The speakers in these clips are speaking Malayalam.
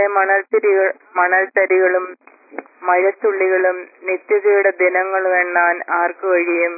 മണൽത്തിരികൾ മണൽത്തരികളും മഴത്തുള്ളികളും നിത്യതയുടെ ദിനങ്ങളും എണ്ണാൻ ആർക്കു കഴിയും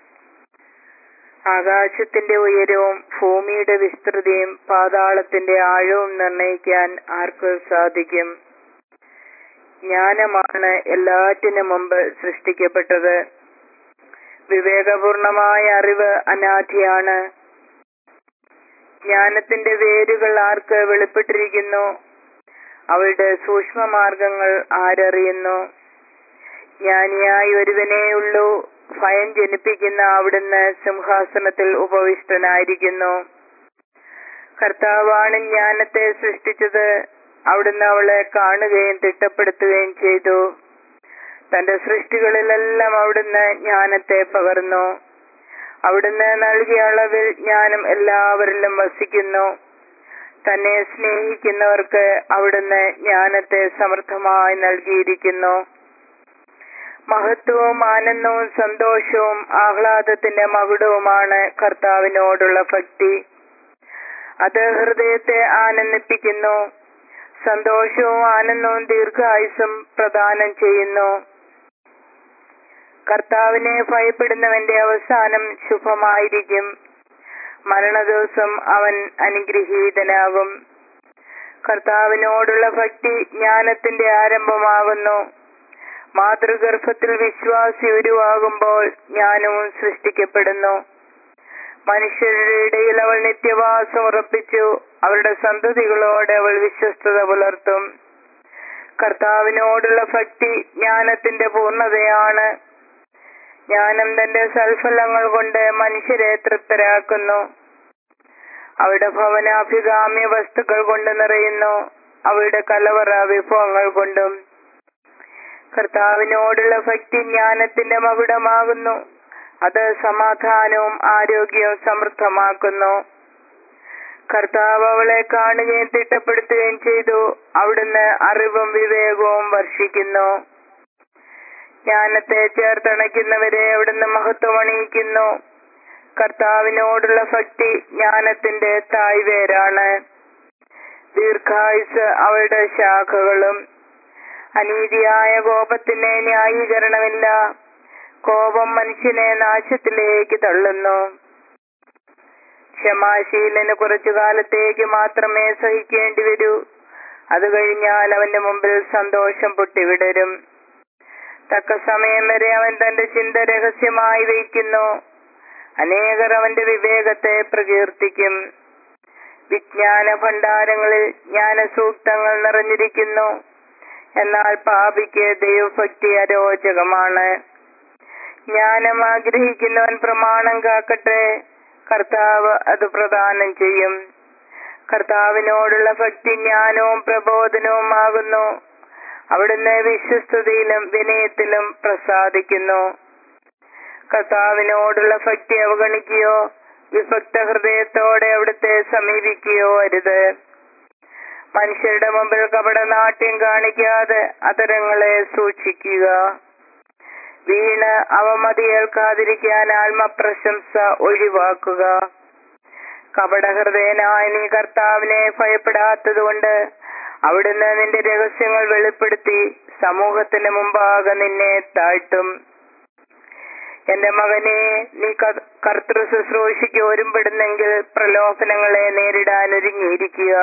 ആകാശത്തിന്റെ ഉയരവും ഭൂമിയുടെ വിസ്തൃതിയും പാതാളത്തിന്റെ ആഴവും നിർണയിക്കാൻ ആർക്ക് സാധിക്കും ജ്ഞാനമാണ് എല്ലാറ്റിനും മുമ്പ് സൃഷ്ടിക്കപ്പെട്ടത് വിവേകപൂർണമായ അറിവ് അനാദിയാണ് ജ്ഞാനത്തിന്റെ വേരുകൾ ആർക്ക് വെളിപ്പെട്ടിരിക്കുന്നു അവളുടെ സൂക്ഷ്മമാർഗങ്ങൾ ആരറിയുന്നു ജ്ഞാനിയായി ഒരുവനേയുള്ളൂ ഭയം ജനിപ്പിക്കുന്ന അവിടുന്ന് സിംഹാസനത്തിൽ ഉപവിഷ്ടനായിരിക്കുന്നു കർത്താവാണ് ജ്ഞാനത്തെ സൃഷ്ടിച്ചത് അവിടുന്ന് അവളെ കാണുകയും തിട്ടപ്പെടുത്തുകയും ചെയ്തു തന്റെ സൃഷ്ടികളിലെല്ലാം അവിടുന്ന് ജ്ഞാനത്തെ പകർന്നു അവിടുന്ന് നൽകിയ അളവിൽ ജ്ഞാനം എല്ലാവരിലും വസിക്കുന്നു തന്നെ സ്നേഹിക്കുന്നവർക്ക് അവിടുന്ന് ജ്ഞാനത്തെ സമൃദ്ധമായി നൽകിയിരിക്കുന്നു മഹത്വവും ആനന്ദവും സന്തോഷവും ആഹ്ലാദത്തിന്റെ മകുടവുമാണ് കർത്താവിനോടുള്ള ഭക്തി അത് ഹൃദയത്തെ ആനന്ദിപ്പിക്കുന്നു സന്തോഷവും ആനന്ദവും ദീർഘായുസും പ്രദാനം ചെയ്യുന്നു കർത്താവിനെ ഭയപ്പെടുന്നവന്റെ അവസാനം ശുഭമായിരിക്കും മരണദിവസം അവൻ അനുഗ്രഹീതനാകും കർത്താവിനോടുള്ള ഭക്തി ജ്ഞാനത്തിന്റെ ആരംഭമാകുന്നു മാതൃഗർഭത്തിൽ വിശ്വാസി ഉരുവാകുമ്പോൾ ജ്ഞാനവും സൃഷ്ടിക്കപ്പെടുന്നു മനുഷ്യരുടെ ഇടയിൽ അവൾ നിത്യവാസം ഉറപ്പിച്ചു അവരുടെ സന്തതികളോട് അവൾ വിശ്വസ്തത പുലർത്തും കർത്താവിനോടുള്ള ഭക്തി ജ്ഞാനത്തിന്റെ പൂർണ്ണതയാണ് ജ്ഞാനം തന്റെ സൽഫലങ്ങൾ കൊണ്ട് മനുഷ്യരെ തൃപ്തരാക്കുന്നു അവരുടെ ഭവനാഭികാമ്യ വസ്തുക്കൾ കൊണ്ട് നിറയുന്നു അവരുടെ കലവറ വിഭവങ്ങൾ കൊണ്ടും കർത്താവിനോടുള്ള ഭക്തി ജ്ഞാനത്തിന്റെ മകുടമാകുന്നു അത് സമാധാനവും ആരോഗ്യവും സമൃദ്ധമാക്കുന്നു കർത്താവ് അവളെ കാണുകയും തിട്ടപ്പെടുത്തുകയും ചെയ്തു അവിടുന്ന് അറിവും വിവേകവും വർഷിക്കുന്നു ജ്ഞാനത്തെ ചേർത്തണയ്ക്കുന്നവരെ അവിടുന്ന് മഹത്വമണിയിക്കുന്നു കർത്താവിനോടുള്ള ഭക്തി ജ്ഞാനത്തിന്റെ തായ്വേരാണ് ദീർഘായുസ് അവളുടെ ശാഖകളും അനീതിയായ കോപത്തിന് ന്യായീകരണമില്ല കോപം മനുഷ്യനെ നാശത്തിലേക്ക് തള്ളുന്നു ക്ഷമാശീലന് കുറച്ചു കാലത്തേക്ക് മാത്രമേ സഹിക്കേണ്ടി വരൂ അത് കഴിഞ്ഞാൽ അവന്റെ മുമ്പിൽ സന്തോഷം പൊട്ടിവിടരും തക്ക സമയം വരെ അവൻ തന്റെ ചിന്ത രഹസ്യമായി വയ്ക്കുന്നു അനേകർ അവന്റെ വിവേകത്തെ പ്രകീർത്തിക്കും വിജ്ഞാന ഭണ്ഡാരങ്ങളിൽ ജ്ഞാനസൂക്തങ്ങൾ നിറഞ്ഞിരിക്കുന്നു എന്നാൽ പാപിക്ക് ദൈവഭക്തി അരോചകമാണ് ജ്ഞാനം ആഗ്രഹിക്കുന്നവൻ പ്രമാണം കാക്കട്ടെ കർത്താവ് അത് പ്രദാനം ചെയ്യും കർത്താവിനോടുള്ള ഭക്തി ജ്ഞാനവും പ്രബോധനവുമാകുന്നു അവിടുന്ന് വിശ്വസ്തതയിലും വിനയത്തിലും പ്രസാദിക്കുന്നു കർത്താവിനോടുള്ള ഭക്തി അവഗണിക്കുകയോ വിഭക്ത ഹൃദയത്തോടെ അവിടുത്തെ സമീപിക്കുകയോ അരുത് മനുഷ്യരുടെ മുമ്പിൽ കപടനാട്യം കാണിക്കാതെ അതരങ്ങളെ സൂക്ഷിക്കുക വീണ് അവമതിയേൽക്കാതിരിക്കാൻ ആത്മപ്രശംസ ഒഴിവാക്കുക കപടഹൃദയനായ നീ കർത്താവിനെ ഭയപ്പെടാത്തതുകൊണ്ട് അവിടുന്ന് നിന്റെ രഹസ്യങ്ങൾ വെളിപ്പെടുത്തി സമൂഹത്തിന് മുമ്പാകെ നിന്നെ താഴ്ത്തും എന്റെ മകനെ നീ കർത്തൃ ശുശ്രൂഷയ്ക്ക് ഒരുമ്പെടുന്നെങ്കിൽ പ്രലോഭനങ്ങളെ നേരിടാൻ ഒരുങ്ങിയിരിക്കുക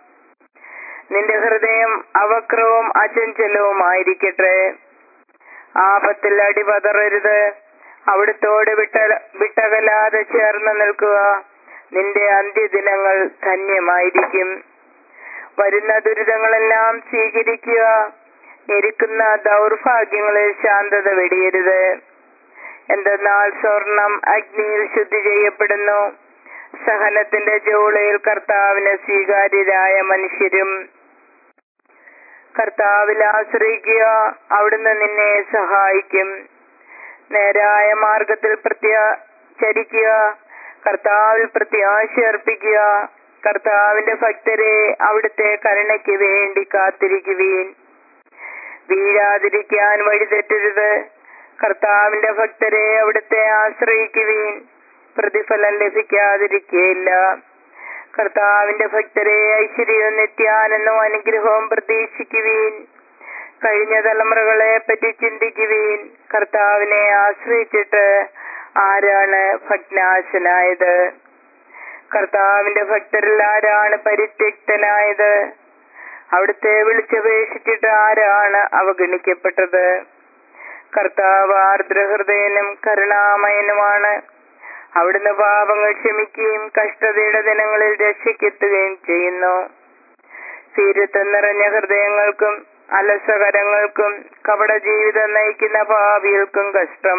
നിന്റെ ഹൃദയം അവക്രവും അചഞ്ചലവുമായിരിക്കട്ടെ ആപത്തിൽ അടിപതറരുത് അവിടുത്തോട് വിട്ട വിട്ടകലാതെ ചേർന്ന് നിൽക്കുക നിന്റെ അന്ത്യദിനങ്ങൾ ധന്യമായിരിക്കും വരുന്ന ദുരിതങ്ങളെല്ലാം സ്വീകരിക്കുക ഞെരുക്കുന്ന ദൗർഭാഗ്യങ്ങളിൽ ശാന്തത വെടിയരുത് എന്തെന്നാൽ സ്വർണം അഗ്നിയിൽ ശുദ്ധി ചെയ്യപ്പെടുന്നു സഹനത്തിന്റെ ജോളയിൽ കർത്താവിന് സ്വീകാര്യരായ മനുഷ്യരും കർത്താവിൽ ആശ്രയിക്കുക അവിടുന്ന് നിന്നെ സഹായിക്കും നേരായ മാർഗത്തിൽ പ്രത്യാ ചരിക്കുക കർത്താവിൽ പ്രത്യാശ അർപ്പിക്കുക കർത്താവിന്റെ ഭക്തരെ അവിടുത്തെ കരുണയ്ക്ക് വേണ്ടി കാത്തിരിക്കുവീൻ വീഴാതിരിക്കാൻ വഴിതെറ്റരുത് കർത്താവിന്റെ ഭക്തരെ അവിടുത്തെ ആശ്രയിക്കുവീൻ പ്രതിഫലം ലഭിക്കാതിരിക്കുകയില്ല കർത്താവിന്റെ ഭക്തരെ ഐശ്വര്യവും നിത്യാനന്ദവും അനുഗ്രഹവും പ്രതീക്ഷിക്കുവീൻ കഴിഞ്ഞ തലമുറകളെ പറ്റി ചിന്തിക്കുവീൻ കർത്താവിനെ ആശ്രയിച്ചിട്ട് ആരാണ് ഭഗ്നാശനായത് കർത്താവിന്റെ ഭക്തരിൽ ആരാണ് പരിത്യക്തനായത് അവിടുത്തെ വിളിച്ചപേക്ഷിച്ചിട്ട് ആരാണ് അവഗണിക്കപ്പെട്ടത് കർത്താവ് ആർദ്രഹൃദയനും കരുണാമയനുമാണ് അവിടുന്ന് പാപങ്ങൾ ക്ഷമിക്കുകയും കഷ്ടതയുടെ ദിനങ്ങളിൽ രക്ഷയ്ക്കെത്തുകയും ചെയ്യുന്നു തീരത്തം നിറഞ്ഞ ഹൃദയങ്ങൾക്കും അലസകരങ്ങൾക്കും കപട ജീവിതം നയിക്കുന്ന പാപികൾക്കും കഷ്ടം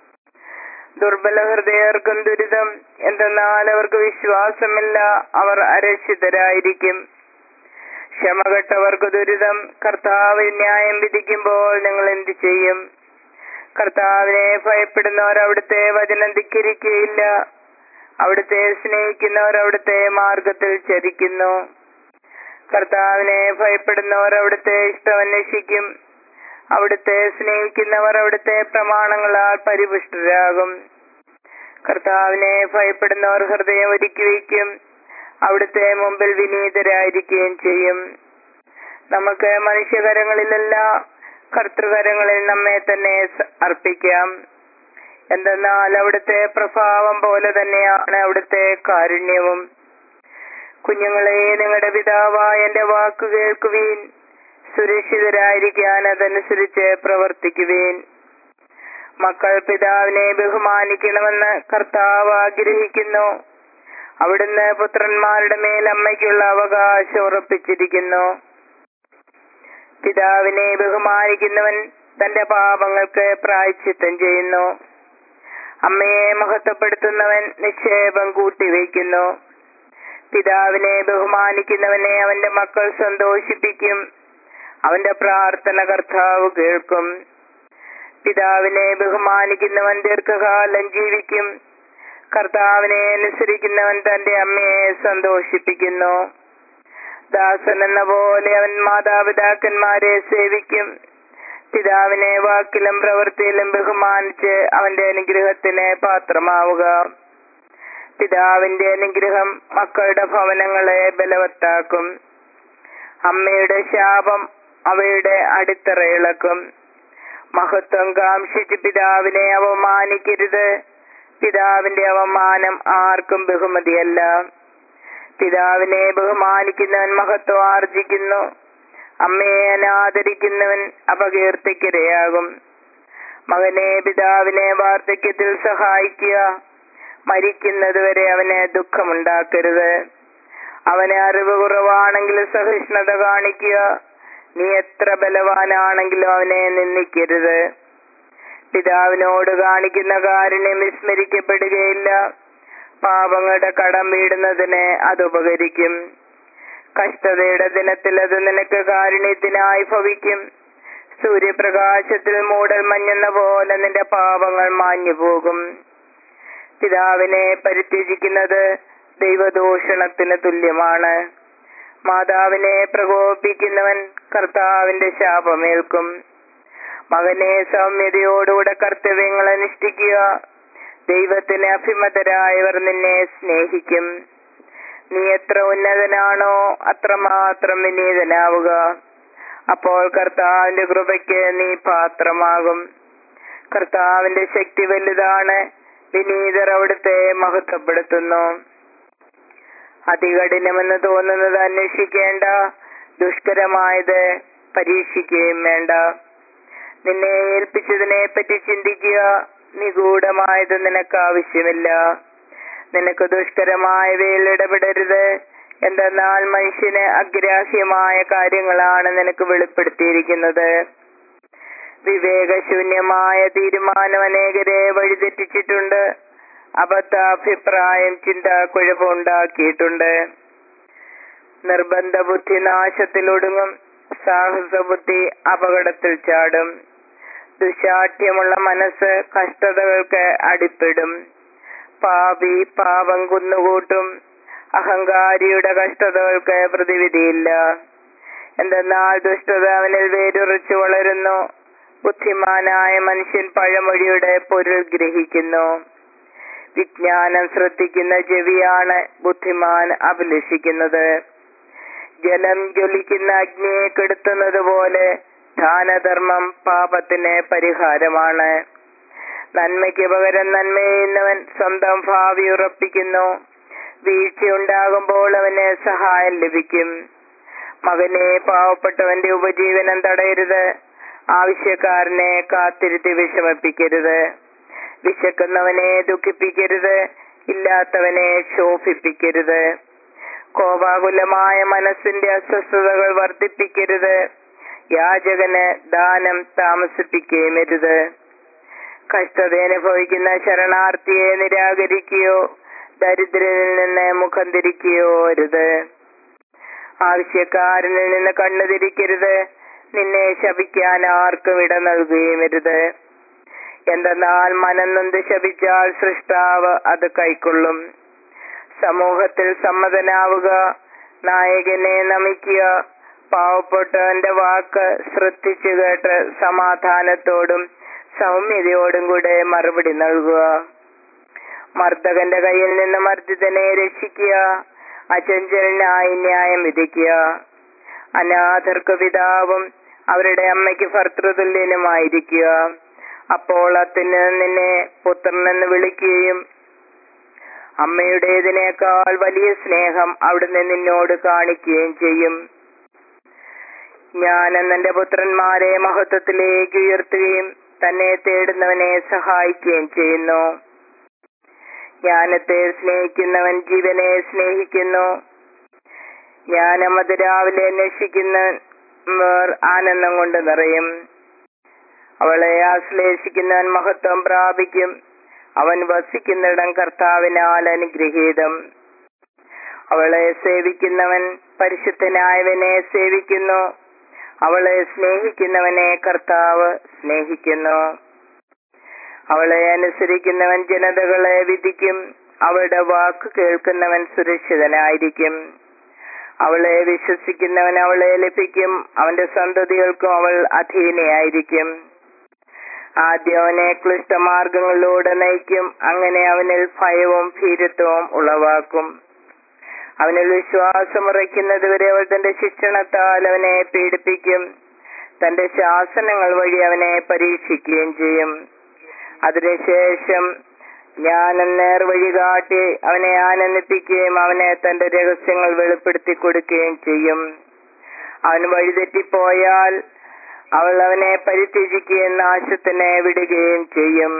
ദുർബല ഹൃദയർക്കും ദുരിതം എന്തെന്നാൽ അവർക്ക് വിശ്വാസമില്ല അവർ അരക്ഷിതരായിരിക്കും ക്ഷമകെട്ടവർക്ക് ദുരിതം കർത്താവ് ന്യായം വിധിക്കുമ്പോൾ നിങ്ങൾ എന്ത് ചെയ്യും കർത്താവിനെ ഭയപ്പെടുന്നവർ അവിടുത്തെ വചനം ധിക്കരിക്കുകയില്ല അവിടുത്തെ സ്നേഹിക്കുന്നവർ അവിടുത്തെ മാർഗത്തിൽ ചരിക്കുന്നു കർത്താവിനെ ഭയപ്പെടുന്നവർ അവിടുത്തെ ഇഷ്ടം അന്വേഷിക്കും അവിടുത്തെ സ്നേഹിക്കുന്നവർ അവിടുത്തെ പ്രമാണങ്ങളാൽ പരിപുഷ്ടരാകും കർത്താവിനെ ഭയപ്പെടുന്നവർ ഹൃദയം ഒരുക്കി വയ്ക്കും അവിടുത്തെ മുമ്പിൽ വിനീതരായിരിക്കുകയും ചെയ്യും നമുക്ക് മനുഷ്യകരങ്ങളിലല്ല കർത്തൃകരങ്ങളിൽ നമ്മെ തന്നെ സ- അർപ്പിക്കാം എന്തെന്നാൽ അവിടുത്തെ പ്രഭാവം പോലെ തന്നെയാണ് അവിടുത്തെ കാരുണ്യവും കുഞ്ഞുങ്ങളെ നിങ്ങളുടെ പിതാവായ എന്റെ വാക്കു കേൾക്കുവീൻ സുരക്ഷിതരായിരിക്കാൻ അതനുസരിച്ച് പ്രവർത്തിക്കുവീൻ മക്കൾ പിതാവിനെ ബഹുമാനിക്കണമെന്ന് കർത്താവ് ആഗ്രഹിക്കുന്നു അവിടുന്ന് പുത്രന്മാരുടെ മേൽ അമ്മയ്ക്കുള്ള അവകാശം ഉറപ്പിച്ചിരിക്കുന്നു പിതാവിനെ ബഹുമാനിക്കുന്നവൻ തന്റെ പാപങ്ങൾക്ക് പ്രായച്ചിത്തം ചെയ്യുന്നു അമ്മയെ മഹത്വപ്പെടുത്തുന്നവൻ നിക്ഷേപം കൂട്ടിവയ്ക്കുന്നു പിതാവിനെ ബഹുമാനിക്കുന്നവനെ അവന്റെ മക്കൾ സന്തോഷിപ്പിക്കും അവന്റെ പ്രാർത്ഥന കർത്താവ് കേൾക്കും പിതാവിനെ ബഹുമാനിക്കുന്നവൻ ദീർഘകാലം ജീവിക്കും കർത്താവിനെ അനുസരിക്കുന്നവൻ തന്റെ അമ്മയെ സന്തോഷിപ്പിക്കുന്നു ദാസൻ എന്ന പോലെ അവൻ മാതാപിതാക്കന്മാരെ സേവിക്കും പിതാവിനെ വാക്കിലും പ്രവൃത്തിയിലും ബഹുമാനിച്ച് അവന്റെ അനുഗ്രഹത്തിന് പാത്രമാവുക പിതാവിന്റെ അനുഗ്രഹം മക്കളുടെ ഭവനങ്ങളെ ബലവത്താക്കും അമ്മയുടെ ശാപം അവയുടെ അടിത്തറ ഇളക്കും മഹത്വം കാംക്ഷിച്ച് പിതാവിനെ അവമാനിക്കരുത് പിതാവിന്റെ അവമാനം ആർക്കും ബഹുമതിയല്ല പിതാവിനെ ബഹുമാനിക്കുന്നവൻ മഹത്വം ആർജിക്കുന്നു അമ്മയെ അനാദരിക്കുന്നവൻ അപകീർത്തിക്കിരയാകും മകനെ പിതാവിനെ വാർദ്ധക്യത്തിൽ സഹായിക്കുക മരിക്കുന്നതുവരെ അവന് ദുഃഖമുണ്ടാക്കരുത് അവന് അറിവ് കുറവാണെങ്കിലും സഹിഷ്ണുത കാണിക്കുക നീ എത്ര ബലവാനാണെങ്കിലും അവനെ നിന്ദിക്കരുത് പിതാവിനോട് കാണിക്കുന്ന കാരുണ്യം വിസ്മരിക്കപ്പെടുകയില്ല പാപങ്ങളുടെ കടം വീടുന്നതിന് അത് ഉപകരിക്കും കഷ്ടതയുടെ ദിനത്തിൽ അത് നിനക്ക് കാരുണ്യത്തിനായി ഭവിക്കും സൂര്യപ്രകാശത്തിൽ മൂടൽ മഞ്ഞെന്ന പോലെ നിന്റെ പാപങ്ങൾ മാഞ്ഞു പോകും പിതാവിനെ പരിത്യജിക്കുന്നത് ദൈവദൂഷണത്തിന് തുല്യമാണ് മാതാവിനെ പ്രകോപിക്കുന്നവൻ കർത്താവിന്റെ ശാപമേൽക്കും മകനെ സൗമ്യതയോടുകൂടെ കർത്തവ്യങ്ങൾ അനുഷ്ഠിക്കുക ദൈവത്തിന് അഭിമതരായവർ നിന്നെ സ്നേഹിക്കും നീ എത്ര ഉന്നതനാണോ അത്രമാത്രം വിനീതനാവുക അപ്പോൾ കർത്താവിന്റെ കൃപയ്ക്ക് നീ പാത്രമാകും കർത്താവിന്റെ ശക്തി വലുതാണ് വിനീതർ അവിടുത്തെ മഹത്വപ്പെടുത്തുന്നു അതികഠിനമെന്ന് തോന്നുന്നത് അന്വേഷിക്കേണ്ട ദുഷ്കരമായത് പരീക്ഷിക്കുകയും വേണ്ട നിന്നെ ഏൽപ്പിച്ചതിനെ പറ്റി ചിന്തിക്കുക നിഗൂഢമായത് നിനക്ക് ആവശ്യമില്ല നിനക്ക് ദുഷ്കരമായവയിൽ ഇടപെടരുത് എന്തെന്നാൽ മനുഷ്യന് അഗ്രാഹ്യമായ കാര്യങ്ങളാണ് നിനക്ക് വെളിപ്പെടുത്തിയിരിക്കുന്നത് വിവേകശൂന്യമായ തീരുമാനം അനേകരെ വഴിതെറ്റിച്ചിട്ടുണ്ട് അബദ്ധാഭിപ്രായം ചിന്ത കുഴപ്പമുണ്ടാക്കിയിട്ടുണ്ട് നിർബന്ധ ബുദ്ധി നാശത്തിലൊടുങ്ങും സാഹസ ബുദ്ധി അപകടത്തിൽ ചാടും ദുശാഠ്യമുള്ള മനസ്സ് കഷ്ടതകൾക്ക് അടിപ്പെടും പാപി പാപം കുന്നുകൂട്ടും അഹങ്കാരിയുടെ കഷ്ടതകൾക്ക് പ്രതിവിധിയില്ല എന്തെന്നാൽ ദുഷ്ടത അവനിൽ വേരുറച്ചു വളരുന്നു ബുദ്ധിമാനായ മനുഷ്യൻ പഴമൊഴിയുടെ പൊരുൾ ഗ്രഹിക്കുന്നു വിജ്ഞാനം ശ്രദ്ധിക്കുന്ന ചെവിയാണ് ബുദ്ധിമാൻ അഭിലഷിക്കുന്നത് ജലം ജ്വലിക്കുന്ന അഗ്നിയെ കെടുത്തുന്നത് പോലെ ദാനധർമ്മം പാപത്തിന് പരിഹാരമാണ് നന്മയ്ക്ക് പകരം നന്മ ചെയ്യുന്നവൻ സ്വന്തം ഭാവി ഉറപ്പിക്കുന്നു വീഴ്ചയുണ്ടാകുമ്പോൾ അവന് സഹായം ലഭിക്കും മകനെ പാവപ്പെട്ടവന്റെ ഉപജീവനം തടയരുത് ആവശ്യക്കാരനെ കാത്തിരുത്തി വിഷമിപ്പിക്കരുത് വിശക്കുന്നവനെ ദുഃഖിപ്പിക്കരുത് ഇല്ലാത്തവനെ ശോഭിപ്പിക്കരുത് കോപാകുലമായ മനസ്സിന്റെ അസ്വസ്ഥതകൾ വർദ്ധിപ്പിക്കരുത് യാചകന് ദാനം താമസിപ്പിക്കുകയുമരുത് കഷ്ടത അനുഭവിക്കുന്ന ശരണാർത്ഥിയെ നിരാകരിക്കുകയോ ദരിദ്രനിൽ നിന്ന് മുഖം തിരിക്കുകയോ അരുത് ആവശ്യക്കാരനിൽ നിന്ന് കണ്ണു തിരിക്കരുത് നിന്നെ ശപിക്കാൻ ആർക്കും ഇട നൽകുകയുമരുത് എന്തെന്നാൽ മനം നൊന്ത് ശപിച്ചാൽ സൃഷ്ടാവ് അത് കൈക്കൊള്ളും സമൂഹത്തിൽ സമ്മതനാവുക നായകനെ നമിക്കുക പാവപ്പെട്ടവന്റെ വാക്ക് ശ്രദ്ധിച്ചു കേട്ട് സമാധാനത്തോടും സൗമ്യതയോടും കൂടെ മറുപടി നൽകുക മർദ്ദകന്റെ കയ്യിൽ നിന്ന് മർദ്ദിതനെ രക്ഷിക്കുക അചഞ്ചലനായി ന്യായം വിധിക്കുക അനാഥർക്ക് പിതാവും അവരുടെ അമ്മയ്ക്ക് ഭർത്തൃതുല്യനുമായിരിക്കുക അപ്പോൾ അത്തിന് നിന്നെ പുത്രനെന്ന് വിളിക്കുകയും അമ്മയുടേതിനേക്കാൾ വലിയ സ്നേഹം അവിടുന്ന് നിന്നോട് കാണിക്കുകയും ചെയ്യും ഞാൻ എന്നെ പുത്രന്മാരെ മഹത്വത്തിലേക്ക് ഉയർത്തുകയും തന്നെ തേടുന്നവനെ സഹായിക്കുകയും ചെയ്യുന്നു ജ്ഞാനത്തെ സ്നേഹിക്കുന്നവൻ ജീവനെ സ്നേഹിക്കുന്നു ജ്ഞാനം അത് രാവിലെ അന്വേഷിക്കുന്നവർ ആനന്ദം കൊണ്ട് നിറയും അവളെ ആശ്ലേഷിക്കുന്നവൻ മഹത്വം പ്രാപിക്കും അവൻ വസിക്കുന്നിടം കർത്താവിനാൽ അനുഗ്രഹീതം അവളെ സേവിക്കുന്നവൻ പരിശുദ്ധനായവനെ സേവിക്കുന്നു അവളെ സ്നേഹിക്കുന്നവനെ കർത്താവ് സ്നേഹിക്കുന്നു അവളെ അനുസരിക്കുന്നവൻ ജനതകളെ വിധിക്കും അവളുടെ വാക്ക് കേൾക്കുന്നവൻ സുരക്ഷിതനായിരിക്കും അവളെ വിശ്വസിക്കുന്നവൻ അവളെ ലഭിക്കും അവന്റെ സന്തതികൾക്കും അവൾ അധീനയായിരിക്കും ആദ്യം അവനെ ക്ലിഷ്ടമാർഗങ്ങളിലൂടെ നയിക്കും അങ്ങനെ അവനിൽ ഭയവും ഭീരത്വവും ഉളവാക്കും അവനിൽ വിശ്വാസം ഉറയ്ക്കുന്നത് വരെ അവൾ തന്റെ ശിക്ഷണത്താൽ അവനെ പീഡിപ്പിക്കും തന്റെ ശാസനങ്ങൾ വഴി അവനെ പരീക്ഷിക്കുകയും ചെയ്യും അതിനുശേഷം ഞാൻ നേർവഴി കാട്ടി അവനെ ആനന്ദിപ്പിക്കുകയും അവനെ തന്റെ രഹസ്യങ്ങൾ വെളിപ്പെടുത്തി കൊടുക്കുകയും ചെയ്യും അവൻ വഴിതെറ്റിപ്പോയാൽ അവൾ അവനെ പരിത്യജിക്കുകയും നാശത്തിനെ വിടുകയും ചെയ്യും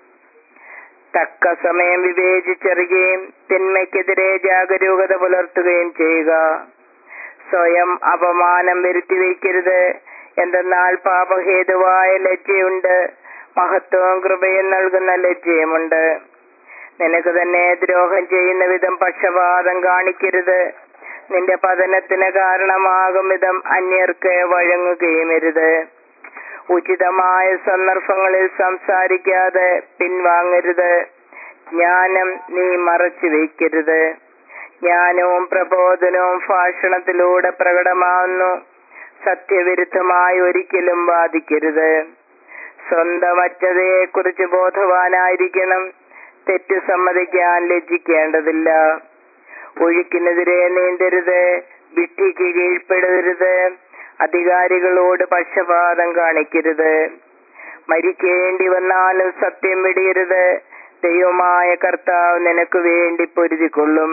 തക്ക സമയം വിവേചിച്ചറിയുകയും തിന്മയ്ക്കെതിരെ ജാഗരൂകത പുലർത്തുകയും ചെയ്യുക സ്വയം അപമാനം വരുത്തി വയ്ക്കരുത് എന്തെന്നാൽ പാപഹേതുവായ ലജ്ജയുണ്ട് മഹത്വവും കൃപയും നൽകുന്ന ലജ്ജയുമുണ്ട് നിനക്ക് തന്നെ ദ്രോഹം ചെയ്യുന്ന വിധം പക്ഷപാതം കാണിക്കരുത് നിന്റെ പതനത്തിന് കാരണമാകും വിധം അന്യർക്ക് വഴങ്ങുകയുമരുത് ഉചിതമായ സന്ദർഭങ്ങളിൽ സംസാരിക്കാതെ പിൻവാങ്ങരുത് ജ്ഞാനം നീ മറച്ചു വയ്ക്കരുത് ജ്ഞാനവും പ്രബോധനവും ഭാഷണത്തിലൂടെ പ്രകടമാവുന്നു സത്യവിരുദ്ധമായി ഒരിക്കലും വാദിക്കരുത് സ്വന്തം അജ്ഞതയെ കുറിച്ച് ബോധവാനായിരിക്കണം തെറ്റു സമ്മതിക്കാൻ ലജ്ജിക്കേണ്ടതില്ല ഒഴുക്കിനെതിരെ നീന്തരുത് വിട്ടിക്ക് കീഴ്പ്പെടരുത് അധികാരികളോട് പക്ഷപാതം കാണിക്കരുത് മരിക്കേണ്ടി വന്നാലും സത്യം വെടിയരുത് ദൈവമായ കർത്താവ് നിനക്ക് വേണ്ടി പൊരുതിക്കൊള്ളും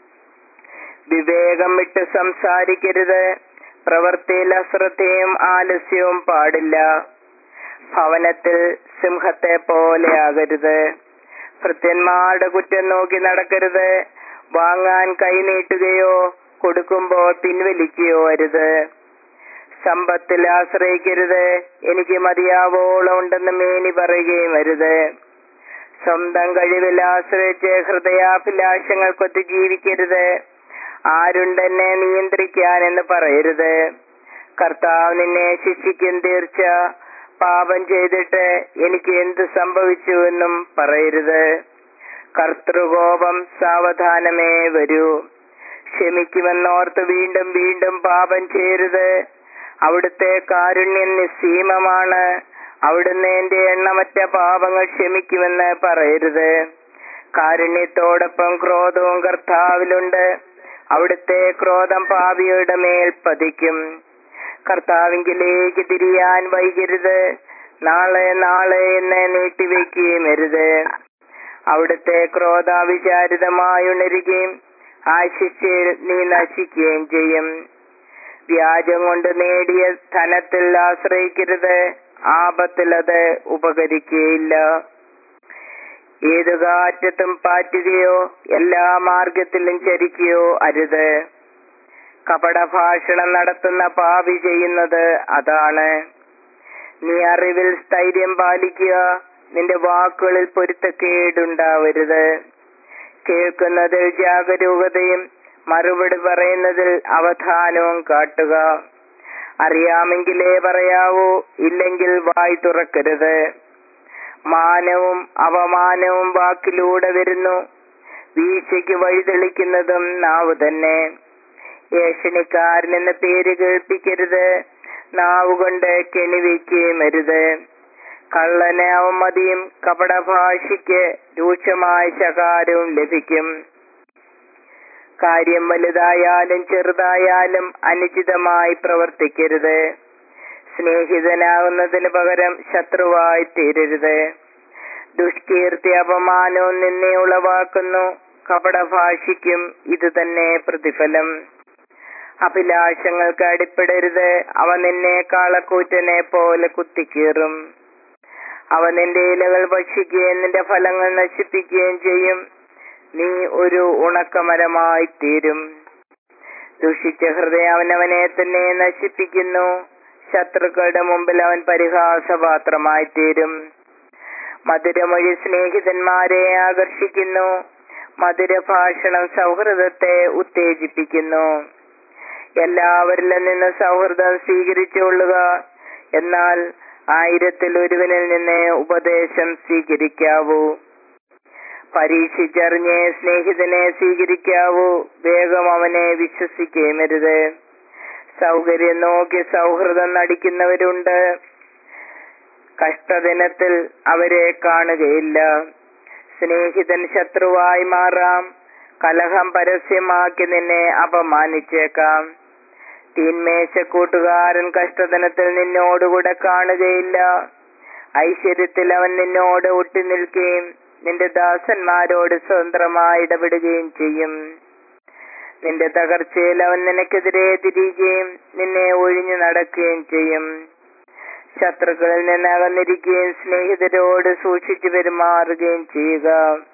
വിവേകം വിട്ട് സംസാരിക്കരുത് പ്രവൃത്തിയിൽ അശ്രദ്ധയും ആലസ്യവും പാടില്ല ഭവനത്തിൽ സിംഹത്തെ പോലെ ആകരുത് ഭൃത്യന്മാരുടെ കുറ്റം നോക്കി നടക്കരുത് വാങ്ങാൻ കൈനീട്ടുകയോ കൊടുക്കുമ്പോൾ പിൻവലിക്കുകയോ അരുത് സമ്പത്തിൽ ആശ്രയിക്കരുത് എനിക്ക് മതിയാവോളം ഉണ്ടെന്ന് മേനി പറയുകയും അരുത് സ്വന്തം കഴിവിൽ ആശ്രയിച്ച് ഹൃദയാഭിലാഷങ്ങൾക്കൊത്ത് ജീവിക്കരുത് ആരുണ്ടെന്നെ നിയന്ത്രിക്കാൻ എന്ന് പറയരുത് കർത്താവ് നിന്നെ ശിക്ഷിക്കും തീർച്ച പാപം ചെയ്തിട്ട് എനിക്ക് എന്ത് സംഭവിച്ചു എന്നും പറയരുത് കർത്തൃകോപം സാവധാനമേ വരൂ ക്ഷമിക്കുമെന്നോർത്ത് വീണ്ടും വീണ്ടും പാപം ചെയ്യരുത് അവിടുത്തെ കാരുണ്യം നിസ്സീമമാണ് അവിടുന്ന് എന്റെ എണ്ണമറ്റ പാപങ്ങൾ ക്ഷമിക്കുമെന്ന് പറയരുത് കാരുണ്യത്തോടൊപ്പം ക്രോധവും കർത്താവിലുണ്ട് അവിടുത്തെ ക്രോധം പാപിയുടെ മേൽ പതിക്കും കർത്താവിങ്കിലേക്ക് തിരിയാൻ വൈകരുത് നാളെ നാളെ എന്ന് നീട്ടിവെക്കുകയും അരുത് അവിടുത്തെ ക്രോധാവിചാരിതമായി ഉണരുകയും ആശിച്ച് നീ നശിക്കുകയും ചെയ്യും വ്യാജം കൊണ്ട് നേടിയ ധനത്തിൽ ആശ്രയിക്കരുത് ആപത്തിൽ അത് ഉപകരിക്കുകയില്ല ഏതു കാറ്റത്തും പാറ്റുകയോ എല്ലാ മാർഗത്തിലും ചരിക്കുകയോ അരുത് കപടഭാഷണം നടത്തുന്ന പാപി ചെയ്യുന്നത് അതാണ് നീ അറിവിൽ സ്ഥൈര്യം പാലിക്കുക നിന്റെ വാക്കുകളിൽ പൊരുത്തക്കേടുണ്ടാവരുത് കേൾക്കുന്നതിൽ ജാഗരൂകതയും മറുപടി പറയുന്നതിൽ അവധാനവും കാട്ടുക അറിയാമെങ്കിലേ പറയാവൂ ഇല്ലെങ്കിൽ വായി തുറക്കരുത് മാനവും അവമാനവും വാക്കിലൂടെ വരുന്നു വീഴ്ചയ്ക്ക് വഴിതെളിക്കുന്നതും നാവ് തന്നെ ഏഷണിക്കാരൻ എന്ന പേര് കേൾപ്പിക്കരുത് നാവ് കൊണ്ട് കെണിവയ്ക്കുകയും അരുത് കള്ളന് അവമതിയും കപടഭാഷയ്ക്ക് രൂക്ഷമായ ശകാരവും ലഭിക്കും കാര്യം വലുതായാലും ചെറുതായാലും അനുചിതമായി പ്രവർത്തിക്കരുത് സ്നേഹിതനാകുന്നതിന് പകരം ശത്രുവായി തീരരുത് ദുഷ്കീർത്തി അപമാനവും നിന്നെ ഉളവാക്കുന്നു കപടഭാഷിക്കും ഇത് തന്നെ പ്രതിഫലം അഭിലാഷങ്ങൾക്ക് അടിപ്പെടരുത് അവ നിന്നെ കാളക്കൂറ്റനെ പോലെ കുത്തിക്കീറും അവ നിന്റെ ഇലകൾ ഭക്ഷിക്കുകയും നിന്റെ ഫലങ്ങൾ നശിപ്പിക്കുകയും ചെയ്യും നീ ഒരു ഉണക്കമരമായി തീരും ദുഷിച്ച ഹൃദയം അവനവനെ തന്നെ നശിപ്പിക്കുന്നു ശത്രുക്കളുടെ മുമ്പിൽ അവൻ പരിഹാസപാത്രമായി തീരും മധുരമൊഴി സ്നേഹിതന്മാരെ ആകർഷിക്കുന്നു മധുരഭാഷണം സൗഹൃദത്തെ ഉത്തേജിപ്പിക്കുന്നു എല്ലാവരിലും നിന്ന് സൗഹൃദം സ്വീകരിച്ചുകൊള്ളുക എന്നാൽ ആയിരത്തിൽ ഒരുവനിൽ നിന്ന് ഉപദേശം സ്വീകരിക്കാവൂ പരീക്ഷിച്ചറിഞ്ഞ് സ്നേഹിതനെ സ്വീകരിക്കാവൂ വേഗം അവനെ വിശ്വസിക്കുകയും അരുത് സൗകര്യം നോക്കി സൗഹൃദം നടിക്കുന്നവരുണ്ട് കഷ്ടദിനത്തിൽ അവരെ കാണുകയില്ല സ്നേഹിതൻ ശത്രുവായി മാറാം കലഹം പരസ്യമാക്കി നിന്നെ അപമാനിച്ചേക്കാം തീന്മേശ കൂട്ടുകാരൻ കഷ്ടദിനത്തിൽ നിന്നോടുകൂടെ കാണുകയില്ല ഐശ്വര്യത്തിൽ അവൻ നിന്നോട് ഒട്ടി നിൽക്കുകയും നിന്റെ ദാസന്മാരോട് സ്വതന്ത്രമായി ഇടപെടുകയും ചെയ്യും നിന്റെ തകർച്ചയിൽ അവൻ നിനക്കെതിരെ തിരികുകയും നിന്നെ ഒഴിഞ്ഞു നടക്കുകയും ചെയ്യും ശത്രുക്കളിൽ നിന്ന് അകന്നിരിക്കുകയും സ്നേഹിതരോട് സൂക്ഷിച്ചു പെരുമാറുകയും ചെയ്യുക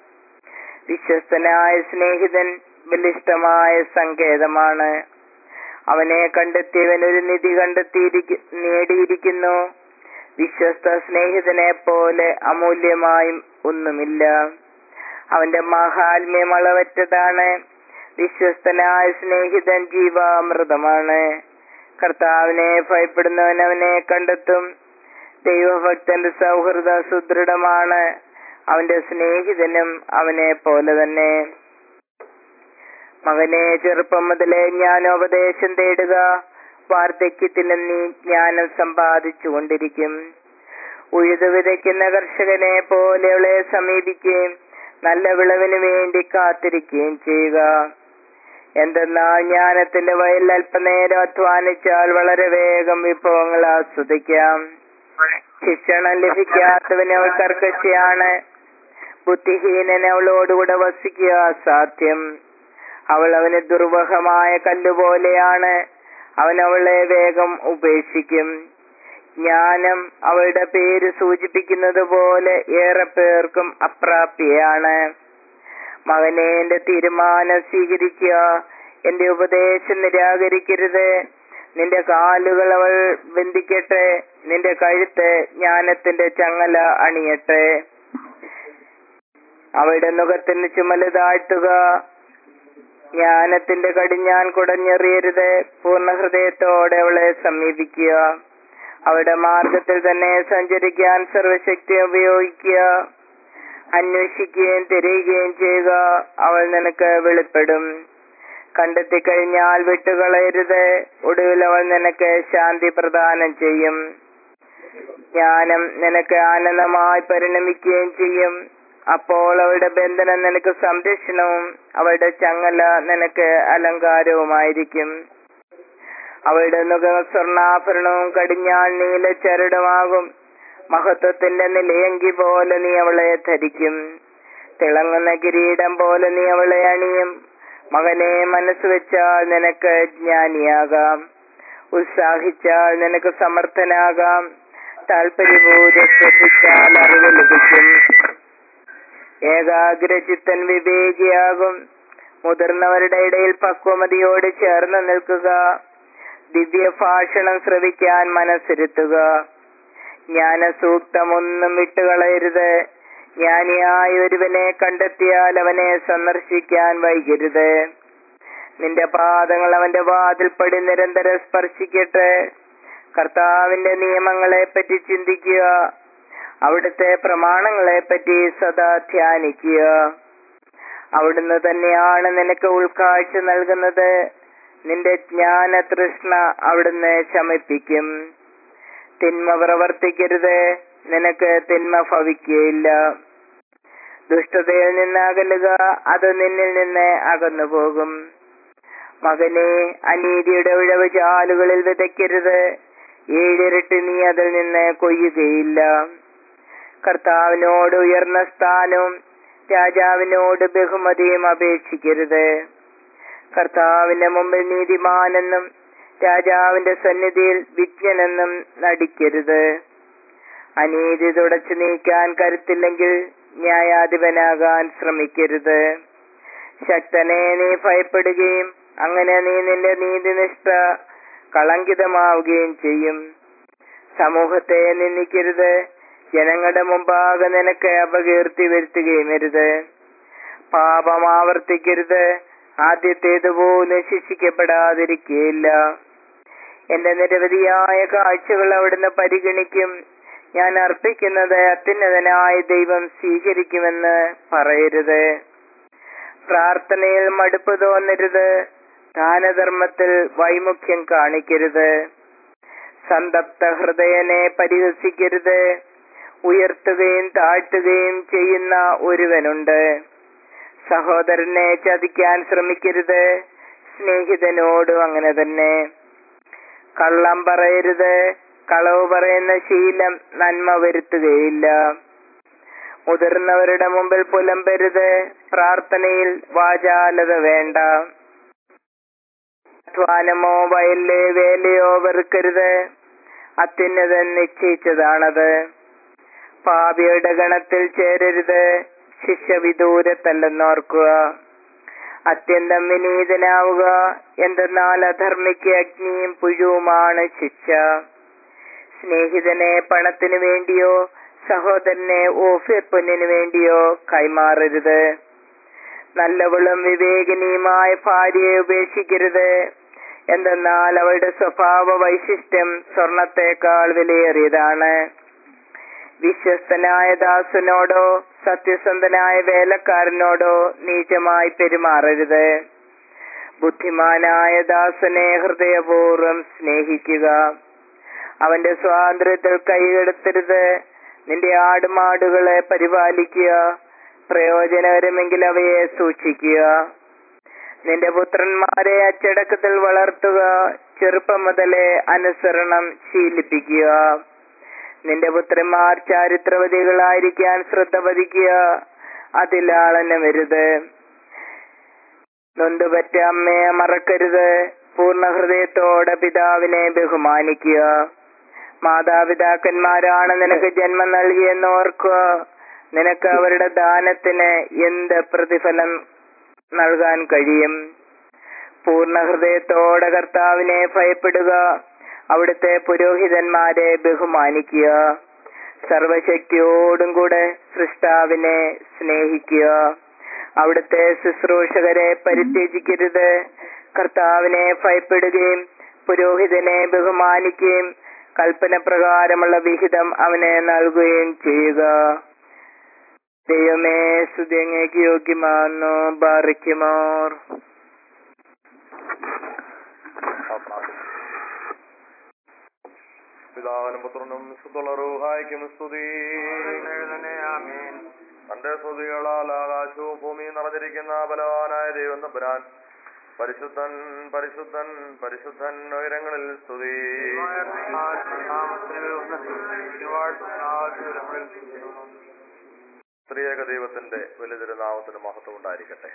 വിശ്വസ്തനായ സ്നേഹിതൻ ബലിഷ്ടമായ സങ്കേതമാണ് അവനെ കണ്ടെത്തിയവൻ ഒരു നിധി കണ്ടെത്തിയിരിക്കു നേടിയിരിക്കുന്നു വിശ്വസ്ത സ്നേഹിതനെ പോലെ അമൂല്യമായും ഒന്നുമില്ല അവന്റെ മഹാത്മ്യം അളവറ്റതാണ് വിശ്വസ്തനായ സ്നേഹിതൻ ജീവാമൃതമാണ് കർത്താവിനെ ഭയപ്പെടുന്നവൻ അവനെ കണ്ടെത്തും ദൈവഭക്തന്റെ സൗഹൃദം സുദൃഢമാണ് അവന്റെ സ്നേഹിതനും അവനെ പോലെ തന്നെ മകനെ ചെറുപ്പം മുതലേ ജ്ഞാനോപദേശം തേടുക വാർദ്ധക്യത്തിലും നീ ജ്ഞാനം സമ്പാദിച്ചു കൊണ്ടിരിക്കും ഉഴുതു വിതയ്ക്കുന്ന കർഷകനെ പോലെയുള്ളെ സമീപിക്കുകയും നല്ല വിളവിന് വേണ്ടി കാത്തിരിക്കുകയും ചെയ്യുക എന്തെന്നാൽ ജ്ഞാനത്തിന്റെ വയലിൽ അല്പനേരം അധ്വാനിച്ചാൽ വളരെ വേഗം വിഭവങ്ങൾ ആസ്വദിക്കാം ശിക്ഷണം ലഭിക്കാത്തവന് അവൾ കർക്കശയാണ് ബുദ്ധിഹീനന് അവളോടുകൂടെ വസിക്കുക അസാധ്യം അവൾ അവന് ദുർവഹമായ കല്ലുപോലെയാണ് അവൻ അവളെ വേഗം ഉപേക്ഷിക്കും ജ്ഞാനം അവളുടെ പേര് സൂചിപ്പിക്കുന്നത് പോലെ ഏറെ പേർക്കും അപ്രാപ്യയാണ് മകനെ എന്റെ തീരുമാനം സ്വീകരിക്കുക എന്റെ ഉപദേശം നിരാകരിക്കരുത് നിന്റെ കാലുകൾ അവൾ ബന്ധിക്കട്ടെ നിന്റെ കഴുത്ത് ജ്ഞാനത്തിന്റെ ചങ്ങല അണിയട്ടെ അവളുടെ മുഖത്തിന് ചുമല് താഴ്ത്തുക ജ്ഞാനത്തിന്റെ കടിഞ്ഞാൻ കുടഞ്ഞെറിയരുത് പൂർണ്ണ ഹൃദയത്തോടെ അവളെ സമീപിക്കുക അവളുടെ മാർഗത്തിൽ തന്നെ സഞ്ചരിക്കാൻ സർവശക്തി ഉപയോഗിക്കുക അന്വേഷിക്കുകയും തിരയുകയും ചെയ്യുക അവൾ നിനക്ക് വെളിപ്പെടും കണ്ടെത്തി കഴിഞ്ഞാൽ വിട്ടുകളയരുത് ഒടുവിൽ അവൾ നിനക്ക് ശാന്തി പ്രദാനം ചെയ്യും ജ്ഞാനം നിനക്ക് ആനന്ദമായി പരിണമിക്കുകയും ചെയ്യും അപ്പോൾ അവളുടെ ബന്ധനം നിനക്ക് സംരക്ഷണവും അവളുടെ ചങ്ങല നിനക്ക് അലങ്കാരവുമായിരിക്കും അവളുടെ മുഖം സ്വർണ്ണാഭരണവും കടിഞ്ഞാൾ നീല ചരടുമാകും മഹത്വത്തിന്റെ നിലയങ്കി പോലെ നീ അവളെ ധരിക്കും തിളങ്ങുന്ന കിരീടം പോലെ നീ അവളെ അണിയും മകനെ മനസ്സ് വെച്ചാൽ നിനക്ക് ജ്ഞാനിയാകാം ഉത്സാഹിച്ചാൽ നിനക്ക് സമർത്ഥനാകാം താല്പര്യപൂർവ്വം ശ്രദ്ധിച്ചാൽ അറിവ് ലഭിക്കും ഏകാഗ്രചിത്തൻ വിവേകിയാകും മുതിർന്നവരുടെ ഇടയിൽ പക്വമതിയോട് ചേർന്ന് നിൽക്കുക ദിവ്യ ഭാഷണം ശ്രവിക്കാൻ മനസ്സിരുത്തുക ജ്ഞാനസൂക്തമൊന്നും വിട്ടുകളയരുത് ജ്ഞാനിയായ ഒരുവനെ കണ്ടെത്തിയാൽ അവനെ സന്ദർശിക്കാൻ വൈകരുത് നിന്റെ പാദങ്ങൾ അവന്റെ വാതിൽപ്പടി നിരന്തരം സ്പർശിക്കട്ടെ കർത്താവിന്റെ നിയമങ്ങളെ പറ്റി ചിന്തിക്കുക അവിടുത്തെ പ്രമാണങ്ങളെ പറ്റി സദാ ധ്യാനിക്കുക അവിടുന്ന് തന്നെയാണ് നിനക്ക് ഉൾക്കാഴ്ച നൽകുന്നത് നിന്റെ ജ്ഞാന തൃഷ്ണ അവിടുന്ന് ശമിപ്പിക്കും തിന്മ പ്രവർത്തിക്കരുത് നിനക്ക് തിന്മ ഭവിക്കുകയില്ല ദുഷ്ടതയിൽ നിന്ന് അകലുക അത് നിന്നിൽ നിന്ന് അകന്നു പോകും മകനെ അനീതിയുടെ ഉഴവ് ചാലുകളിൽ വിതയ്ക്കരുത് ഏഴിരട്ടി നീ അതിൽ നിന്ന് കൊയ്യുകയില്ല കർത്താവിനോട് ഉയർന്ന സ്ഥാനവും രാജാവിനോട് ബഹുമതിയും അപേക്ഷിക്കരുത് കർത്താവിന്റെ മുമ്പിൽ നീതിമാനെന്നും രാജാവിന്റെ സന്നിധിയിൽ വിജ്ഞനെന്നും നടിക്കരുത് അനീതി തുടച്ചു നീക്കാൻ കരുത്തില്ലെങ്കിൽ ന്യായാധിപനാകാൻ ശ്രമിക്കരുത് ശക്തനെ നീ ഭയപ്പെടുകയും അങ്ങനെ നീ നിന്റെ നീതിനിഷ്ഠ കളങ്കിതമാവുകയും ചെയ്യും സമൂഹത്തെ നിന്ദിക്കരുത് ജനങ്ങളുടെ മുമ്പാകെ നിനക്ക് അപകീർത്തി വരുത്തുകയും അരുത് പാപം ആവർത്തിക്കരുത് ആദ്യത്തേതുപോലും ശിക്ഷിക്കപ്പെടാതിരിക്കുകയില്ല എന്റെ നിരവധിയായ കാഴ്ചകൾ അവിടുന്ന് പരിഗണിക്കും ഞാൻ അർപ്പിക്കുന്നത് അത്യുന്നതനായ ദൈവം സ്വീകരിക്കുമെന്ന് പറയരുത് പ്രാർത്ഥനയിൽ മടുപ്പ് തോന്നരുത് ദാനധർമ്മത്തിൽ വൈമുഖ്യം കാണിക്കരുത് സന്തപ്ത ഹൃദയനെ പരിഹസിക്കരുത് ഉയർത്തുകയും താഴ്ത്തുകയും ചെയ്യുന്ന ഒരുവനുണ്ട് സഹോദരനെ ചതിക്കാൻ ശ്രമിക്കരുത് സ്നേഹിതനോടും അങ്ങനെ തന്നെ കള്ളം പറയരുത് കളവ് പറയുന്ന ശീലം നന്മ വരുത്തുകയില്ല മുതിർന്നവരുടെ മുമ്പിൽ പുലമ്പരുത് പ്രാർത്ഥനയിൽ വാചാലത വേണ്ട അധ്വാനമോ വയലിലെ വേലയോ വെറുക്കരുത് അത്യുന്നതൻ നിശ്ചയിച്ചതാണത് പാപിയുടെ ഗണത്തിൽ ചേരരുത് ശിക്ഷ വിദൂരത്തല്ലെന്നോർക്കുക അത്യന്തം വിനീതനാവുക എന്തെന്നാൽ അധർമ്മിക്ക് അഗ്നിയും പുഴുവുമാണ് ശിക്ഷ സ്നേഹിതനെ പണത്തിനു വേണ്ടിയോ സഹോദരനെ ഓഫിർ പൊന്നിനു വേണ്ടിയോ കൈമാറരുത് നല്ലവളും വിവേകനീയമായ ഭാര്യയെ ഉപേക്ഷിക്കരുത് എന്തെന്നാൽ അവളുടെ സ്വഭാവ വൈശിഷ്ട്യം സ്വർണത്തേക്കാൾ വിലയേറിയതാണ് വിശ്വസ്തനായ ദാസനോടോ സത്യസന്ധനായ വേലക്കാരനോടോ നീചമായി പെരുമാറരുത് ബുദ്ധിമാനായ ദാസനെ ഹൃദയപൂർവ്വം സ്നേഹിക്കുക അവന്റെ സ്വാതന്ത്ര്യത്തിൽ കൈകെടുത്തരുത് നിന്റെ ആടുമാടുകളെ പരിപാലിക്കുക പ്രയോജനകരമെങ്കിൽ അവയെ സൂക്ഷിക്കുക നിന്റെ പുത്രന്മാരെ അച്ചടക്കത്തിൽ വളർത്തുക ചെറുപ്പം മുതലേ അനുസരണം ശീലിപ്പിക്കുക നിന്റെ പുത്രന്മാർ ചാരിത്രവതികളായിരിക്കാൻ ശ്രദ്ധ പതിക്കുക അതിലാളനമരുത് നൊന്തുപറ്റ അമ്മയെ മറക്കരുത് പൂർണ്ണ ഹൃദയത്തോടെ പിതാവിനെ ബഹുമാനിക്കുക മാതാപിതാക്കന്മാരാണ് നിനക്ക് ജന്മം നൽകിയെന്ന് ഓർക്കുക നിനക്ക് അവരുടെ ദാനത്തിന് എന്ത് പ്രതിഫലം നൽകാൻ കഴിയും പൂർണ്ണ ഹൃദയത്തോടെ കർത്താവിനെ ഭയപ്പെടുക അവിടുത്തെ പുരോഹിതന്മാരെ ബഹുമാനിക്കുക സർവശക്തിയോടും കൂടെ സൃഷ്ടാവിനെ സ്നേഹിക്കുക അവിടുത്തെ ശുശ്രൂഷകരെ പരിത്യജിക്കരുത് കർത്താവിനെ ഭയപ്പെടുകയും പുരോഹിതനെ ബഹുമാനിക്കുകയും കൽപ്പന പ്രകാരമുള്ള വിഹിതം അവന് നൽകുകയും ചെയ്യുക ദൈവമേ സ്തുതിയങ്ങേക്ക് യോഗ്യമാണെന്നു ബാറിക്കുമാർ പിതാവിനും പുത്രനും ശുദ്ധുള്ള റൂഹായിക്കും സ്തുതി തന്റെ സ്തുതികളാൽ ആകാശവും ഭൂമിയും നിറഞ്ഞിരിക്കുന്ന ബലവാനായ ദൈവം തമ്പുരാൻ പരിശുദ്ധൻ പരിശുദ്ധൻ പരിശുദ്ധൻ ഉയരങ്ങളിൽ സ്തുതി സ്ത്രീയേക ദൈവത്തിന്റെ വലിയ തിരുനാമത്തിന് മഹത്വം ഉണ്ടായിരിക്കട്ടെ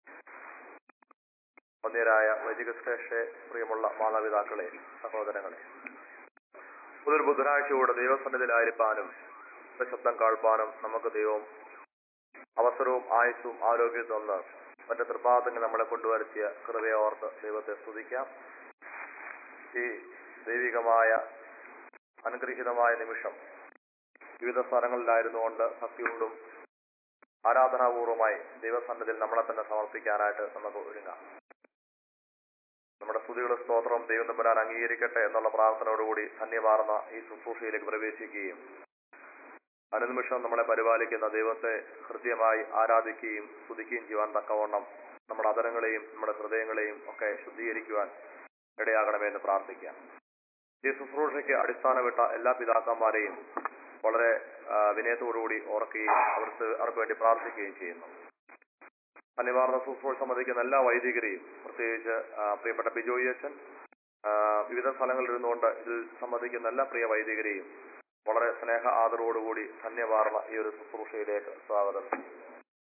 വന്യരായ വൈദിക ശ്രേഷ്ഠ പ്രിയമുള്ള മാതാപിതാക്കളെ സഹോദരങ്ങളെ ഒരു ബുധനാഴ്ചയോടെ ദൈവസന്നിധിയിലായിരിക്കാനും ശബ്ദം കാൾപ്പാനും നമുക്ക് ദൈവം അവസരവും ആയുസ്സും ആരോഗ്യവും തന്ന് മറ്റു തൃപ്പാദങ്ങൾ നമ്മളെ കൊണ്ടുവരുത്തിയ കൃപയെ ഓർത്ത് ദൈവത്തെ സ്തുതിക്കാം ഈ ദൈവികമായ അനുഗ്രഹീതമായ നിമിഷം വിവിധ സ്ഥലങ്ങളിലായിരുന്നുകൊണ്ട് ഭക്തിയോടും ആരാധനാപൂർവമായി ദൈവസന്നിധിയിൽ നമ്മളെ തന്നെ സമർപ്പിക്കാനായിട്ട് നമുക്ക് ഒരുങ്ങാം നമ്മുടെ സ്തുതിയുടെ സ്തോത്രം ദൈവം തമ്പുരാൻ അംഗീകരിക്കട്ടെ എന്നുള്ള പ്രാർത്ഥനയോടുകൂടി ധന്യമാർന്ന ഈ ശുശ്രൂഷയിലേക്ക് പ്രവേശിക്കുകയും അനുനിമിഷം നമ്മളെ പരിപാലിക്കുന്ന ദൈവത്തെ ഹൃദ്യമായി ആരാധിക്കുകയും സ്തുതിക്കുകയും ചെയ്യുവാൻ തക്കവണ്ണം നമ്മുടെ അതരങ്ങളെയും നമ്മുടെ ഹൃദയങ്ങളെയും ഒക്കെ ശുദ്ധീകരിക്കുവാൻ ഇടയാകണമെന്ന് പ്രാർത്ഥിക്കാം ഈ ശുശ്രൂഷയ്ക്ക് അടിസ്ഥാനമിട്ട എല്ലാ പിതാക്കന്മാരെയും വളരെ ആ, വിനയത്തോടുകൂടി ഓർക്കുകയും അവർക്ക് അവർക്ക് വേണ്ടി പ്രാർത്ഥിക്കുകയും ചെയ്യുന്നു അനിവാർന്ന ശുശ്രൂഷ സംബന്ധിക്കുന്ന എല്ലാ വൈദികരെയും പ്രത്യേകിച്ച് ആ, പ്രിയപ്പെട്ട ബിജോയി അച്ഛൻ ആ, വിവിധ സ്ഥലങ്ങളിൽ ഇരുന്നുകൊണ്ട് ഇതിൽ സംബന്ധിക്കുന്ന എല്ലാ പ്രിയ വൈദികരെയും വളരെ സ്നേഹ ആദരവോടുകൂടി ധന്യമാർന്ന ഈ ഒരു ശുശ്രൂഷയിലേക്ക് സ്വാഗതം ചെയ്യുന്നു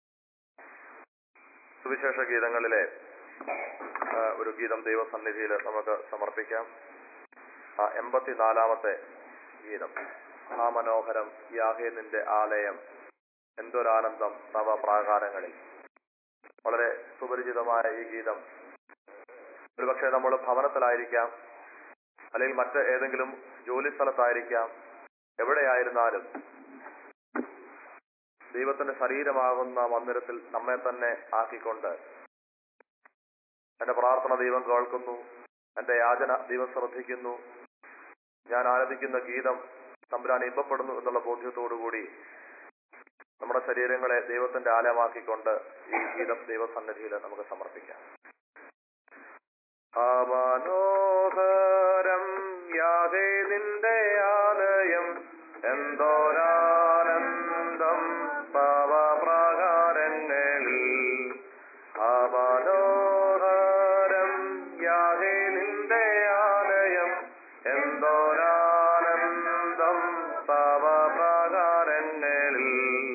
സുവിശേഷ ഗീതങ്ങളിലെ ആ, ഒരു ഗീതം ദൈവസന്നിധിയിൽ നമുക്ക് സമർപ്പിക്കാം ആ എൺപത്തിനാലാമത്തെ ഗീതം ആ മനോഹരം യാഹേ നിന്റെ ആലയം എന്തൊരാനന്ദം തവ പ്രാകാരങ്ങളിൽ വളരെ സുപരിചിതമായ ഈ ഗീതം ഒരുപക്ഷെ നമ്മൾ ഭവനത്തിലായിരിക്കാം അല്ലെങ്കിൽ മറ്റ് ഏതെങ്കിലും ജോലി സ്ഥലത്തായിരിക്കാം എവിടെയായിരുന്നാലും ദൈവത്തിന്റെ ശരീരമാകുന്ന മന്ദിരത്തിൽ നമ്മെ തന്നെ ആക്കിക്കൊണ്ട് എന്റെ പ്രാർത്ഥന ദൈവം കേൾക്കുന്നു എന്റെ യാചന ദൈവം ശ്രദ്ധിക്കുന്നു ഞാൻ ആരാധിക്കുന്ന ഗീതം തമ്പുരാൻ ഇമ്പപ്പെടുന്നു എന്നുള്ള ബോധ്യത്തോടുകൂടി നമ്മുടെ ശരീരങ്ങളെ ദൈവത്തിന്റെ ആലയമാക്കിക്കൊണ്ട് ഈ ഗീതം ദൈവസന്നിധിയിൽ നമുക്ക് സമർപ്പിക്കാം മനോഹരം യാതേ നിന്റെ ആലയം എന്തോരാനന്ദം പവ പ്രകാരങ്ങളിൽ മനോഹരം യാതേ നിന്റെ ആലയം എന്തോരാനന്ദം പവ പ്രകാരങ്ങളിൽ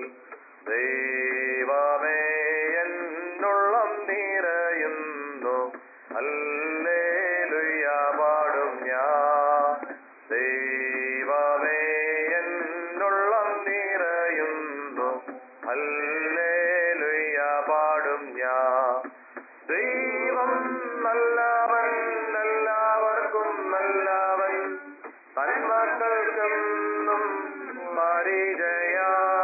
ദൈവമേ എന്നുള്ളം നിറയുന്നു അല്ലേലുയ പാടും ഞാൻ ദൈവമേ എന്നുള്ളം നിറയുന്നു അല്ലേലുയ പാടും ഞാൻ ദൈവം നല്ലവൻ എല്ലാവർക്കും നല്ലവൻ തന്മക്കൾക്കെന്നും പരിചയ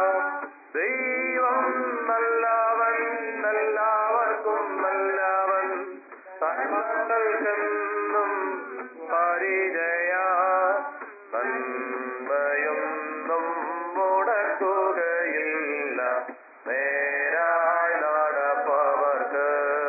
ദൈവം നല്ലവൻ എല്ലാവർക്കും നല്ലവൻ തന്മക്കൾക്കെന്നും പരിചയ നന്മയൊന്നും മുടക്കുകയില്ല നേരായി നടപ്പവർക്ക്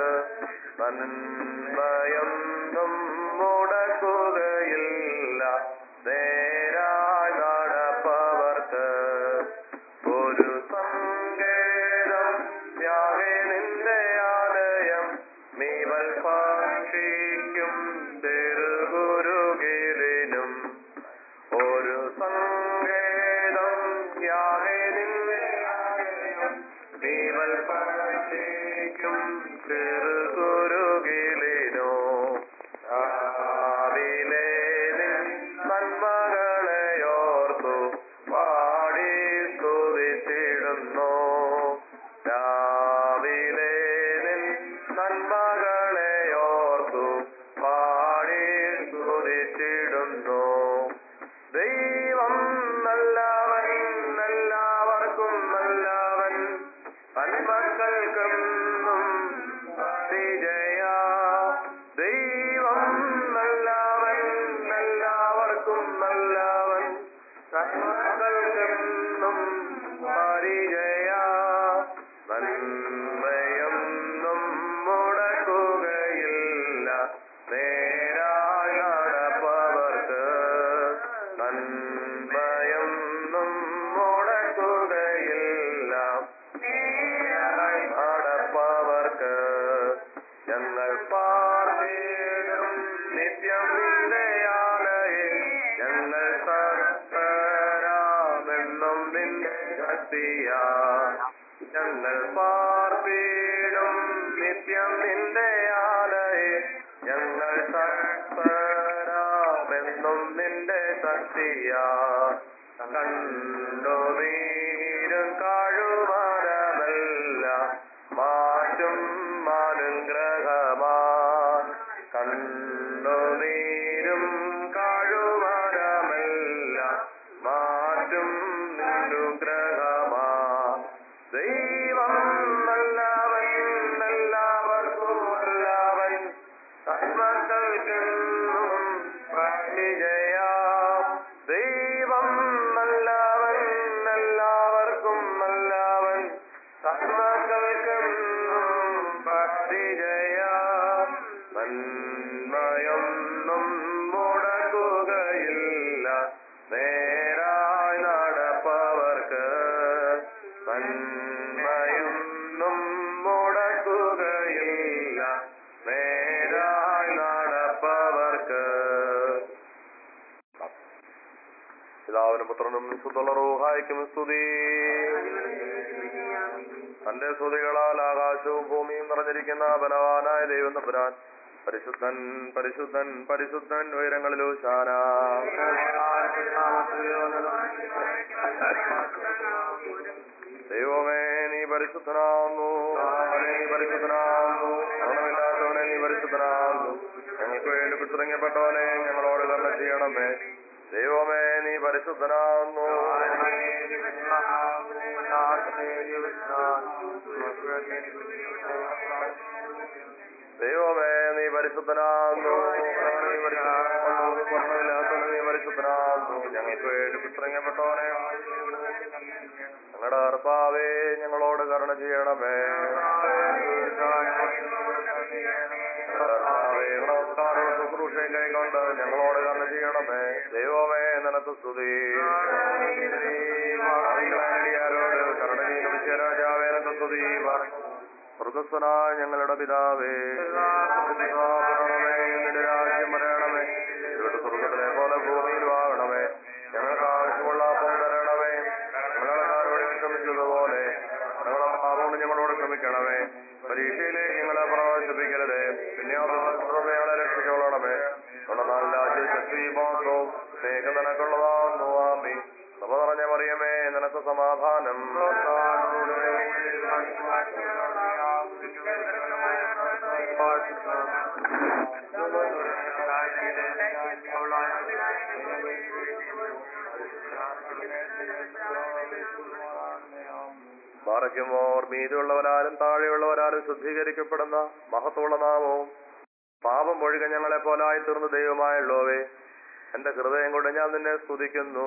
നന്മയൊന്നും മുടക്കുകയില്ല നേരായി നടപ്പവർക്ക് ഒരു സങ്കേതം യാവേ നിന്റെ ആലയം നീവൽ സാക്ഷിക്കും തിരുഗുരുകിലിനും ഒരു സങ്കേതം യാവേ നിന്റെ ആലയം നീവൽ സാക്ഷിക്കും തിരുഗുരുകിലിനോ രാവിലെ നിൻ നന്മകളെയോർത്തു പാടി സ്തുതിച്ചിടുന്നു രാവിലെ നിൻ നന്മകളെയോർത്തു പാടി സ്തുതിച്ചിടുന്നു ദൈവം നല്ലവൻ എല്ലാവർക്കും നല്ലവൻ അൻപക്കൾക്കെന്നും വിജയ ദൈവം നല്ലവൻ എല്ലാവർക്കും നല്ലവൻ അൻപക്കൾക്കെന്നും പരിചയ നന്മയൊന്നും മുടക്കുകയില്ല നേരായി നടപ്പവർക്ക് നന്മയൊന്നും മുടക്കുകയില്ല ശക്തിയാ ഞങ്ങൾ പാർപ്പീടും നിത്യം നിന്റെ ആലയെ ഞങ്ങൾ ശക്തരാമെന്നും നിന്റെ ശക്തിയാ കണ്ണുനീരും കാഴുമരമല്ല മാറ്റും അനുഗ്രഹമാ കണ്ണുനീരും കാഴുമരമല്ല മാറ്റും അനുഗ്രഹമാ ദൈവം നല്ലവൻ എല്ലാവർക്കും നല്ലവൻ സന്മക്കൾക്കെന്നും പരിചയാം ദൈവം നല്ലവൻ എല്ലാവർക്കും നല്ലവൻ സന്മക്കൾക്കെന്നും പരിചയാം നന്മയൊന്നും മുടക്കുകയില്ല നേരായി നടപ്പവർക്ക് നന്മയൊന്നും മുടക്കുകയില്ല നേരായി നടപ്പവർക്ക് പിതാവിനും പുത്രനും വിശുദ്ധുള്ള റൂഹായിക്കും സ്തുതി തന്റെ സ്തുതികളാൽ ആകാശവും ഭൂമിയും നിറഞ്ഞിരിക്കുന്ന ബലവാനായ ദൈവം തമ്പുരാൻ പരിശുദ്ധൻ പരിശുദ്ധൻ പരിശുദ്ധൻ ഉയരങ്ങളിലോ ശാന ദൈവമേ നീ പരിശുദ്ധനാകുന്നു നീ പരിശുദ്ധനാകുന്നു മരണമില്ലാത്തവനെ നീ പരിശുദ്ധനാകുന്നു ഞങ്ങൾക്ക് വേണ്ടി പിന്തുടങ്ങപ്പെട്ടവനെ ഞങ്ങളോട് കണ്ട ചെയ്യണമേ ദൈവമേ നീ പരിശുദ്ധനാകുന്നു ദൈവമേ നീ പരിശുദ്ധനാകുന്നു നീ പരിശുദ്ധനാകുന്നു മരണമില്ലാത്തവനെ നീ പരിശുദ്ധനാകുന്നു ഞങ്ങൾക്ക് വേണ്ടി പിന്തുടങ്ങപ്പെട്ടവനെ ഞങ്ങളുടെ കർത്താവേ ഞങ്ങളോട് കരുണ ചെയ്യണമേ കർത്താവേ, നമസ്കാരവും ശുശ്രൂഷയും കൈക്കൊണ്ട് ഞങ്ങളോട് കരുണ ചെയ്യണമേ ദൈവമേ നിനക്ക് സ്തുതി അടിയാരോട് കരുണ ചെയ്യുന്ന രാജാവേ നിനക്ക് സ്തുതി മൃഗസ്വനായ ഞങ്ങളുടെ പിതാവേ പിതാവേ, നിന്റെ രാജ്യം വരണമേ ഇവിടെ സ്വർഗത്തിലെ പോലെ ഭൂമിയിൽ വാഴണമേ ഞങ്ങൾക്ക് ആവശ്യമുള്ള അപ്പം തരണമേ ഞങ്ങളെക്കാരോട് ക്ഷമിച്ചതുപോലെ ഞങ്ങളെ പാപം ഞങ്ങളോട് ക്ഷമിക്കണമേ പരീക്ഷയിലേക്ക് ഞങ്ങളെ പ്രവേശിപ്പിക്കരുതേ പിന്നെ ഞങ്ങളെ രക്ഷിച്ചോളണമേ നമ്മുടെ നല്ല രാജ്യ ശക്തി മാത്രവും സ്നേഹം നിനക്കുള്ളതാകുന്നു ആമി സഭ നിറഞ്ഞ മറിയമേ നിനക്ക് സമാധാനം മറയ്ക്കുമോർ മീതിയുള്ളവരാലും താഴെയുള്ളവരാലും ശുദ്ധീകരിക്കപ്പെടുന്ന മഹത്തുള്ള നാമവും പാപം ഒഴുക ഞങ്ങളെ പോലായി തീർന്ന ദൈവമായുള്ളവേ എന്റെ ഹൃദയം കൊണ്ട് ഞാൻ നിന്നെ സ്തുതിക്കുന്നു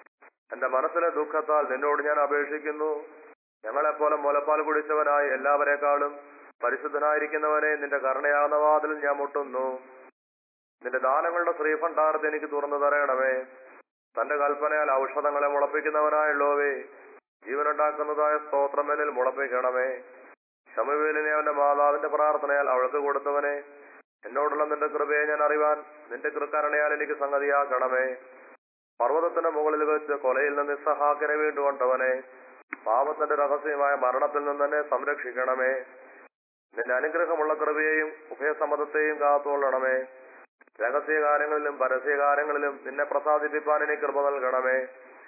എന്റെ മനസ്സിലെ ദുഃഖത്താൽ നിന്നോട് ഞാൻ അപേക്ഷിക്കുന്നു ഞങ്ങളെപ്പോലെ മുലപ്പാൽ കുടിച്ചവനായി എല്ലാവരെക്കാളും പരിശുദ്ധനായിരിക്കുന്നവനെ നിന്റെ കരുണയാകുന്ന വാതിൽ ഞാൻ മുട്ടുന്നു നിന്റെ ദാനങ്ങളുടെ ശ്രീഭണ്ഡാരത്തെ എനിക്ക് തുറന്നു തരണമേ തന്റെ കൽപ്പനയാൽ ഔഷധങ്ങളെ മുളപ്പിക്കുന്നവനായുള്ളവേ ജീവനുണ്ടാക്കുന്നതായ സ്തോത്രമെന്നിൽ മുളപ്പിക്കണമേ ശമുവേലിനെ അവന്റെ മാതാവിന്റെ പ്രാർത്ഥനയാൽ അവൾക്ക് കൊടുത്തവനെ എന്നോടുള്ള നിന്റെ കൃപയെ ഞാൻ അറിവാൻ നിന്റെ കൃക്കരണയാൽ എനിക്ക് സംഗതിയാക്കണമേ പർവ്വതത്തിന്റെ മുകളിൽ വെച്ച് കൊലയിൽ നിന്ന് നിസ്സഹാക്കിനെ വീണ്ടുകൊണ്ടവനെ പാപത്തിന്റെ രഹസ്യമായ മരണത്തിൽ നിന്ന് തന്നെ സംരക്ഷിക്കണമേ നിന്റെ അനുഗ്രഹമുള്ള കൃപയെയും ഉഭയസമ്മതത്തെയും കാത്തുകൊള്ളണമേ രഹസ്യകാര്യങ്ങളിലും പരസ്യകാര്യങ്ങളിലും നിന്നെ പ്രസാദിപ്പിക്കാൻ എനിക്ക് കൃപ നൽകണമേ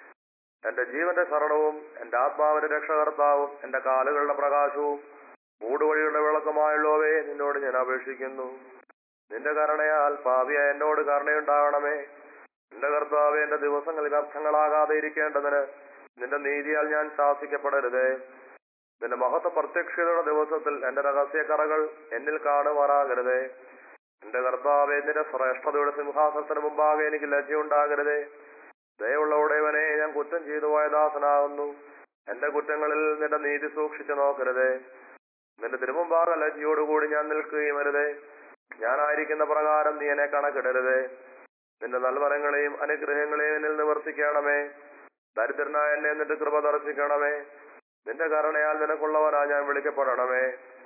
എന്റെ ജീവന്റെ ശരണവും എന്റെ ആത്മാവിന്റെ രക്ഷകർത്താവും എന്റെ കാലുകളുടെ പ്രകാശവും മൂടുവഴികളുടെ വിളക്കുമായുള്ളവേ നിന്നോട് ഞാൻ അപേക്ഷിക്കുന്നു നിന്റെ കരുണയാൽ പാപിയ എന്നോട് കരുണയുണ്ടാകണമേ എന്റെ കർത്താവ് എന്റെ ദിവസങ്ങളിൽ അർത്ഥങ്ങളാകാതെ ഇരിക്കേണ്ടതിന് നിന്റെ നീതിയാൽ ഞാൻ ശാസിക്കപ്പെടരുതേ നിന്റെ മഹത്വ പ്രത്യക്ഷതയുടെ ദിവസത്തിൽ എന്റെ രഹസ്യക്കറകൾ എന്നിൽ കാണുമാറാകരുതേ എന്റെ കർത്താവ് നിന്റെ ശ്രേഷ്ഠതയുടെ സിംഹാസനത്തിന് മുമ്പാകെ എനിക്ക് ലജ്ജയുണ്ടാകരുതേ ദയുള്ള ഉടയവനെ ഞാൻ കുറ്റം ചെയ്തു പോയ ദാസനാകുന്നു എന്റെ കുറ്റങ്ങളിൽ നിന്റെ നീതി സൂക്ഷിച്ചു നോക്കരുതേ നിന്റെ തിരുമുമ്പാറ ലജ്ജയോടുകൂടി ഞാൻ നിൽക്കുകയും അരുതേ ഞാനായിരിക്കുന്ന പ്രകാരം നീ എന്നെ കണക്കിടരുതേ നിന്റെ നൽവരങ്ങളെയും അനുഗ്രഹങ്ങളെയും എന്നിൽ നിവർത്തിക്കണമേ ദരിദ്രനായ എന്നെ നിന്റെ കൃപ ദർശിക്കണമേ നിന്റെ കരുണയാൽ നിനക്കുള്ളവനാ ഞാൻ വിളിക്കപ്പെടണമേ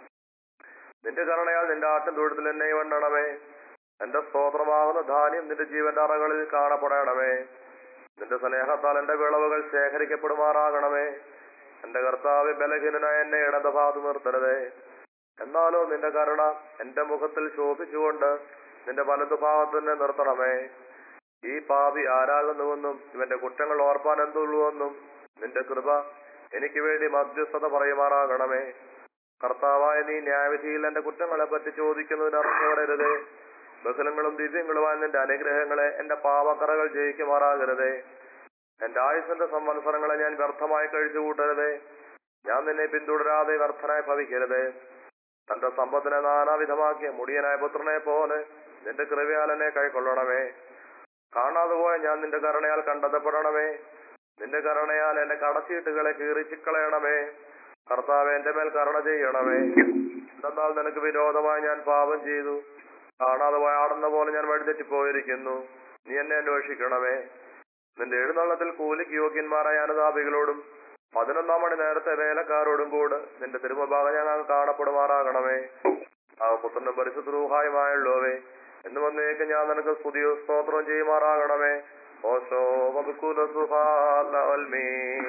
നിന്റെ കരുണയാൽ നിന്റെ ആട്ടിൻ തൊഴുത്തിൽ എന്നെ വണ്ണണമേ എന്റെ സ്തോത്രമാകുന്ന ധാന്യം നിന്റെ ജീവന്റെ അറകളിൽ കാണപ്പെടണമേ നിന്റെ സ്നേഹത്താൽ എന്റെ വിളവുകൾ ശേഖരിക്കപ്പെടുമാറാകണമേ എന്റെ കർത്താവ് ബലഹീനനായ എന്നെ ഇടത ഭാഗത്ത് നിർത്തരുതേ എന്നാലോ നിന്റെ കരുണ എന്റെ മുഖത്തിൽ ശോഭിച്ചുകൊണ്ട് നിന്റെ വലതുഭാഗത്ത് തന്നെ നിർത്തണമേ ഈ പാപി ആരാകുന്നുവെന്നും ഇവന്റെ കുറ്റങ്ങൾ ഓർപ്പാൻ എന്തുള്ളൂവെന്നും നിന്റെ കൃപ എനിക്ക് വേണ്ടി മധ്യസ്ഥത പറയുമാറാകണമേ കർത്താവായ നീ ന്യായവിധിയിൽ എന്റെ കുറ്റങ്ങളെ പറ്റി ചോദിക്കുന്നതിന് അറിഞ്ഞു വരരുതേ ബഹുലങ്ങളും ദിവ്യങ്ങളുമായ നിന്റെ അനുഗ്രഹങ്ങളെ എന്റെ പാവക്കറകൾ ജയിക്കുമാറാകരുതേ എന്റെ ആയുസിന്റെ സംവത്സരങ്ങളെ ഞാൻ വ്യർത്ഥമായി കഴിച്ചു കൂട്ടരുതേ ഞാൻ നിന്നെ പിന്തുടരാതെ വ്യർത്ഥനായി ഭവിക്കരുതേ തന്റെ സമ്പത്തിനെ നാനാവിധമാക്കിയ മുടിയനായ പുത്രനെ പോലെ നിന്റെ കൃപയാൽ എന്നെ കൈക്കൊള്ളണമേ കാണാതെ പോയ ഞാൻ നിന്റെ കരുണയാൽ കണ്ടെത്തപ്പെടണമേ നിന്റെ കരുണയാൽ എന്റെ കടച്ചീട്ടുകളെ കീറിച്ചിക്കളയണമേ കർത്താവ് എന്റെ മേൽ കരുണ ചെയ്യണമേ എന്തെന്നാൽ നിനക്ക് വിരോധമായി ഞാൻ പാപം ചെയ്തു കാണാതെ പോയ ആടുന്ന പോലെ ഞാൻ വഴിതെറ്റിപ്പോയിരിക്കുന്നു നീ എന്നെ അന്വേഷിക്കണമേ നിന്റെ എഴുന്നള്ളത്തിൽ കൂലിക്ക് യോഗ്യന്മാരായ അനുതാപികളോടും പതിനൊന്നാം മണി നേരത്തെ വേലക്കാരോടും കൂടെ നിന്റെ തിരുമുഭാഗം ഞങ്ങൾ കാണപ്പെടുമാറാകണമേ ആ പുത്രനും പരിശുദ്രൂഹായുമായുള്ളവേ എന്ന് വന്നേക്ക് ഞാൻ നിനക്ക് സ്തുതിയോ സ്തോത്രം ചെയ്യുമാറാകണമേ ഓശോ വബുക്കുല സുഹാലവൽമീ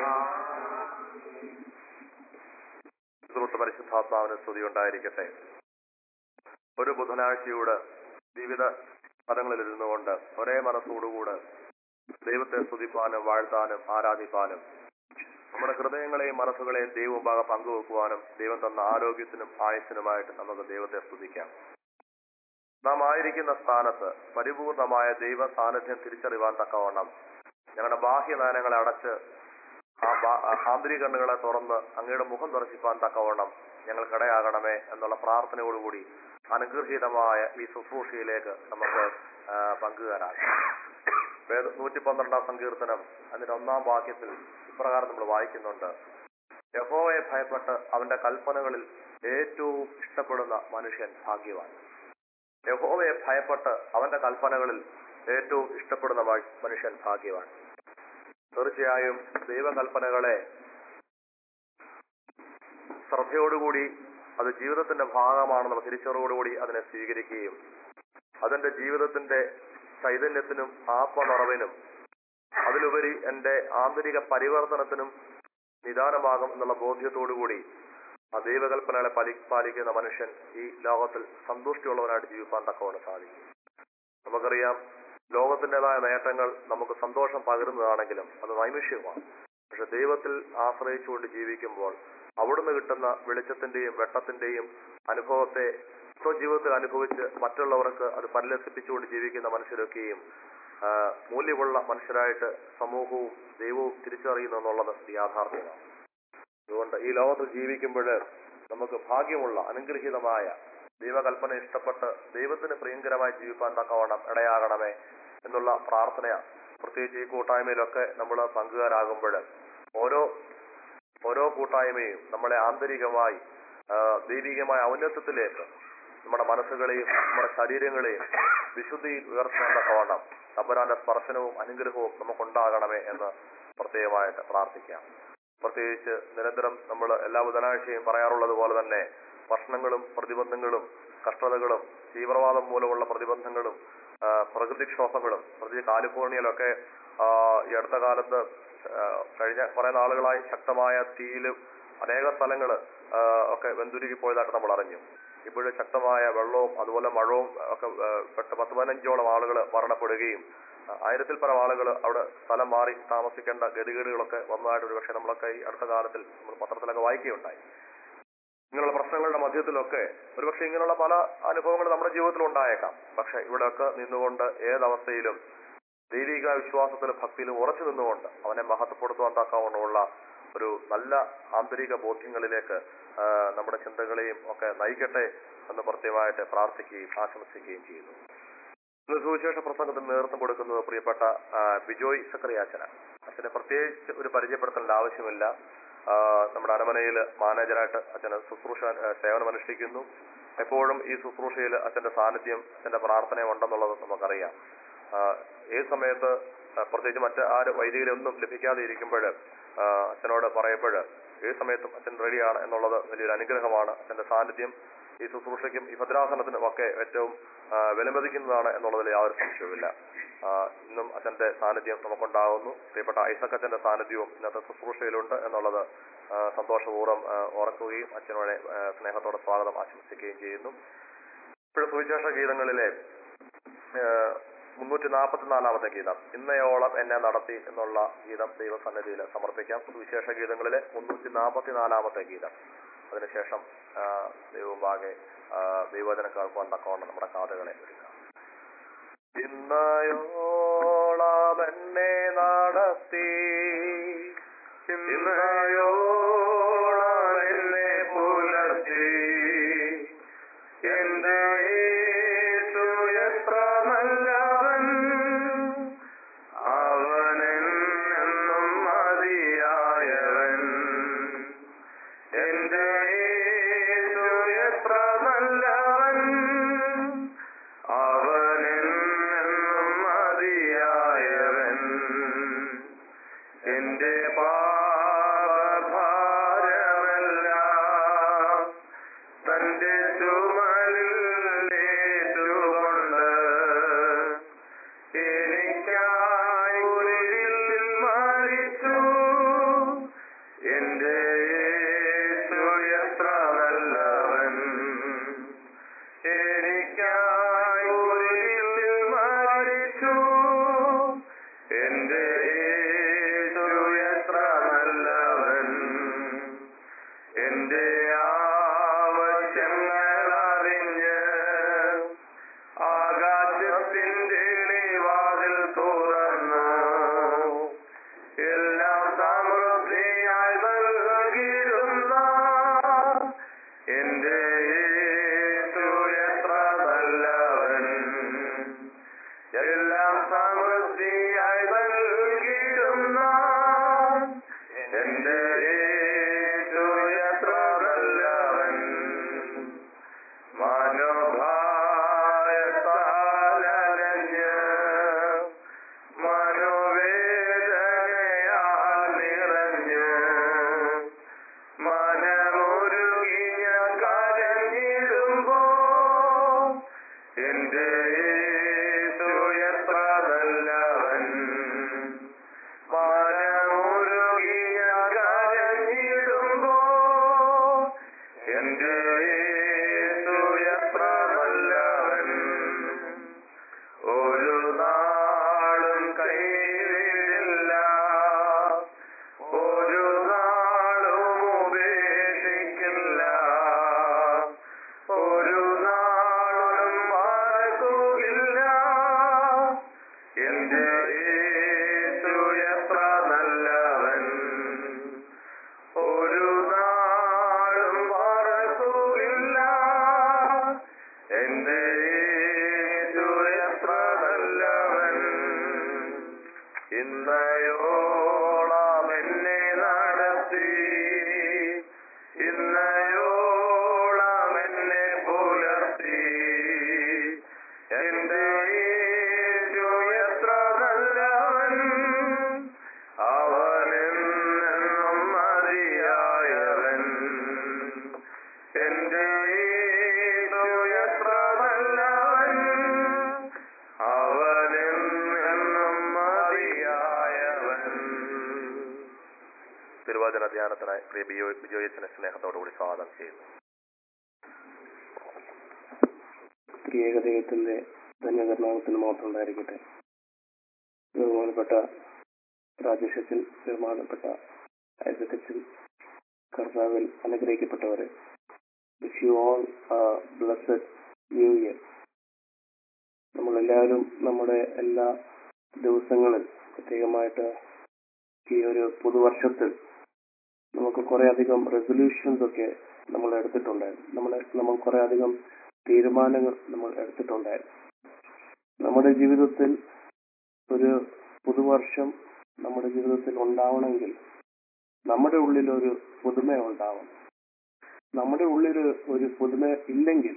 പരിശുദ്ധാത്മാവിന് സ്തുതി ഉണ്ടായിരിക്കട്ടെ ഒരു ബുധനാഴ്ചയുടെ വിവിധ പദങ്ങളിൽ ഇരുന്നുകൊണ്ട് ഒരേ മനസ്സോടുകൂടെ ദൈവത്തെ സ്തുതിപ്പാനും വാഴ്ത്താനും ആരാധിപ്പാനും നമ്മുടെ ഹൃദയങ്ങളെയും മനസ്സുകളെയും ദൈവവും ഭാഗം പങ്കുവെക്കുവാനും ദൈവം തന്ന ആരോഗ്യത്തിനും ആയുസ്സിനുമായിട്ട് നമുക്ക് ദൈവത്തെ സ്തുതിക്കാം നാം ആയിരിക്കുന്ന സ്ഥാനത്ത് പരിപൂർണമായ ദൈവ സാന്നിധ്യം തിരിച്ചറിവാൻ തക്കവണ്ണം ഞങ്ങളുടെ ബാഹ്യനയനങ്ങളെ അടച്ച് ആ ബാ- ആ ആന്തരിക കണ്ണുകളെ തുറന്ന് അങ്ങയുടെ മുഖം ദർശിപ്പാൻ തക്കവണ്ണം ഞങ്ങൾക്കിടയാകണമേ എന്നുള്ള പ്രാർത്ഥനയോടുകൂടി അനുഗ്രഹീതമായ ഈ ശുശ്രൂഷയിലേക്ക് നമുക്ക് ആ, പങ്കുകാരാകാം വേദ നൂറ്റി പന്ത്രണ്ടാം സങ്കീർത്തനം അതിന്റെ ഒന്നാം വാക്യത്തിൽ ഇപ്രകാരം നമ്മൾ വായിക്കുന്നുണ്ട് യഹോവയെ ഭയപ്പെട്ട് അവന്റെ കൽപ്പനകളിൽ ഏറ്റവും ഇഷ്ടപ്പെടുന്ന മനുഷ്യൻ ഭാഗ്യവാൻ യഹോവയെ ഭയപ്പെട്ട് അവന്റെ കൽപ്പനകളിൽ ഏറ്റവും ഇഷ്ടപ്പെടുന്ന മ- മനുഷ്യൻ ഭാഗ്യവാൻ തീർച്ചയായും ദൈവകൽപ്പനകളെ ശ്രദ്ധയോടുകൂടി അത് ജീവിതത്തിന്റെ ഭാഗമാണെന്നുള്ള തിരിച്ചറിവോടുകൂടി അതിനെ സ്വീകരിക്കുകയും അതിന്റെ ജീവിതത്തിന്റെ ചൈതന്യത്തിനും ആത്മനിറവിനും അതിലുപരി എന്റെ ആന്തരിക പരിവർത്തനത്തിനും നിദാനമാകും എന്നുള്ള ബോധ്യത്തോടുകൂടി ആ ദൈവകൽപ്പനകളെ പലി പാലിക്കുന്ന മനുഷ്യൻ ഈ ലോകത്തിൽ സന്തുഷ്ടിയുള്ളവനായിട്ട് ജീവിക്കാൻ തക്കവണ്ണം സാധിക്കും നമുക്കറിയാം ലോകത്തിൻ്റെതായ നേട്ടങ്ങൾ നമുക്ക് സന്തോഷം പകരുന്നതാണെങ്കിലും അത് നൈമിഷ്യമാണ് പക്ഷെ ദൈവത്തിൽ ആശ്രയിച്ചുകൊണ്ട് ജീവിക്കുമ്പോൾ അവിടുന്ന് കിട്ടുന്ന വെളിച്ചത്തിന്റെയും വെട്ടത്തിന്റെയും അനുഭവത്തെ സ്വജീവിതത്തിൽ അനുഭവിച്ച് മറ്റുള്ളവർക്ക് അത് പരിലസിപ്പിച്ചുകൊണ്ട് ജീവിക്കുന്ന മനുഷ്യരൊക്കെയും ആ, മൂല്യമുള്ള മനുഷ്യരായിട്ട് സമൂഹവും ദൈവവും തിരിച്ചറിയുന്നു എന്നുള്ളത് ഒരു യാഥാർത്ഥ്യമാണ് അതുകൊണ്ട് ഈ ലോകത്ത് ജീവിക്കുമ്പോൾ നമുക്ക് ഭാഗ്യമുള്ള അനുഗ്രഹീതമായ ദൈവകൽപ്പന ഇഷ്ടപ്പെട്ട് ദൈവത്തിന് പ്രിയങ്കരമായി ജീവിക്കാൻ തക്കവണ്ണം ഇടയാകണമേ എന്നുള്ള പ്രാർത്ഥന പ്രത്യേകിച്ച് ഈ കൂട്ടായ്മയിലൊക്കെ നമ്മൾ പങ്കുകാരാകുമ്പോൾ ഓരോ ഓരോ കൂട്ടായ്മയും നമ്മളെ ആന്തരികമായി ആ, ദൈവികമായ ഔന്നത്യത്തിലേക്ക് നമ്മുടെ മനസ്സുകളെയും നമ്മുടെ ശരീരങ്ങളെയും വിശുദ്ധിയിൽ ഉയർത്താൻ തക്കവണ്ണം തമ്പുരാന്റെ സ്പർശനവും അനുഗ്രഹവും നമുക്കുണ്ടാകണമേ എന്ന് പ്രത്യേകമായിട്ട് പ്രാർത്ഥിക്കാം പ്രത്യേകിച്ച് നിരന്തരം നമ്മൾ എല്ലാ ബുധനാഴ്ചയും പറയാറുള്ളത് പോലെ തന്നെ പ്രശ്നങ്ങളും പ്രതിബന്ധങ്ങളും കഷ്ടതകളും തീവ്രവാദം മൂലമുള്ള പ്രതിബന്ധങ്ങളും ആ, പ്രകൃതിക്ഷോഭങ്ങളും പ്രത്യേകിച്ച് കാലിഫോർണിയയിലൊക്കെ ആ, ഈ അടുത്ത കാലത്ത് ആ, കഴിഞ്ഞ കുറെ നാളുകളായി ശക്തമായ തീയിലും അനേക സ്ഥലങ്ങൾ ഒക്കെ വെന്തുരുകി പോയതായിട്ട് നമ്മൾ അറിഞ്ഞു ഇപ്പോഴും ശക്തമായ വെള്ളവും അതുപോലെ മഴവും ഒക്കെ ആ, പെട്ട് പത്ത് പതിനഞ്ചോളം ആളുകൾ മരണപ്പെടുകയും ആ, ആയിരത്തിൽ പരം ആളുകൾ അവിടെ സ്ഥലം മാറി താമസിക്കേണ്ട ഗതികേടുകളൊക്കെ വന്നതായിട്ട് ഒരുപക്ഷെ നമ്മളൊക്കെ ഈ അടുത്ത കാലത്തിൽ നമ്മൾ പത്രത്തിലൊക്കെ വായിക്കുകയുണ്ടായി ഇങ്ങനെയുള്ള പ്രശ്നങ്ങളുടെ മധ്യത്തിലൊക്കെ ഒരുപക്ഷെ ഇങ്ങനെയുള്ള പല അനുഭവങ്ങൾ നമ്മുടെ ജീവിതത്തിൽ ഉണ്ടായേക്കാം പക്ഷെ ഇവിടെയൊക്കെ നിന്നുകൊണ്ട് ഏതവസ്ഥയിലും ദൈവിക വിശ്വാസത്തിലും ഭക്തിയിലും ഉറച്ചു നിന്നുകൊണ്ട് അവനെ മഹത്വപ്പെടുത്തുവാൻ തക്കവണ്ണമുള്ള ഒരു നല്ല ആന്തരിക ബോധ്യങ്ങളിലേക്ക് ആ, നമ്മുടെ ചിന്തകളെയും ഒക്കെ നയിക്കട്ടെ എന്ന് പ്രത്യേകമായിട്ട് പ്രാർത്ഥിക്കുകയും ആശംസിക്കുകയും ചെയ്യുന്നു ഇന്ന് സുവിശേഷ പ്രസംഗത്തിന് നേതൃത്വം കൊടുക്കുന്നത് പ്രിയപ്പെട്ട ആ, ബിജോയ് സക്രിയാച്ചന അച്ഛനെ പ്രത്യേകിച്ച് ഒരു പരിചയപ്പെടുത്തേണ്ട ആവശ്യമില്ല ആ, നമ്മുടെ അരമനയിൽ മാനേജറായിട്ട് അച്ഛന് ശുശ്രൂഷ ആ, സേവനം അനുഷ്ഠിക്കുന്നു എപ്പോഴും ഈ ശുശ്രൂഷയിൽ അച്ഛന്റെ സാന്നിധ്യം അച്ഛന്റെ പ്രാർത്ഥന ഉണ്ടെന്നുള്ളത് നമുക്കറിയാം ആ, ഏത് സമയത്ത് ആ, പ്രത്യേകിച്ച് മറ്റ് ആര് വൈദികരൊന്നും ലഭിക്കാതെ ഇരിക്കുമ്പോൾ അച്ഛനോട് പറയപ്പോൾ ഏത് സമയത്തും അച്ഛൻ റെഡിയാണ് എന്നുള്ളത് വലിയൊരു അനുഗ്രഹമാണ് അച്ഛന്റെ സാന്നിധ്യം ഈ ശുശ്രൂഷയ്ക്കും ഈ ഭദ്രാസനത്തിനും ഒക്കെ ഏറ്റവും ആ, വിലമതിക്കുന്നതാണ് എന്നുള്ളതിൽ യാതൊരു സംശയവുമില്ല ആ, ഇന്നും അച്ഛന്റെ സാന്നിധ്യം നമുക്കുണ്ടാകുന്നു പ്രിയപ്പെട്ട ഐസക് അച്ഛന്റെ സാന്നിധ്യവും ഇന്നത്തെ ശുശ്രൂഷയിലുണ്ട് എന്നുള്ളത് ആ, സന്തോഷപൂർവ്വം ആ, ഓർക്കുകയും അച്ഛനോടെ ആ, സ്നേഹത്തോടെ സ്വാഗതം ആശംസിക്കുകയും ചെയ്യുന്നു ഇപ്പോഴും സുവിശേഷ ഗീതങ്ങളിലെ മുന്നൂറ്റി നാൽപ്പത്തിനാലാമത്തെ ഗീതം ഇന്നയോളം എന്നെ നടത്തി എന്നുള്ള ഗീതം ദൈവസന്നിധിയിൽ സമർപ്പിക്കാം സുവിശേഷ ഗീതങ്ങളിലെ മുന്നൂറ്റി നാൽപ്പത്തിനാലാമത്തെ ഗീതം അതിനുശേഷം ആ, ദൈവമുമ്പാകെ ആ, ദൈവവചനം കേൾക്കുവാൻ തക്കവണ്ണം നമ്മുടെ കാതുകളെ ഒരുക്കാം ഇന്നയോളം എന്നെ നടത്തി ഇന്നയോളം എന്നെ പുലർത്തി എന്റെ യേശു എത്ര നല്ലവൻ അവനെന്നും മതിയായവൻ എന്റെ യേശു എത്ര നല്ലവൻ അവനെന്നും മതിയായവൻ എന്റെ പാപഭാരമെല്ലാം തന്റെ ചുമലിൽ ഏറ്റുകൊണ്ട് എനിക്കായി കുരിശിൽ മരിച്ചു എന്റെ യേശു എത്ര നല്ലവൻ എനിക്കായി കുരിശിൽ മരിച്ചു എന്റെ യേശു എത്ര നല്ലവൻ എന്റെ ആവശ്യങ്ങൾ അറിഞ്ഞ് ആകാശത്തിന്റെ വാതിൽ തുറന്നു എല്ലാം സമൃദ്ധിയായി നൽകിയിരുന്ന എന്റെ യേശു എത്ര നല്ലവൻ എല്ലാം സമൃദ്ധിയായി നൽകിയിരുന്ന എന്റെ യേശു എത്ര നല്ലവൻ മനോഭാരത്താലഞ്ഞ് മനോവേദനയാൽ നിറഞ്ഞ് മനമൊരുകിയ കരഞ്ഞിടുമ്പോ എന്റെ യേശു എത്ര നല്ലവൻ മനമൊരുകിയ കരഞ്ഞിടുമ്പോ എന്റെ യേശു എത്ര നല്ലവൻ ഒരു നാളും കൈവിടില്ല ഒരു നാളും ഉപേക്ഷിക്കില്ല ഒരു നാളും മറക്കുകയില്ല എന്റെ യേശു എത്ര നല്ലവൻ ഒരു നാളും മറക്കുകയില്ല എന്റെ യേശു എത്ര നല്ലവൻ ഇന്നയോളം എന്നെ നടത്തി ഇന്നയോളം എന്നെ പുലർത്തി എന്റെ യേശു എത്ര നല്ലവൻ അവനെന്നും മതിയായവൻ എന്റെ യേശു എത്ര നല്ലവൻ അവനെന്നും മതിയായവൻ തിരുവാതിര ധ്യാനത്തിനായി പ്രിയ ബിജോ ബിജോയച്ചനെ സ്നേഹത്തോടുകൂടി സ്വാഗതം ചെയ്യുന്നു ത്രിയേക ദൈവത്തിന്റെ ധന്യകർണാമത്തിന് മാത്രം ഉണ്ടായിരിക്കട്ടെ ബഹുമാനപ്പെട്ട രാജേഷ് അച്ഛൻ ബഹുമാനപ്പെട്ട ഐസക് അച്ഛൻ കർത്താവിൽ അനുഗ്രഹിക്കപ്പെട്ടവരെ wish you all blessed new year നമ്മളെല്ലാവരും നമ്മുടെ എല്ലാ ദിവസങ്ങളിൽ പ്രത്യേകമായിട്ട് ഈ ഒരു പുതുവർഷത്തിൽ നമുക്ക് കുറെ അധികം റെസൊല്യൂഷൻസ് ഒക്കെ നമ്മൾ എടുത്തിട്ടുണ്ടായിരുന്നു നമ്മളെ നമ്മൾ കുറെ അധികം തീരുമാനങ്ങൾ നമ്മൾ എടുത്തിട്ടുണ്ടായിരുന്നു നമ്മുടെ ജീവിതത്തിൽ ഒരു പുതുവർഷം നമ്മുടെ ജീവിതത്തിൽ ഉണ്ടാവണമെങ്കിൽ നമ്മുടെ ഉള്ളിൽ ഒരു പുതുമ ഉണ്ടാവണം നമ്മുടെ ഉള്ളിൽ ഒരു പുതുമ ഇല്ലെങ്കിൽ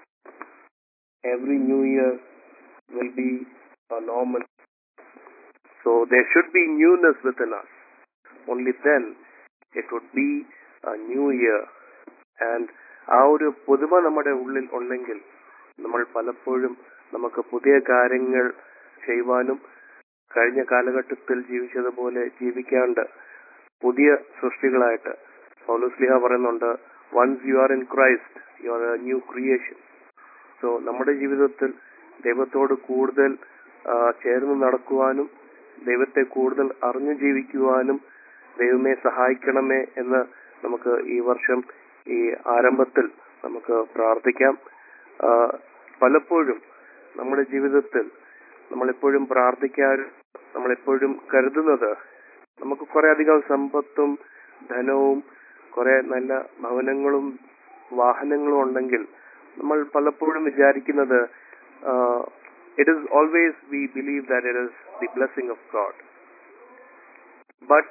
every new year will be normal so there should be newness within us only then it would be a new year and ആ ഒരു പുതുമ നമ്മുടെ ഉള്ളിൽ ഉണ്ടെങ്കിൽ നമ്മൾ പലപ്പോഴും നമുക്ക് പുതിയ കാര്യങ്ങൾ ചെയ്യുവാനും കഴിഞ്ഞ കാലഘട്ടത്തിൽ ജീവിച്ചതുപോലെ ജീവിക്കാണ്ട് പുതിയ സൃഷ്ടികളായിട്ട് പൗലോസ്ലിഹ പറയുന്നുണ്ട് once you are in Christ you are a new creation so നമ്മുടെ ജീവിതത്തിൽ ദൈവത്തോട് കൂടുതൽ ആ, ചേർന്ന് നടക്കുവാനും ദൈവത്തെ കൂടുതൽ അറിഞ്ഞു ജീവിക്കുവാനും ദൈവമേ സഹായിക്കണമേ എന്ന് നമുക്ക് ഈ വർഷം ഈ ആരംഭത്തിൽ നമുക്ക് പ്രാർത്ഥിക്കാം ആ, പലപ്പോഴും നമ്മുടെ ജീവിതത്തിൽ നമ്മളെപ്പോഴും പ്രാർത്ഥിക്കാൻ നമ്മളെപ്പോഴും കരുതുന്നത് നമുക്ക് കുറെ അധികം സമ്പത്തും ധനവും കുറെ നല്ല ഭവനങ്ങളും വാഹനങ്ങളും ഉണ്ടെങ്കിൽ നമ്മൾ പലപ്പോഴും വിചാരിക്കുന്നത് it is always we believe that it is the blessing of God but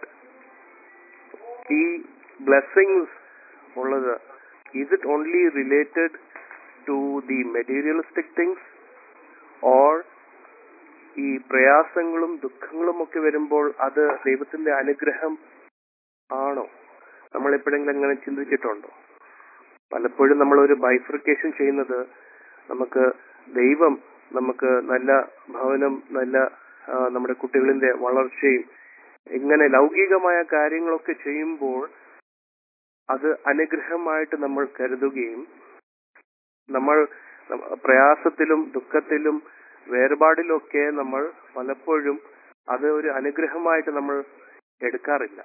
ഈ ബ്ലെസ്സിങ്സ് ഉള്ളത് is it only related to the materialistic things or ഈ പ്രയാസങ്ങളും ദുഃഖങ്ങളും ഒക്കെ വരുമ്പോൾ അത് ദൈവത്തിന്റെ അനുഗ്രഹം ആണോ നമ്മൾ എപ്പോഴെങ്കിലും അങ്ങനെ ചിന്തിച്ചിട്ടുണ്ടോ പലപ്പോഴും നമ്മൾ ഒരു ബൈഫ്രിക്കേഷൻ ചെയ്യുന്നത് നമുക്ക് ദൈവം നമുക്ക് നല്ല ഭവനം നല്ല ആ, നമ്മുടെ കുട്ടികളിന്റെ വളർച്ചയും ഇങ്ങനെ ലൗകികമായ കാര്യങ്ങളൊക്കെ ചെയ്യുമ്പോൾ അത് അനുഗ്രഹമായിട്ട് നമ്മൾ കരുതുകയും നമ്മൾ നമ്മ- പ്രയാസത്തിലും ദുഃഖത്തിലും വേർപാടിലൊക്കെ നമ്മൾ പലപ്പോഴും അത് ഒരു അനുഗ്രഹമായിട്ട് നമ്മൾ എടുക്കാറില്ല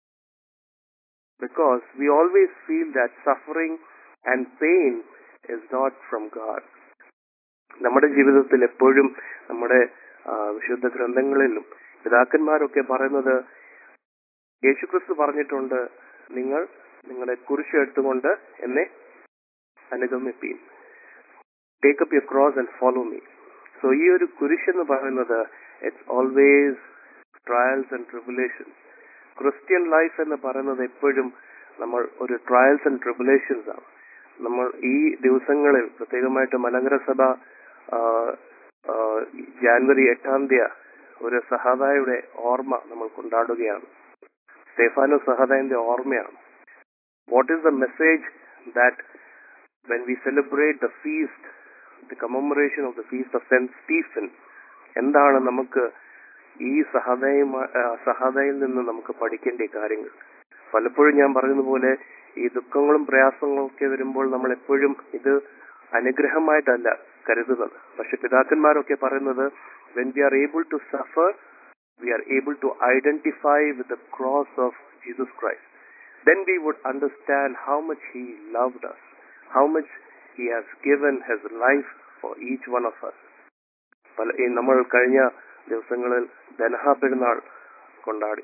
because we always feel that suffering and pain is not from God. നമ്മുടെ ജീവിതത്തിൽ എപ്പോഴും നമ്മുടെ ആ, വിശുദ്ധ ഗ്രന്ഥങ്ങളിലും പിതാക്കന്മാരൊക്കെ പറയുന്നത് യേശുക്രിസ്തു പറഞ്ഞിട്ടുണ്ട് നിങ്ങൾ നിങ്ങളുടെ കുരിശ് എടുത്തുകൊണ്ട് എന്നെ അനുഗമിപ്പീൻ take up your cross and follow me so ഈ ഒരു കുരിശ് എന്ന് പറയുന്നത് it's always trials and tribulations Christian life എന്ന് പറയുന്നത് എപ്പോഴും നമ്മൾ ഒരു ട്രയൽസ് ആൻഡ് ട്രിബുലേഷൻസ് ആണ് നമ്മൾ ഈ ദിവസങ്ങളിൽ പ്രത്യേകമായിട്ട് മലങ്കര സഭ ആ, ആ, ജാനുവരി എട്ടാം തീയതി ഒരു സഹതായുടെ ഓർമ്മ നമ്മൾ കൊണ്ടാടുകയാണ് സ്റ്റെഫാനോ സഹതായന്റെ ഓർമ്മയാണ് what is the message that when we celebrate the feast the commemoration of the feast of Saint Stephen എന്താണ് നമുക്ക് ഈ സഹതയുമാ ആ, സഹതയിൽ നിന്ന് നമുക്ക് പഠിക്കേണ്ട ഈ കാര്യങ്ങൾ പലപ്പോഴും ഞാൻ പറയുന്ന പോലെ ഈ ദുഃഖങ്ങളും പ്രയാസങ്ങളും ഒക്കെ വരുമ്പോൾ നമ്മൾ എപ്പോഴും ഇത് അനുഗ്രഹമായിട്ടല്ല കരുതുന്നത് പക്ഷെ പിതാക്കന്മാരൊക്കെ പറയുന്നത് when we are able to suffer we are able to identify with the cross of Jesus Christ then we would understand how much he loved us, how much he has given his life for each one of us. പല ഈ നമ്മൾ കഴിഞ്ഞ ദിവസങ്ങളിൽ ദനഹ പെരുന്നാൾ കൊണ്ടാടി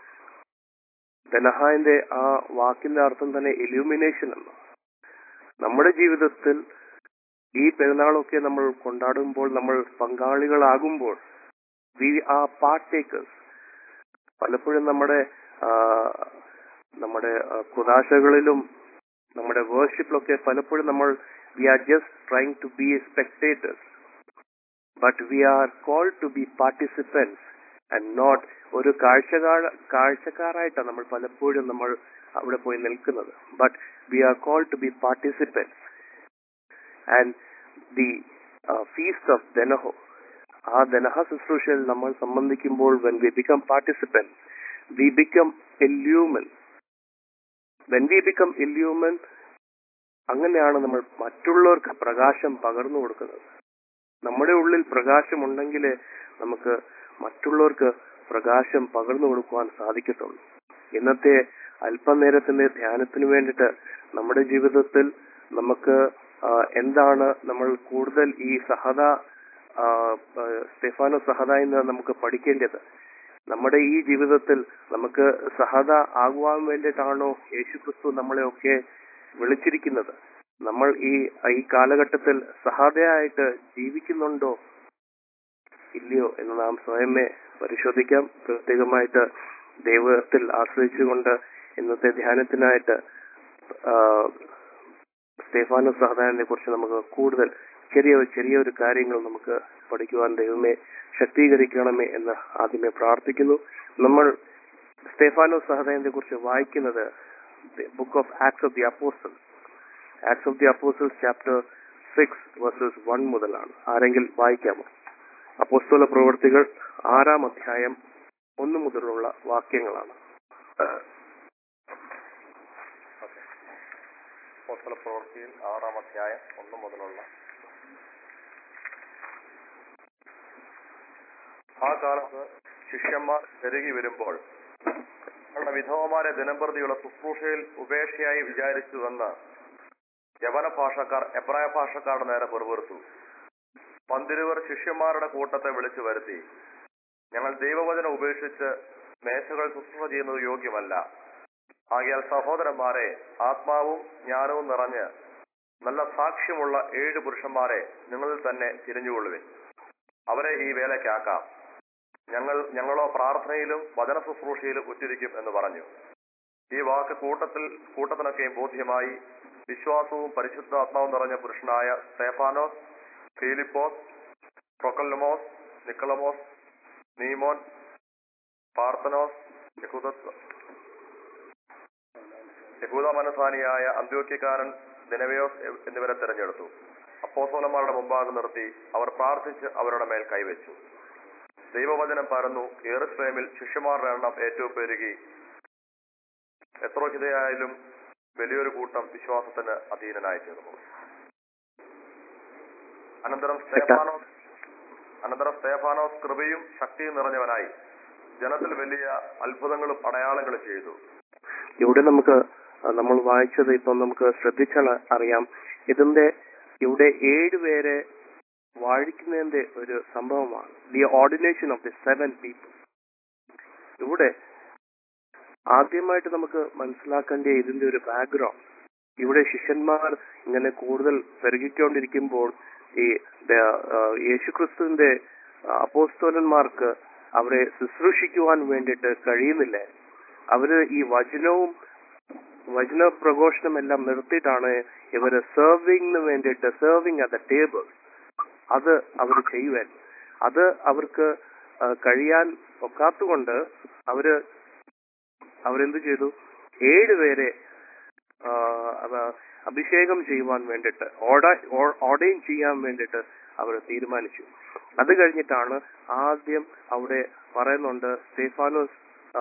ദനഹാന്റെ ആ വാക്കിന്റെ അർത്ഥം തന്നെ ഇലൂമിനേഷൻ എന്ന് നമ്മുടെ ജീവിതത്തിൽ ഈ പെരുന്നാളൊക്കെ നമ്മൾ കൊണ്ടാടുമ്പോൾ നമ്മൾ പങ്കാളികളാകുമ്പോൾ വി ആർ പാർട്ട് ടേക്കേഴ്സ് പലപ്പോഴും നമ്മുടെ ആ, നമ്മുടെ ആ, കുദാശകളിലും നമ്മുടെ വേർഷിപ്പിലൊക്കെ പലപ്പോഴും നമ്മൾ we are just trying to be spectators but we are call to be participants and not ഒരു കാഴ്ചക്കാർ കാഴ്ചക്കാരായിട്ടാണ് നമ്മൾ പലപ്പോഴും നമ്മൾ അവിടെ പോയി നിൽക്കുന്നത് but we are call to be participants and the feast of Denaha ആ ദനഹ ശുശ്രൂഷയിൽ നമ്മൾ സംബന്ധിക്കുമ്പോൾ when we become participants we become illumine when we become illumine അങ്ങനെയാണ് നമ്മൾ മറ്റുള്ളവർക്ക് പ്രകാശം പകർന്നു കൊടുക്കുന്നത് നമ്മുടെ ഉള്ളിൽ പ്രകാശമുണ്ടെങ്കിൽ നമുക്ക് മറ്റുള്ളവർക്ക് പ്രകാശം പകർന്നു കൊടുക്കുവാൻ സാധിക്കത്തുള്ളൂ ഇന്നത്തെ അല്പനേരത്തിന്റെ ധ്യാനത്തിന് വേണ്ടിയിട്ട് നമ്മുടെ ജീവിതത്തിൽ നമുക്ക് ആ, എന്താണ് നമ്മൾ കൂടുതൽ ഈ സഹത ആ, ആ, സ്റ്റെഫാനോ സഹത എന്ന് നമുക്ക് പഠിക്കേണ്ടത് നമ്മുടെ ഈ ജീവിതത്തിൽ നമുക്ക് സഹത ആകുവാൻ വേണ്ടിയിട്ടാണോ യേശുക്രിസ്തു നമ്മളെയൊക്കെ വിളിച്ചിരിക്കുന്നത് നമ്മൾ ഈ ഈ കാലഘട്ടത്തിൽ സഹതയായിട്ട് ജീവിക്കുന്നുണ്ടോ ഇല്ലയോ എന്ന് നാം സ്വയമേ പരിശോധിക്കാം പ്രത്യേകമായിട്ട് ദൈവത്തിൽ ആശ്രയിച്ചുകൊണ്ട് ഇന്നത്തെ ധ്യാനത്തിനായിട്ട് ആ, സ്റ്റെഫാനോ സഹദാനെ കുറിച്ച് നമുക്ക് കൂടുതൽ ചെറിയ ചെറിയൊരു കാര്യങ്ങൾ നമുക്ക് പഠിക്കുവാൻ ദൈവമേ ശക്തീകരിക്കണമേ എന്ന് ആദ്യമേ പ്രാർത്ഥിക്കുന്നു നമ്മൾ സ്റ്റെഫാനോ സഹദാനെ കുറിച്ച് വായിക്കുന്നത് book of Acts of the Apostles Acts of the Apostles chapter six verses one മുതലാണ് ആരെങ്കിൽ വായിക്കാമോ അപ്പോസ്തല പ്രവർത്തികൾ ആറാം അധ്യായം ഒന്ന് മുതലുള്ള വാക്യങ്ങളാണ് അപ്പോസ്തല പ്രവൃത്തിയിൽ ആറാം അധ്യായം ഒന്ന് മുതലുള്ള ആ കാലത്ത് ശിഷ്യന്മാർ പെരുകി വരുമ്പോൾ അവരുടെ വിധവമാരെ ദിനംപ്രതിയുള്ള ശുശ്രൂഷയിൽ ഉപേക്ഷയായി വിചാരിച്ചുവെന്ന് യവന ഭാഷക്കാർ എബ്രായ ഭാഷക്കാരുടെ നേരെ പെറുപെറുത്തു പന്തിരുവർ ശിഷ്യന്മാരുടെ കൂട്ടത്തെ വിളിച്ചു വരുത്തി ഞങ്ങൾ ദൈവവചനം ഉപേക്ഷിച്ച് മേശകൾ ശുശ്രൂഷ ചെയ്യുന്നത് യോഗ്യമല്ല ആകയാൽ സഹോദരന്മാരെ ആത്മാവും ജ്ഞാനവും നിറഞ്ഞ് നല്ല സാക്ഷ്യമുള്ള ഏഴ് പുരുഷന്മാരെ നിങ്ങളിൽ തന്നെ തിരിഞ്ഞുകൊള്ളുവിൻ അവരെ ഈ വേലയ്ക്കാക്കാം ഞങ്ങൾ ഞങ്ങളോ പ്രാർത്ഥനയിലും വചന ശുശ്രൂഷയിലും ഉറ്റിരിക്കും എന്ന് പറഞ്ഞു ഈ വാക്ക് കൂട്ടത്തിൽ കൂട്ടത്തിനൊക്കെയും ബോധ്യമായി വിശ്വാസവും പരിശുദ്ധാത്മാവും നിറഞ്ഞ പുരുഷനായ സ്തേഫാനോസ് ഫീലിപ്പോസ് പ്രൊക്കല്ലമോസ് നിക്കളമോസ് നീമോൻ പാർത്തനോസ് യഹൂദ യഹൂദ മനസാനിയായ അന്ത്യോക്യക്കാരൻ ദിനവയോസ് എന്നിവരെ തെരഞ്ഞെടുത്തു അപ്പോസോലന്മാരുടെ മുമ്പാകെ നിർത്തി അവർ പ്രാർത്ഥിച്ച് അവരുടെ മേൽ കൈവച്ചു ദൈവവചനം പരന്നു ഏറുസ്ലേമിൽ ശിഷ്യന്മാരുടെ എണ്ണം ഏറ്റവും പെരുകി എത്രോഹിതയായാലും വലിയൊരു കൂട്ടം വിശ്വാസത്തിന് അധീനനായി തീർന്നു അനന്തരം സ്തേഫാനോസ് അനന്തരം സ്തേഫാനോസ് കൃപയും ശക്തിയും നിറഞ്ഞവനായി ജനത്തിൽ വലിയ അത്ഭുതങ്ങളും അടയാളങ്ങളും ചെയ്തു ഇവിടെ നമുക്ക് ആ, നമ്മൾ വായിച്ചത് ഇപ്പം നമുക്ക് ശ്രദ്ധിച്ചാൽ അറിയാം ഇതിന്റെ ഇവിടെ ഏഴുപേരെ വാഴിക്കുന്നതിന്റെ ഒരു സംഭവമാണ് the ordination of the seven people ഇവിടെ ആദ്യമായിട്ട് നമുക്ക് മനസ്സിലാക്കേണ്ട ഇതിന്റെ ഒരു ബാക്ക്ഗ്രൗണ്ട് ഇവിടെ ശിഷ്യന്മാർ ഇങ്ങനെ കൂടുതൽ പെരുകിക്കൊണ്ടിരിക്കുമ്പോൾ ഈ ദ- ആ, യേശുക്രിസ്തുവിന്റെ അപ്പോസ്തോലന്മാർക്ക് അവരെ ശുശ്രൂഷിക്കുവാൻ വേണ്ടിയിട്ട് കഴിയുന്നില്ല അവര് ഈ വചനവും വചന പ്രഘോഷണം എല്ലാം നിർത്തിയിട്ടാണ് ഇവര് സെർവിങ്ങിന് വേണ്ടിയിട്ട് സെർവിങ് അറ്റ് ദ ടേബിൾ അത് അവർ ചെയ്യുവാൻ അത് അവർക്ക് ആ, കഴിയാൻ ഒക്കാത്തുകൊണ്ട് അവര് അവരെന്ത് ചെയ്തു ഏഴുപേരെ ആ, അവ അഭിഷേകം ചെയ്യുവാൻ വേണ്ടിയിട്ട് ഓർഡൈൻ ചെയ്യാൻ വേണ്ടിയിട്ട് അവർ തീരുമാനിച്ചു അത് കഴിഞ്ഞിട്ടാണ് ആദ്യം അവിടെ പറയുന്നുണ്ട് സ്റ്റേഫാനോസ്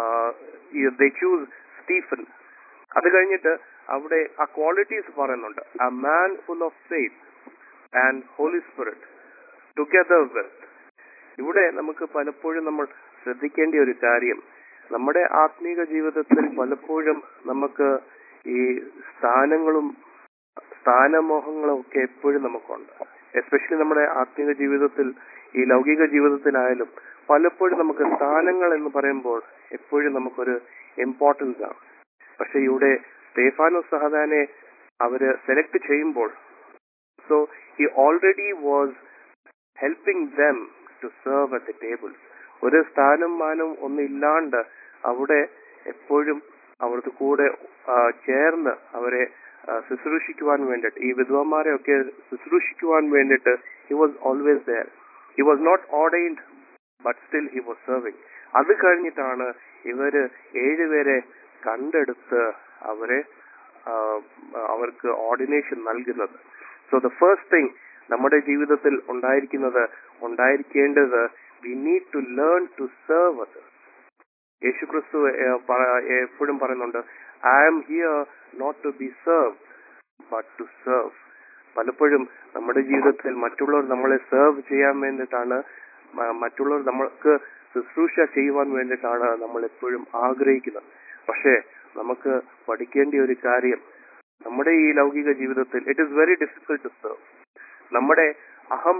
ദ ചൂസ് സ്റ്റീഫൻ അത് കഴിഞ്ഞിട്ട് അവിടെ ആ ക്വാളിറ്റീസ് പറയുന്നുണ്ട് a man full of faith and Holy Spirit together with ഇവിടെ നമുക്ക് പലപ്പോഴും നമ്മൾ ശ്രദ്ധിക്കേണ്ട ഒരു കാര്യം നമ്മുടെ ആത്മീക ജീവിതത്തിൽ പലപ്പോഴും നമുക്ക് ഈ സ്ഥാനങ്ങളും സ്ഥാനമോഹങ്ങളും ഒക്കെ എപ്പോഴും നമുക്കുണ്ട് എസ്പെഷ്യലി നമ്മുടെ ആത്മീക ജീവിതത്തിൽ ഈ ലൗകിക ജീവിതത്തിലായാലും പലപ്പോഴും നമുക്ക് സ്ഥാനങ്ങൾ എന്ന് പറയുമ്പോൾ എപ്പോഴും നമുക്കൊരു ഇമ്പോർട്ടൻസ് ആണ് പക്ഷെ ഇവിടെ സ്റ്റേഫാനോ സഹദാനെ അവര് സെലക്ട് ചെയ്യുമ്പോൾ so he already was helping them to serve at the tables ഒരു സ്ഥാനം മാനം ഒന്നും ഇല്ലാണ്ട് അവിടെ എപ്പോഴും അവർക്ക് കൂടെ ആ, ചേർന്ന് അവരെ ആ, ശുശ്രൂഷിക്കുവാൻ വേണ്ടിയിട്ട് ഈ വിധവന്മാരെ ഒക്കെ ശുശ്രൂഷിക്കുവാൻ വേണ്ടിയിട്ട് he was always there he was not ordained but still he was serving അത് കഴിഞ്ഞിട്ടാണ് ഇവര് ഏഴുപേരെ കണ്ടെടുത്ത് അവരെ ആ, അവർക്ക് ഓർഡിനേഷൻ നൽകുന്നത് സോ ദ ഫസ്റ്റ് തിങ് നമ്മുടെ ജീവിതത്തിൽ ഉണ്ടായിരിക്കുന്നത് ഉണ്ടായിരിക്കേണ്ടത് we need to learn to serve others Yesukristu ഏഹ്, പറ- എപ്പോഴും പറയുന്നുണ്ട് I am here not to be serve but to serve പലപ്പോഴും നമ്മുടെ ജീവിതത്തിൽ മറ്റുള്ളവർ നമ്മളെ സെർവ് ചെയ്യാൻ വേണ്ടിയിട്ടാണ് മ- മറ്റുള്ളവർ നമ്മൾക്ക് ശുശ്രൂഷ ചെയ്യുവാൻ വേണ്ടിയിട്ടാണ് നമ്മൾ എപ്പോഴും ആഗ്രഹിക്കുന്നത് പക്ഷേ നമുക്ക് പഠിക്കേണ്ട ഒരു കാര്യം നമ്മുടെ ഈ ലൗകിക ജീവിതത്തിൽ it is very difficult to serve നമ്മുടെ അഹം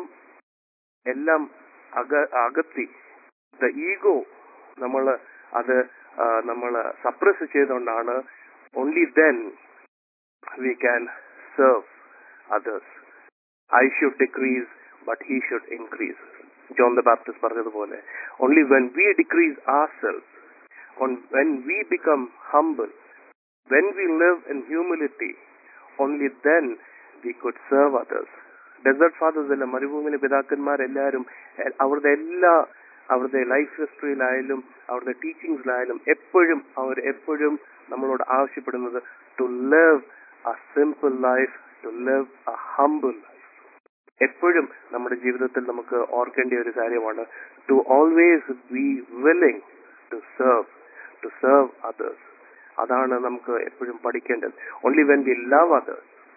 എല്ലാം അക അകത്തി ദ ഈഗോ നമ്മൾ അത് നമ്മൾ സപ്രസ് ചെയ്തുകൊണ്ടാണ് only then we can serve others I should decrease but he should increase John the Baptist പറഞ്ഞതുപോലെ only when we decrease our self when we become humble when we live in humility, only then we could serve others. Desert fathers അല്ല മരുഭൂമിയിലെ പിതാക്കന്മാരെല്ലാവരും എ- അവരുടെ എല്ലാ അവരുടെ ലൈഫ് ഹിസ്റ്ററിയിലായാലും അവരുടെ ടീച്ചിങ്സിലായാലും എപ്പോഴും അവർ എപ്പോഴും നമ്മളോട് ആവശ്യപ്പെടുന്നത് to live a simple life to live a humble life എപ്പോഴും നമ്മുടെ ജീവിതത്തിൽ നമുക്ക് ഓർക്കേണ്ട ഒരു കാര്യമാണ് to always be willing to serve to serve others അതാണ് നമുക്ക് എപ്പോഴും പഠിക്കേണ്ടത് only when we love others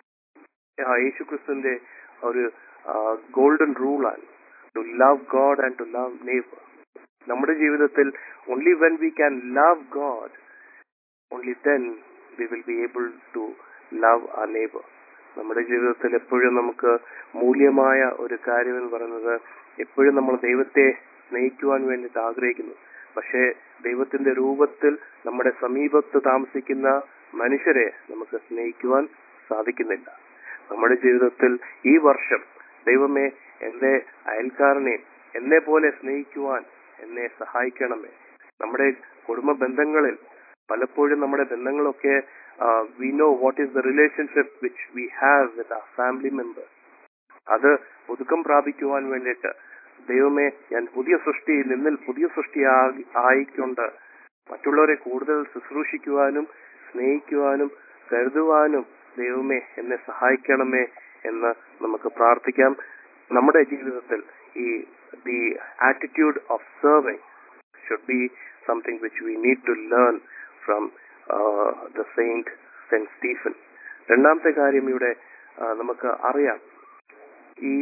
യേശുക്രിസ്തുവിന്റെ ഒരു ഗോൾഡൻ റൂളാണ് to love God and to love neighbour നമ്മുടെ ജീവിതത്തിൽ only when we can love God only then we will be able to love a neighbour നമ്മുടെ ജീവിതത്തിൽ എപ്പോഴും നമുക്ക് മൂല്യമായ ഒരു കാര്യം എന്ന് പറയുന്നത് എപ്പോഴും നമ്മൾ ദൈവത്തെ സ്നേഹിക്കുവാൻ വേണ്ടിയിട്ട് ആഗ്രഹിക്കുന്നു പക്ഷേ ദൈവത്തിന്റെ രൂപത്തിൽ നമ്മുടെ സമീപത്ത് താമസിക്കുന്ന മനുഷ്യരെ നമുക്ക് സ്നേഹിക്കുവാൻ സാധിക്കുന്നില്ല നമ്മുടെ ജീവിതത്തിൽ ഈ വർഷം ദൈവമേ എന്റെ അയൽക്കാരനെയും എന്നെ പോലെ സ്നേഹിക്കുവാൻ എന്നെ സഹായിക്കണമേ നമ്മുടെ കുടുംബ ബന്ധങ്ങളിൽ പലപ്പോഴും നമ്മുടെ ബന്ധങ്ങളൊക്കെ we know what is the relationship which we have with ആ ഫാമിലി മെമ്പേഴ്സ് അത് പുതുക്കം പ്രാപിക്കുവാൻ വേണ്ടിയിട്ട് ദൈവമേ ഞാൻ പുതിയ സൃഷ്ടി നിന്നിൽ പുതിയ സൃഷ്ടി ആയി- ആയിക്കൊണ്ട് മറ്റുള്ളവരെ കൂടുതൽ ശുശ്രൂഷിക്കുവാനും സ്നേഹിക്കുവാനും കരുതുവാനും ദൈവമേ എന്നെ സഹായിക്കണമേ എന്ന് നമുക്ക് പ്രാർത്ഥിക്കാം നമ്മുടെ ജീവിതത്തിൽ ഈ the attitude of serving should be something which we need to learn from the saint Saint Stephen രണ്ടാമത്തെ കാര്യം ഇവിടെ ആ, നമുക്ക് അറിയാം ഈ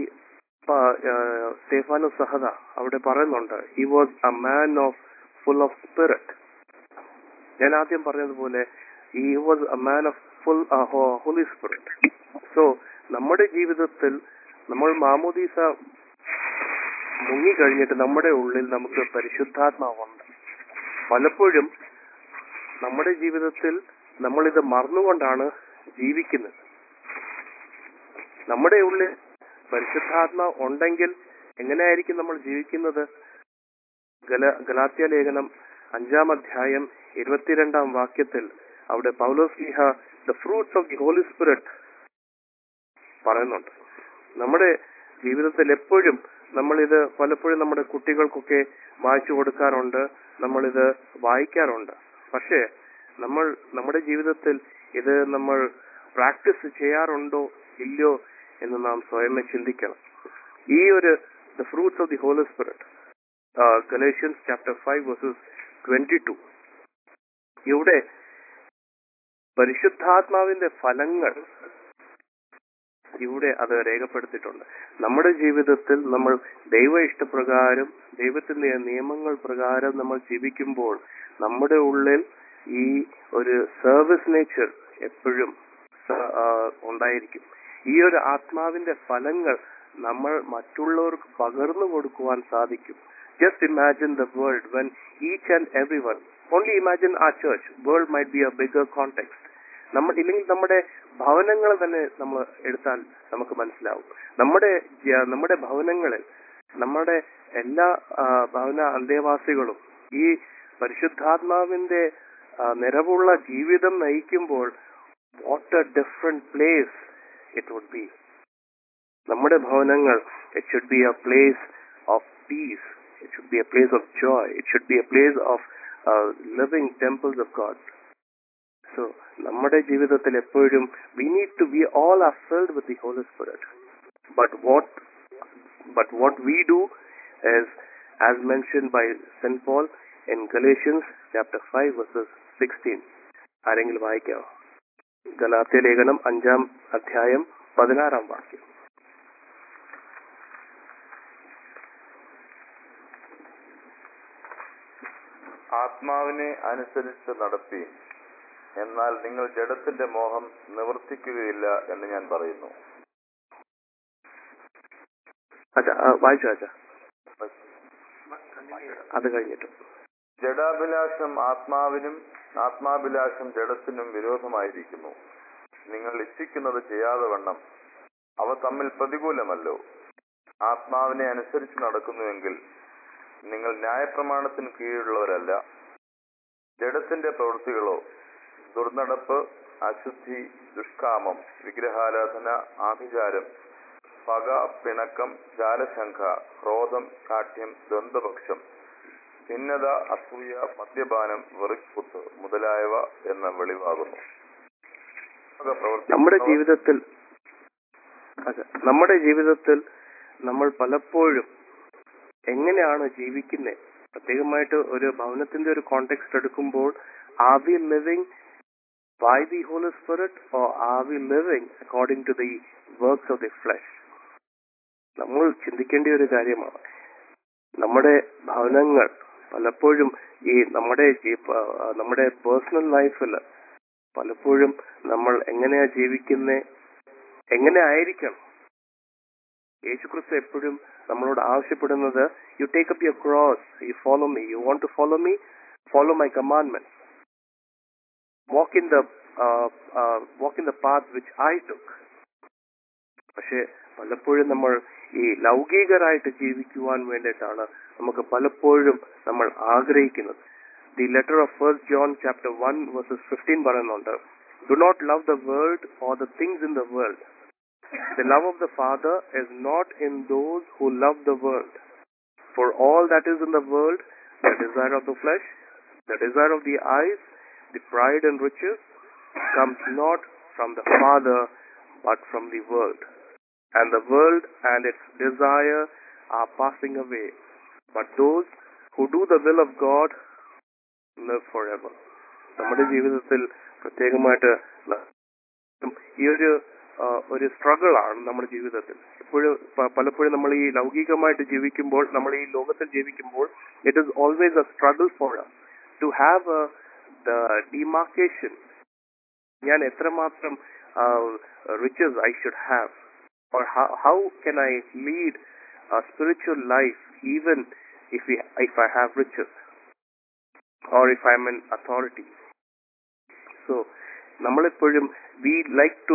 സ്റ്റേഫാനോ സഹദ അവിടെ പറയുന്നുണ്ട് he was a man of full of spirit ഞാൻ ആദ്യം പറഞ്ഞതുപോലെ he was a man of full Holy Spirit so നമ്മുടെ ജീവിതത്തിൽ നമ്മൾ മാമോദീസ മുങ്ങിക്കഴിഞ്ഞിട്ട് നമ്മുടെ ഉള്ളിൽ നമുക്ക് പരിശുദ്ധാത്മാവുണ്ട് പലപ്പോഴും നമ്മുടെ ജീവിതത്തിൽ നമ്മളിത് മറന്നുകൊണ്ടാണ് ജീവിക്കുന്നത് നമ്മുടെ ഉള്ളിൽ പരിശുദ്ധാത്മ ഉണ്ടെങ്കിൽ എങ്ങനെയായിരിക്കും നമ്മൾ ജീവിക്കുന്നത് ഗല ഗലാത്യ ലേഖനം അഞ്ചാം അധ്യായം ഇരുപത്തിരണ്ടാം വാക്യത്തിൽ അവിടെ പൗലോസ്ലിഹ the fruits of the Holy Spirit പറയുന്നുണ്ട് നമ്മുടെ ജീവിതത്തിൽ എപ്പോഴും നമ്മളിത് പലപ്പോഴും നമ്മുടെ കുട്ടികൾക്കൊക്കെ വായിച്ചു കൊടുക്കാറുണ്ട് നമ്മളിത് വായിക്കാറുണ്ട് പക്ഷേ നമ്മൾ നമ്മുടെ ജീവിതത്തിൽ ഇത് നമ്മൾ പ്രാക്ടീസ് ചെയ്യാറുണ്ടോ ഇല്ലയോ എന്ന് നാം സ്വയം ചിന്തിക്കണം ഈ ഒരു the fruits of the Holy Spirit Galatians chapter five verses twenty two ഇവിടെ പരിശുദ്ധാത്മാവിന്റെ ഫലങ്ങൾ ഇവിടെ അത് രേഖപ്പെടുത്തിയിട്ടുണ്ട് നമ്മുടെ ജീവിതത്തിൽ നമ്മൾ ദൈവ ഇഷ്ടപ്രകാരം ദൈവത്തിന്റെ നിയമങ്ങൾ പ്രകാരം നമ്മൾ ജീവിക്കുമ്പോൾ നമ്മുടെ ഉള്ളിൽ ഈ ഒരു സർവീസ് നേച്ചർ എപ്പോഴും സ- ആ, ഉണ്ടായിരിക്കും ഈ ഒരു ആത്മാവിന്റെ ഫലങ്ങൾ നമ്മൾ മറ്റുള്ളവർക്ക് പകർന്നു കൊടുക്കുവാൻ സാധിക്കും just imagine the world when each and every one only imagine a church world might be a bigger context നമ്മൾ ഇല്ലെങ്കിൽ നമ്മുടെ ഭവനങ്ങൾ തന്നെ നമ്മൾ എടുത്താൽ നമുക്ക് മനസ്സിലാവും നമ്മുടെ ജ- നമ്മുടെ ഭവനങ്ങളിൽ നമ്മുടെ എല്ലാ ആ, ഭവന അന്തേവാസികളും ഈ പരിശുദ്ധാത്മാവിന്റെ ആ, നിറവുള്ള ജീവിതം നയിക്കുമ്പോൾ what a different place it would be നമ്മുടെ ഭവനങ്ങൾ it should be a place of peace it should be a place of joy it should be a place of living temples of God so നമ്മുടെ ജീവിതത്തിൽ എപ്പോഴും we need to be all are filled with the Holy Spirit but what but what we do is as mentioned by St. Paul in Galatians chapter 5 verses 16. ആരെങ്കിലും വായിക്കാമോ ഗലാത്യ ലേഖനം അഞ്ചാം അധ്യായം പതിനാറാം വാക്യം ആത്മാവിനെ അനുസരിച്ച് നടത്തി എന്നാൽ നിങ്ങൾ ജഡത്തിന്റെ മോഹം നിവർത്തിക്കുകയില്ല എന്ന് ഞാൻ പറയുന്നു അച്ഛാ ആ, വായിച്ചോ അച്ഛാ അത് കഴിഞ്ഞിട്ട് ജഡാഭിലാഷം ആത്മാവിനും ആത്മാഭിലാഷം ജഡത്തിനും വിരോധമായിരിക്കുന്നു നിങ്ങൾ ഇച്ഛിക്കുന്നത് ചെയ്യാതെ വണ്ണം അവ തമ്മിൽ പ്രതികൂലമല്ലോ ആത്മാവിനെ അനുസരിച്ച് നടക്കുന്നുവെങ്കിൽ നിങ്ങൾ ന്യായപ്രമാണത്തിന് കീഴിലുള്ളവരല്ല ജഡത്തിന്റെ പ്രവൃത്തികളോ ദുർനടപ്പ് അശുദ്ധി ദുഷ്കാമം വിഗ്രഹാരാധന ആഭിചാരം പക പിണക്കം ജാലശങ്ക ക്രോധം കാഠ്യം ദ്വന്ദ്പക്ഷം ഭിന്നത അസൂയ മദ്യപാനം വെറുക്കുത്ത് മുതലായവ എന്ന വെളിവാകുന്നു വക പ്രവർത്തിക്കുന്നവർ നമ്മുടെ ജീവിതത്തിൽ അതെ, നമ്മുടെ ജീവിതത്തിൽ നമ്മൾ പലപ്പോഴും എങ്ങനെയാണ് ജീവിക്കുന്നത് പ്രത്യേകമായിട്ട് ഒരു ഭവനത്തിന്റെ ഒരു കോണ്ടെക്സ്റ്റ് എടുക്കുമ്പോൾ are we living by the Holy Spirit or are we living according to the works of the flesh? നമ്മൾ ചിന്തിക്കേണ്ട ഒരു കാര്യമാണ് നമ്മുടെ ഭവനങ്ങൾ പലപ്പോഴും ഈ നമ്മുടെ ഈ പ- നമ്മുടെ പേഴ്സണൽ ലൈഫിൽ പലപ്പോഴും നമ്മൾ എങ്ങനെയാ ജീവിക്കുന്നേ എങ്ങനെ ആയിരിക്കണം യേശുക്രിസ്തു എപ്പോഴും നമ്മളോട് ആവശ്യപ്പെടുന്നത് you take up your cross you follow me you want to follow me follow my commandment walk in the walk in the path which I took പക്ഷെ പലപ്പോഴും നമ്മൾ ഈ ലൗകികരായിട്ട് ജീവിക്കുവാൻ വേണ്ടിയിട്ടാണ് നമുക്ക് പലപ്പോഴും നമ്മൾ ആഗ്രഹിക്കുന്നത് the letter of first John chapter one verses fifteen പറയുന്നുണ്ട് do not love the world or the things in the world The love of the Father is not in those who love the world. For all that is in the world, the desire of the flesh, the desire of the eyes, the pride and riches, comes not from the Father, but from the world. And the world and its desire are passing away. But those who do the will of God live forever. നമ്മുടെ ജീവിതത്തിൽ പ്രത്യേകമായിട്ട് ന- ഈ ഒരു ആ, ഒരു സ്ട്രഗിൾ ആണ് നമ്മുടെ ജീവിതത്തിൽ എപ്പോഴും പ- പലപ്പോഴും നമ്മൾ ഈ ലൗകികമായിട്ട് ജീവിക്കുമ്പോൾ നമ്മൾ ഈ ലോകത്തിൽ ജീവിക്കുമ്പോൾ it is always a struggle for to have the demarcation ഞാൻ എത്രമാത്രം riches I should have or how, how can I lead a spiritual life even if, we, if I have riches or if I'm in authority? So, നമ്മളെപ്പോഴും we like to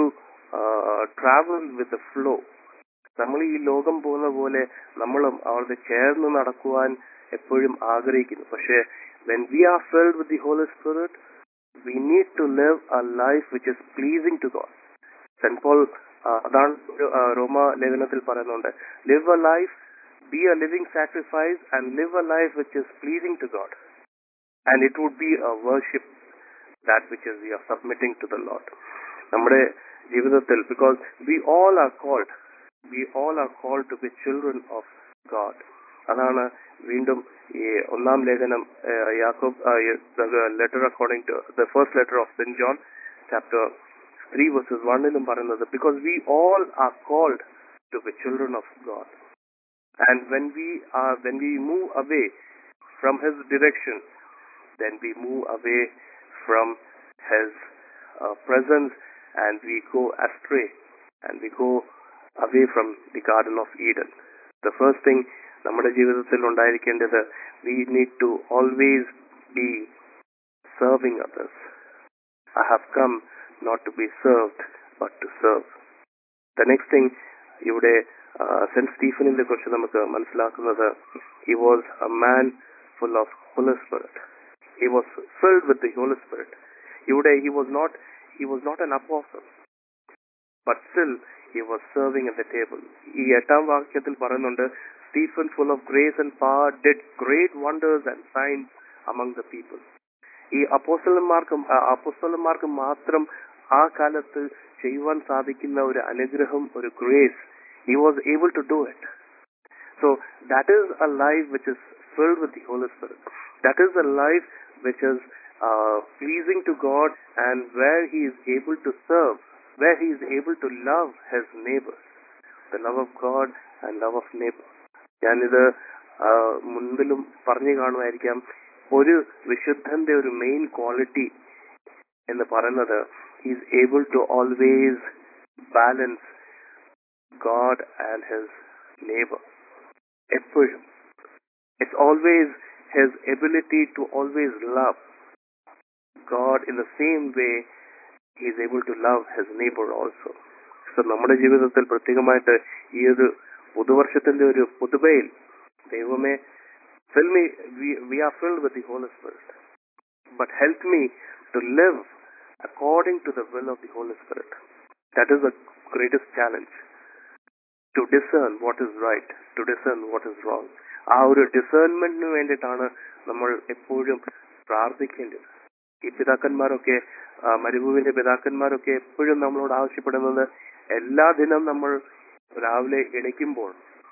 travel with flow നമ്മൾ ഈ ലോകം പോകുന്ന പോലെ നമ്മളും അവരുടെ ചേർന്ന് നടക്കുവാൻ എപ്പോഴും ആഗ്രഹിക്കുന്നു പക്ഷേ when we are filled with the Holy Spirit we need to live a life which is pleasing to God Saint Paul ആ, അതാണ് ഒരു, ആ, റോമ ലേഖനത്തിൽ പറയുന്നുണ്ട് live a life be a living sacrifice and live a life which is pleasing to God and it would be a worship that which is we are submitting to the Lord നമ്മുടെ ജീവിതത്തിൽ because we all are called V all are called to be children of God അതാണ് വീണ്ടും ഈ ഒന്നാം ലേഖനം Yakob letter according to the first letter of Saint John chapter three verses വണ്ണിലും പറയുന്നത് because we all are called to be children of God and when we are when we move away from his direction then we move away from his uh, presence and we go astray and we go away from the garden of eden the first thing നമ്മുടെ ജീവിതത്തിൽ ഉണ്ടായിരിക്കേണ്ടത് we need to always be serving others I have come not to be served but to serve the next thing ഇവിടെ സെന്റ് സ്റ്റീഫനിനെ കുറിച്ച് നമുക്ക് മനസ്സിലാക്കുന്നത് he was a man full of Holy Spirit he was filled with the Holy Spirit. ഇവിടെ he was not he was not an apostle, but still he was serving at the table. ഈ എട്ടാം വാക്യത്തിൽ പറയുന്നുണ്ട് Stephen full of grace and power did great wonders and signs among the people ഈ അപ്പോസ്റ്റലന്മാർക്ക് അപ്പോസ്റ്റലന്മാർക്ക് മാത്രം ആ കാലത്ത് ചെയ്യുവാൻ സാധിക്കുന്ന ഒരു അനുഗ്രഹം ഒരു grace he was able to do it So that is a life which is filled with the Holy Spirit. That is a life which is uh, pleasing to God and where he is able to serve, where he is able to love his neighbors. The love of God and love of neighbor. ഞാനിത് ആ, മുൻപിലും പറഞ്ഞു കാണുമായിരിക്കാം ഒരു വിശുദ്ധന്റെ ഒരു മെയിൻ ക്വാളിറ്റി എന്ന് പറയുന്നത് is able to always balance God and his neighbour എപ്പോഴും it's always his ability to always love God in the same way he is able to love his neighbour also so നമ്മുടെ ജീവിതത്തിൽ പ്രത്യേകമായിട്ട് ഈ ഒരു പുതുവർഷത്തിന്റെ ഒരു പുതുമയിൽ ദൈവമേ fill me we, we are filled with the Holy Spirit but help me to live according to the will of the Holy Spirit that is the greatest challenge to discern what is right to discern what is wrong ആ ഒരു ഡിസേൺമെന്റിന് വേണ്ടിയിട്ടാണ് നമ്മൾ എപ്പോഴും പ്രാർത്ഥിക്കേണ്ടത് ഈ പിതാക്കന്മാരൊക്കെ ആ, മരുഭൂമിന്റെ പിതാക്കന്മാരൊക്കെ എപ്പോഴും നമ്മളോട് ആവശ്യപ്പെടുന്നത് എല്ലാ ദിനം നമ്മൾ രാവിലെ എണീക്കുമ്പോൾ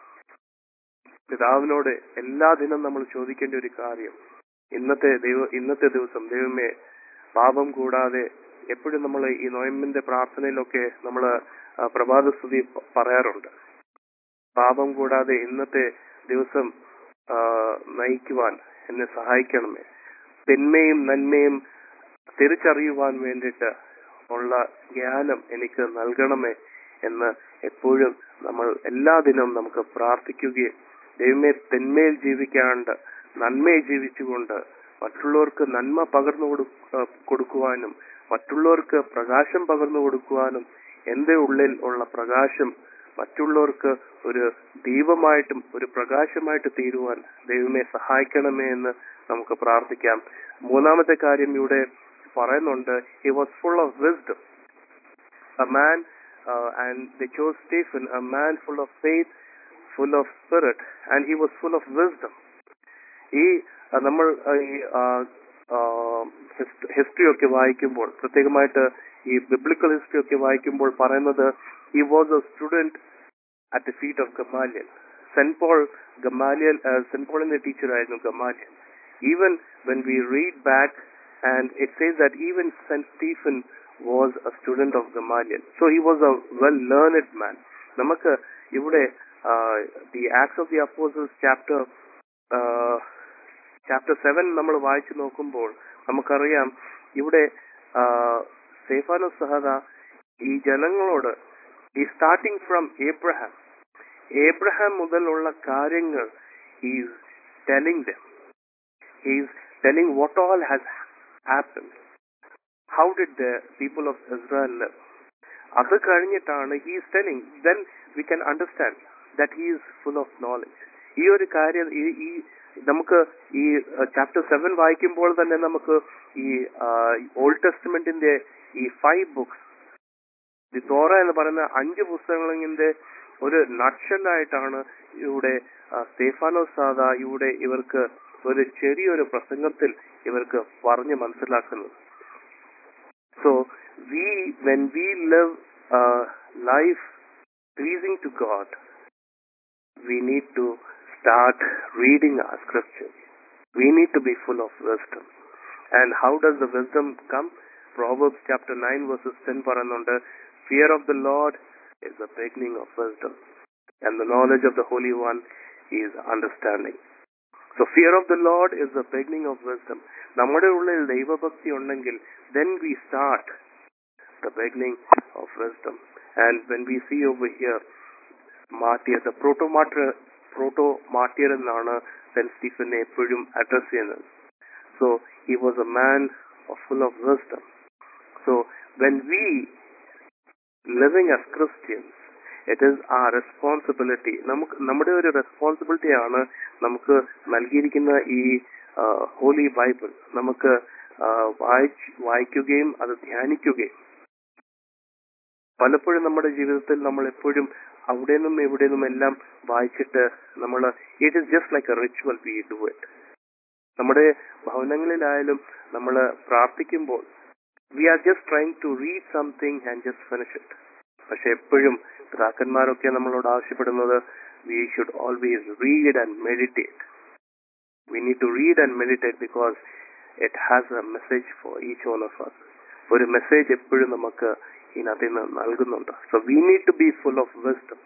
പിതാവിനോട് എല്ലാ ദിനം നമ്മൾ ചോദിക്കേണ്ട ഒരു കാര്യം ഇന്നത്തെ ദൈവ ഇന്നത്തെ ദിവസം ദൈവമേ പാപം കൂടാതെ എപ്പോഴും നമ്മൾ ഈ നോയമ്പിന്റെ പ്രാർത്ഥനയിലൊക്കെ നമ്മൾ പ്രഭാതസ്തുതി പ- പറയാറുണ്ട് പാപം കൂടാതെ ഇന്നത്തെ ദിവസം ആ, നയിക്കുവാൻ എന്നെ സഹായിക്കണമേ തിന്മയും നന്മയും തിരിച്ചറിയുവാൻ വേണ്ടിയിട്ട് ഉള്ള ജ്ഞാനം എനിക്ക് നൽകണമേ എന്ന് എപ്പോഴും നമ്മൾ എല്ലാ ദിനവും നമുക്ക് പ്രാർത്ഥിക്കുകയും ദൈവമേ തിന്മയിൽ ജീവിക്കാണ്ട് നന്മയെ ജീവിച്ചുകൊണ്ട് മറ്റുള്ളവർക്ക് നന്മ പകർന്നു കൊടു ആ, കൊടുക്കുവാനും മറ്റുള്ളവർക്ക് പ്രകാശം പകർന്നു കൊടുക്കുവാനും എന്റെ ഉള്ളിൽ ഉള്ള പ്രകാശം മറ്റുള്ളവർക്ക് ഒരു ദീപമായിട്ടും ഒരു പ്രകാശമായിട്ട് തീരുവാൻ ദൈവമേ സഹായിക്കണമേ എന്ന് നമുക്ക് പ്രാർത്ഥിക്കാം മൂന്നാമത്തെ കാര്യം ഇവിടെ പറയുന്നുണ്ട് he was full of wisdom a man uh, and they chose Stephen, a man full of faith, full of spirit, and he was full of wisdom. ഈ uh, നമ്മൾ uh, ഈ ഹിസ്റ്ററി ഒക്കെ വായിക്കുമ്പോൾ പ്രത്യേകമായിട്ട് ഈ ബിബ്ലിക്കൽ ഹിസ്റ്ററി ഒക്കെ വായിക്കുമ്പോൾ പറയുന്നത് he was a student at the feet of Gamaliel Saint Paul Gamaliel Saint പോളിന്റെ ടീച്ചറായിരുന്നു Gamaliel even when we read back and it says that even Saint Stephen was a student of Gamaliel. So he was a well-learned man. നമുക്ക് ഇവിടെ the Acts of the Apostles chapter chapter seven നമ്മൾ വായിച്ചു നോക്കുമ്പോൾ നമുക്കറിയാം ഇവിടെ സേഫാനു സഹദ ഈ ജനങ്ങളോട് ഈ സ്റ്റാർട്ടിങ് ഫ്രം ഏബ്രഹാം ഏബ്രഹാം മുതലുള്ള കാര്യങ്ങൾ is telling them is telling what all has happened how did the people of Israel live? അത് കഴിഞ്ഞിട്ടാണ് he is telling then we can understand that he is full of knowledge ഈ ഒരു കാര്യം ഈ ഈ നമുക്ക് ഈ ചാപ്റ്റർ സെവൻ വായിക്കുമ്പോൾ തന്നെ നമുക്ക് ഈ ഓൾഡ് ടെസ്റ്റ്മെന്റിന്റെ ഈ ഫൈവ് ബുക്സ് ദി തോറ എന്ന് പറയുന്ന അഞ്ച് പുസ്തകങ്ങളിന്റെ ഒരു നക്ഷലായിട്ടാണ് ഇവിടെ സ്റ്റേഫാനോ സാദ ഇവിടെ ഇവർക്ക് ഒരു ചെറിയൊരു പ്രസംഗത്തിൽ ഇവർക്ക് പറഞ്ഞ് മനസ്സിലാക്കുന്നത് So we, when we live a life pleasing to God, we need to start reading our scriptures. We need to be full of wisdom. And how does the wisdom come? Proverbs chapter 9 verses 10 പറയുന്നുണ്ട് Fear of the Lord is the beginning of wisdom, and the knowledge of the Holy One is understanding. So fear of the Lord is the beginning of wisdom. നമ്മുടെ ഉള്ളിൽ ദൈവഭക്തി ഉണ്ടെങ്കിൽ then we start the beginning of wisdom. And when we see over here martyr the proto martyr proto martyr എന്നാണ് സെന്റ് സ്റ്റീഫനെ എപ്പോഴും അഡ്രസ് ചെയ്യുന്നത് So he was a man of full of wisdom. So when we living as Christians, it is our responsibility. നമുക്ക് നമ്മുടെ ഒരു റെസ്പോൺസിബിലിറ്റി ആണ് നമുക്ക് നൽകിയിരിക്കുന്ന ഈ ഹോളി ബൈബിൾ നമുക്ക് ആ, വായിച്ച് വായിക്കുകയും അത് ധ്യാനിക്കുകയും പലപ്പോഴും നമ്മുടെ ജീവിതത്തിൽ നമ്മൾ എപ്പോഴും അവിടെ നിന്നും ഇവിടെ നിന്നും എല്ലാം വായിച്ചിട്ട് നമ്മൾ it is just like a ritual we do it നമ്മുടെ ഭവനങ്ങളിലായാലും നമ്മൾ പ്രാർത്ഥിക്കുമ്പോൾ we are just trying to read something and just finish it പക്ഷെ എപ്പോഴും പിതാക്കന്മാരൊക്കെ നമ്മളോട് ആവശ്യപ്പെടുന്നത് we should always read and meditate we need to read and meditate because it has a message for each one of us ഒരു മെസ്സേജ് എപ്പോഴും നമുക്ക് ഇതിനകത്ത് നിന്ന് നൽകുന്നുണ്ട് so we need to be full of wisdom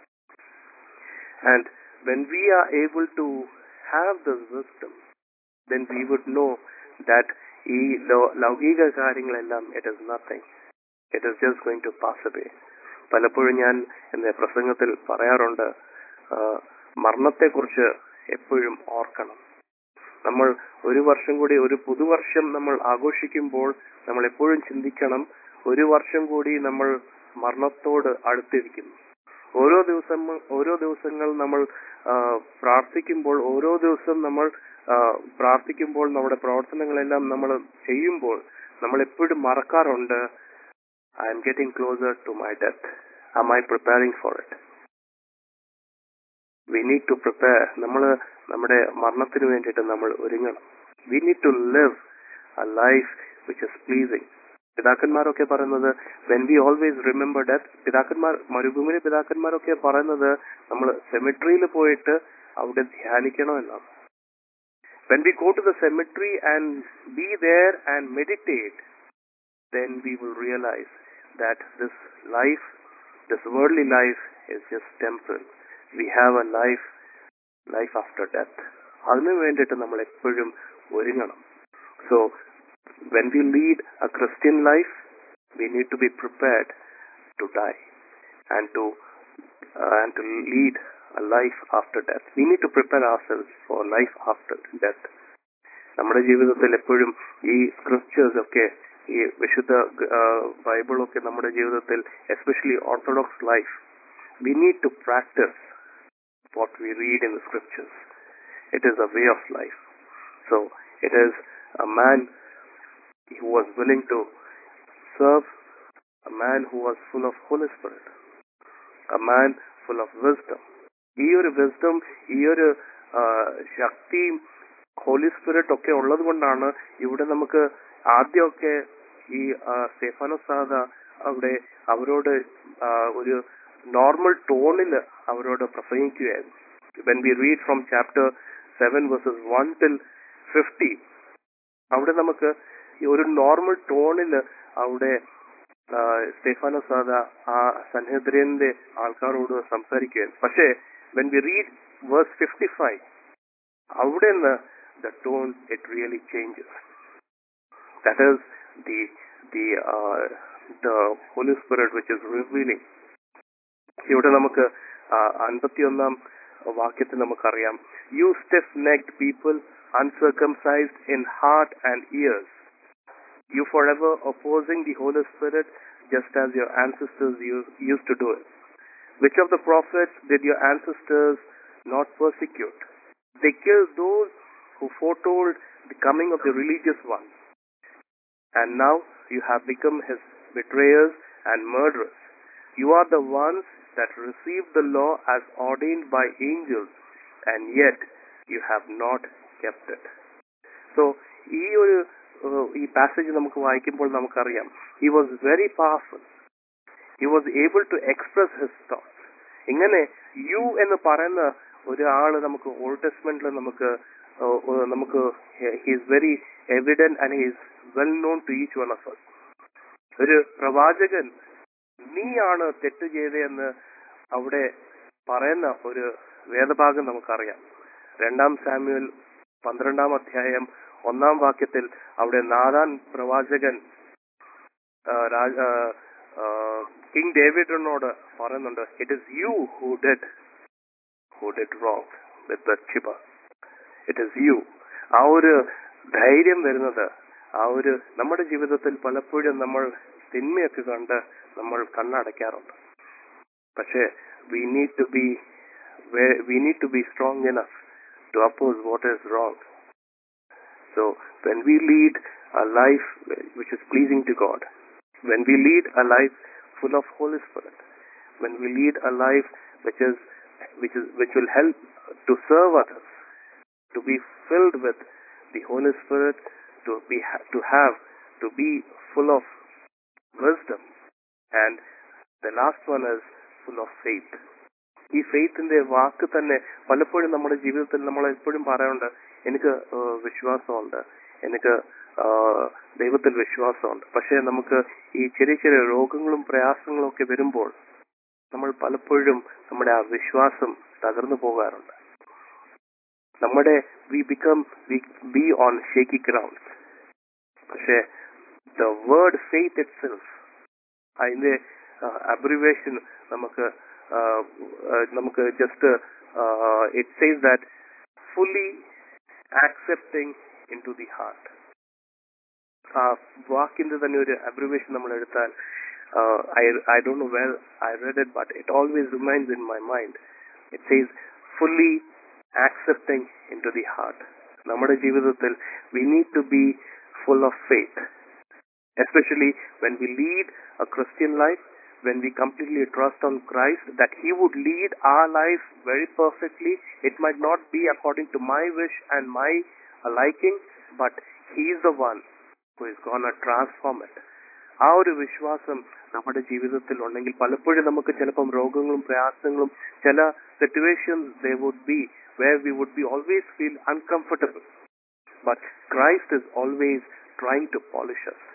and when we are able to have this wisdom then we would know that ഈ ലൗ- ലൗകിക കാര്യങ്ങളെല്ലാം it is nothing it is just going to pass away പലപ്പോഴും ഞാൻ എന്റെ പ്രസംഗത്തിൽ പറയാറുണ്ട് ആ, മരണത്തെക്കുറിച്ച് എപ്പോഴും ഓർക്കണം നമ്മൾ ഒരു വർഷം കൂടി ഒരു പുതുവർഷം നമ്മൾ ആഘോഷിക്കുമ്പോൾ നമ്മൾ എപ്പോഴും ചിന്തിക്കണം ഒരു വർഷം കൂടി നമ്മൾ മരണത്തോട് അടുത്തിരിക്കുന്നു ഓരോ ദിവസം ഓരോ ദിവസങ്ങൾ നമ്മൾ ആ, പ്രാർത്ഥിക്കുമ്പോൾ ഓരോ ദിവസം നമ്മൾ ആ, പ്രാർത്ഥിക്കുമ്പോൾ നമ്മുടെ പ്രവർത്തനങ്ങളെല്ലാം നമ്മൾ ചെയ്യുമ്പോൾ നമ്മൾ എപ്പോഴും മറക്കാറുണ്ട് I am getting closer to my death am I preparing for it we need to prepare നമ്മൾ നമ്മുടെ മരണത്തിന് വേണ്ടിയിട്ട് നമ്മൾ ഒരുങ്ങണം we need to live a life which is pleasing പിതാക്കന്മാരൊക്കെ പറയുന്നത് when we always remember death പിതാക്കന്മാർ മരുഭൂമിയിലെ പിതാക്കന്മാരൊക്കെ പറയുന്നത് നമ്മൾ സെമിട്രിയിൽ പോയിട്ട് അവിടെ ധ്യാനിക്കണം എന്നാണ് when we go to the cemetery and be there and meditate, then we will realize that this life, this worldly life, is just temporal. We have a life, life after death. അതിനു വേണ്ടിയിട്ട് നമ്മൾ എപ്പോഴും ഒരുങ്ങണം so when we lead a Christian life we need to be prepared to die and to and to lead a life after death we need to prepare ourselves for life after death നമ്മുടെ ജീവിതത്തിൽ എപ്പോഴും ഈ സ്ക്രിപ്റ്റേഴ്സ് ഒക്കെ ഈ വിശുദ്ധ ബൈബിളൊക്കെ നമ്മുടെ ജീവിതത്തിൽ especially Orthodox life we need to practice what we read in the scriptures it is a way of life so it is a man who was willing to serve a man who was full of Holy Spirit, a man full of wisdom. ഈ ഒരു വിസ്ഡം ഈ ഒരു ആ, ശക്തിയും ഹോളി സ്പിരിറ്റ് ഒക്കെ ഉള്ളത് കൊണ്ടാണ് ഇവിടെ നമുക്ക് ആദ്യമൊക്കെ ഈ സ്റ്റെഫാനോ സാദ അവിടെ അവരോട് ആ, ഒരു നോർമൽ ടോണിൽ അവരോട് പ്രസംഗിക്കുകയായിരുന്നു when we read from chapter seven verses one till fifty അവിടെ നമുക്ക് ഈ ഒരു നോർമൽ ടോണിൽ അവിടെ ആ, സ്റ്റെഫാനോ സാദ ആ സൻഹദ്രിയന്റെ ആൾക്കാരോട് സംസാരിക്കുകയായിരുന്നു പക്ഷേ when we read verse fifty five അവിടെ നിന്ന് the tone it really changes that is the the the Holy Spirit which is revealing ഇവിടെ നമുക്ക് അൻപത്തിയൊന്നാം വാക്യത്തിൽ നമുക്കറിയാം you stiff necked people uncircumcised in heart and ears you forever opposing the Holy Spirit just as your ancestors used, used to do it. Which of the prophets did your ancestors not persecute? They killed those who foretold the coming of the religious one. And now you have become his betrayers and murderers. You are the ones that received the law as ordained by angels, and yet you have not kept it. So, ഈ ഒരു ഏഹ്, ഈ പാസേജ് നമുക്ക് വായിക്കുമ്പോൾ നമുക്കറിയാം he was very powerful he was able to express his thoughts ഇങ്ങനെ യു എന്ന് പറയുന്ന ഒരാള് നമുക്ക് ഓൾഡ് ടെസ്റ്റ്മെന്റിൽ നമുക്ക് ഏഹ്, ഏഹ്, നമുക്ക് he's very evident and he's well known to each one of us ഒരു പ്രവാചകൻ നീയാണ് തെറ്റ് ചെയ്തതെന്ന് അവിടെ പറയുന്ന ഒരു വേദഭാഗം നമുക്കറിയാം രണ്ടാം സാമ്യുവൽ പന്ത്രണ്ടാം അധ്യായം ഒന്നാം വാക്യത്തിൽ അവിടെ നാദാൻ പ്രവാചകൻ ആ, രാജ- ആ, ആ, കിങ് ഡേവിഡിനോട് പറയുന്നുണ്ട് it is you who did who did wrong with ചിബ ഇറ്റ് ഇസ് യു ആ ഒരു ധൈര്യം വരുന്നത് ആ ഒരു നമ്മുടെ ജീവിതത്തിൽ പലപ്പോഴും നമ്മൾ തിന്മയൊക്കെ കണ്ട് നമ്മൾ കണ്ണടയ്ക്കാറുണ്ട് പക്ഷേ we need to be we need to be strong enough to oppose what is wrong So when we lead a life which is pleasing to God, when we lead a life full of Holy Spirit, when we lead a life which is which is which will help to serve others, to be filled with the Holy Spirit, to be ha- to have to be full of wisdom, and the last one is full of faith. ഈ ഫെയ്ത്തിന്റെ വാക്ക് തന്നെ പലപ്പോഴും നമ്മുടെ ജീവിതത്തിൽ നമ്മൾ എപ്പോഴും പറയാറുണ്ട് എനിക്ക് ആ, വിശ്വാസമുണ്ട് എനിക്ക് ആ, ദൈവത്തിൽ വിശ്വാസമുണ്ട് പക്ഷെ നമുക്ക് ഈ ചെറിയ ചെറിയ രോഗങ്ങളും പ്രയാസങ്ങളും ഒക്കെ വരുമ്പോൾ നമ്മൾ പലപ്പോഴും നമ്മുടെ ആ വിശ്വാസം തകർന്നു പോകാറുണ്ട് നമ്മുടെ we become we be on shaky grounds പക്ഷെ the word faith itself അതിന്റെ അബ്രിവേഷൻ നമുക്ക് ആ, ആ, നമുക്ക് just it says that fully accepting into the heart ആ വാക്കിന്റെ തന്നെ ഒരു അബ്രിവേഷൻ നമ്മൾ എടുത്താൽ I I don't know well I read it but it always remains in my mind it says fully accepting into the heart നമ്മുടെ ജീവിതത്തിൽ we need to be full of faith especially when we lead a Christian life, when we completely trust on Christ, that He would lead our life very perfectly. It might not be according to my wish and my uh, liking, but He is the one who is gonna transform it. ആ ഒരു വിശ്വാസം നമ്മുടെ ജീവിതത്തിൽ ഉണ്ടെങ്കിൽ പലപ്പോഴും നമുക്ക് ചിലപ്പം രോഗങ്ങളും പ്രയാസങ്ങളും ചില situations they would be where we would be always feel uncomfortable But Christ is always trying to polish us.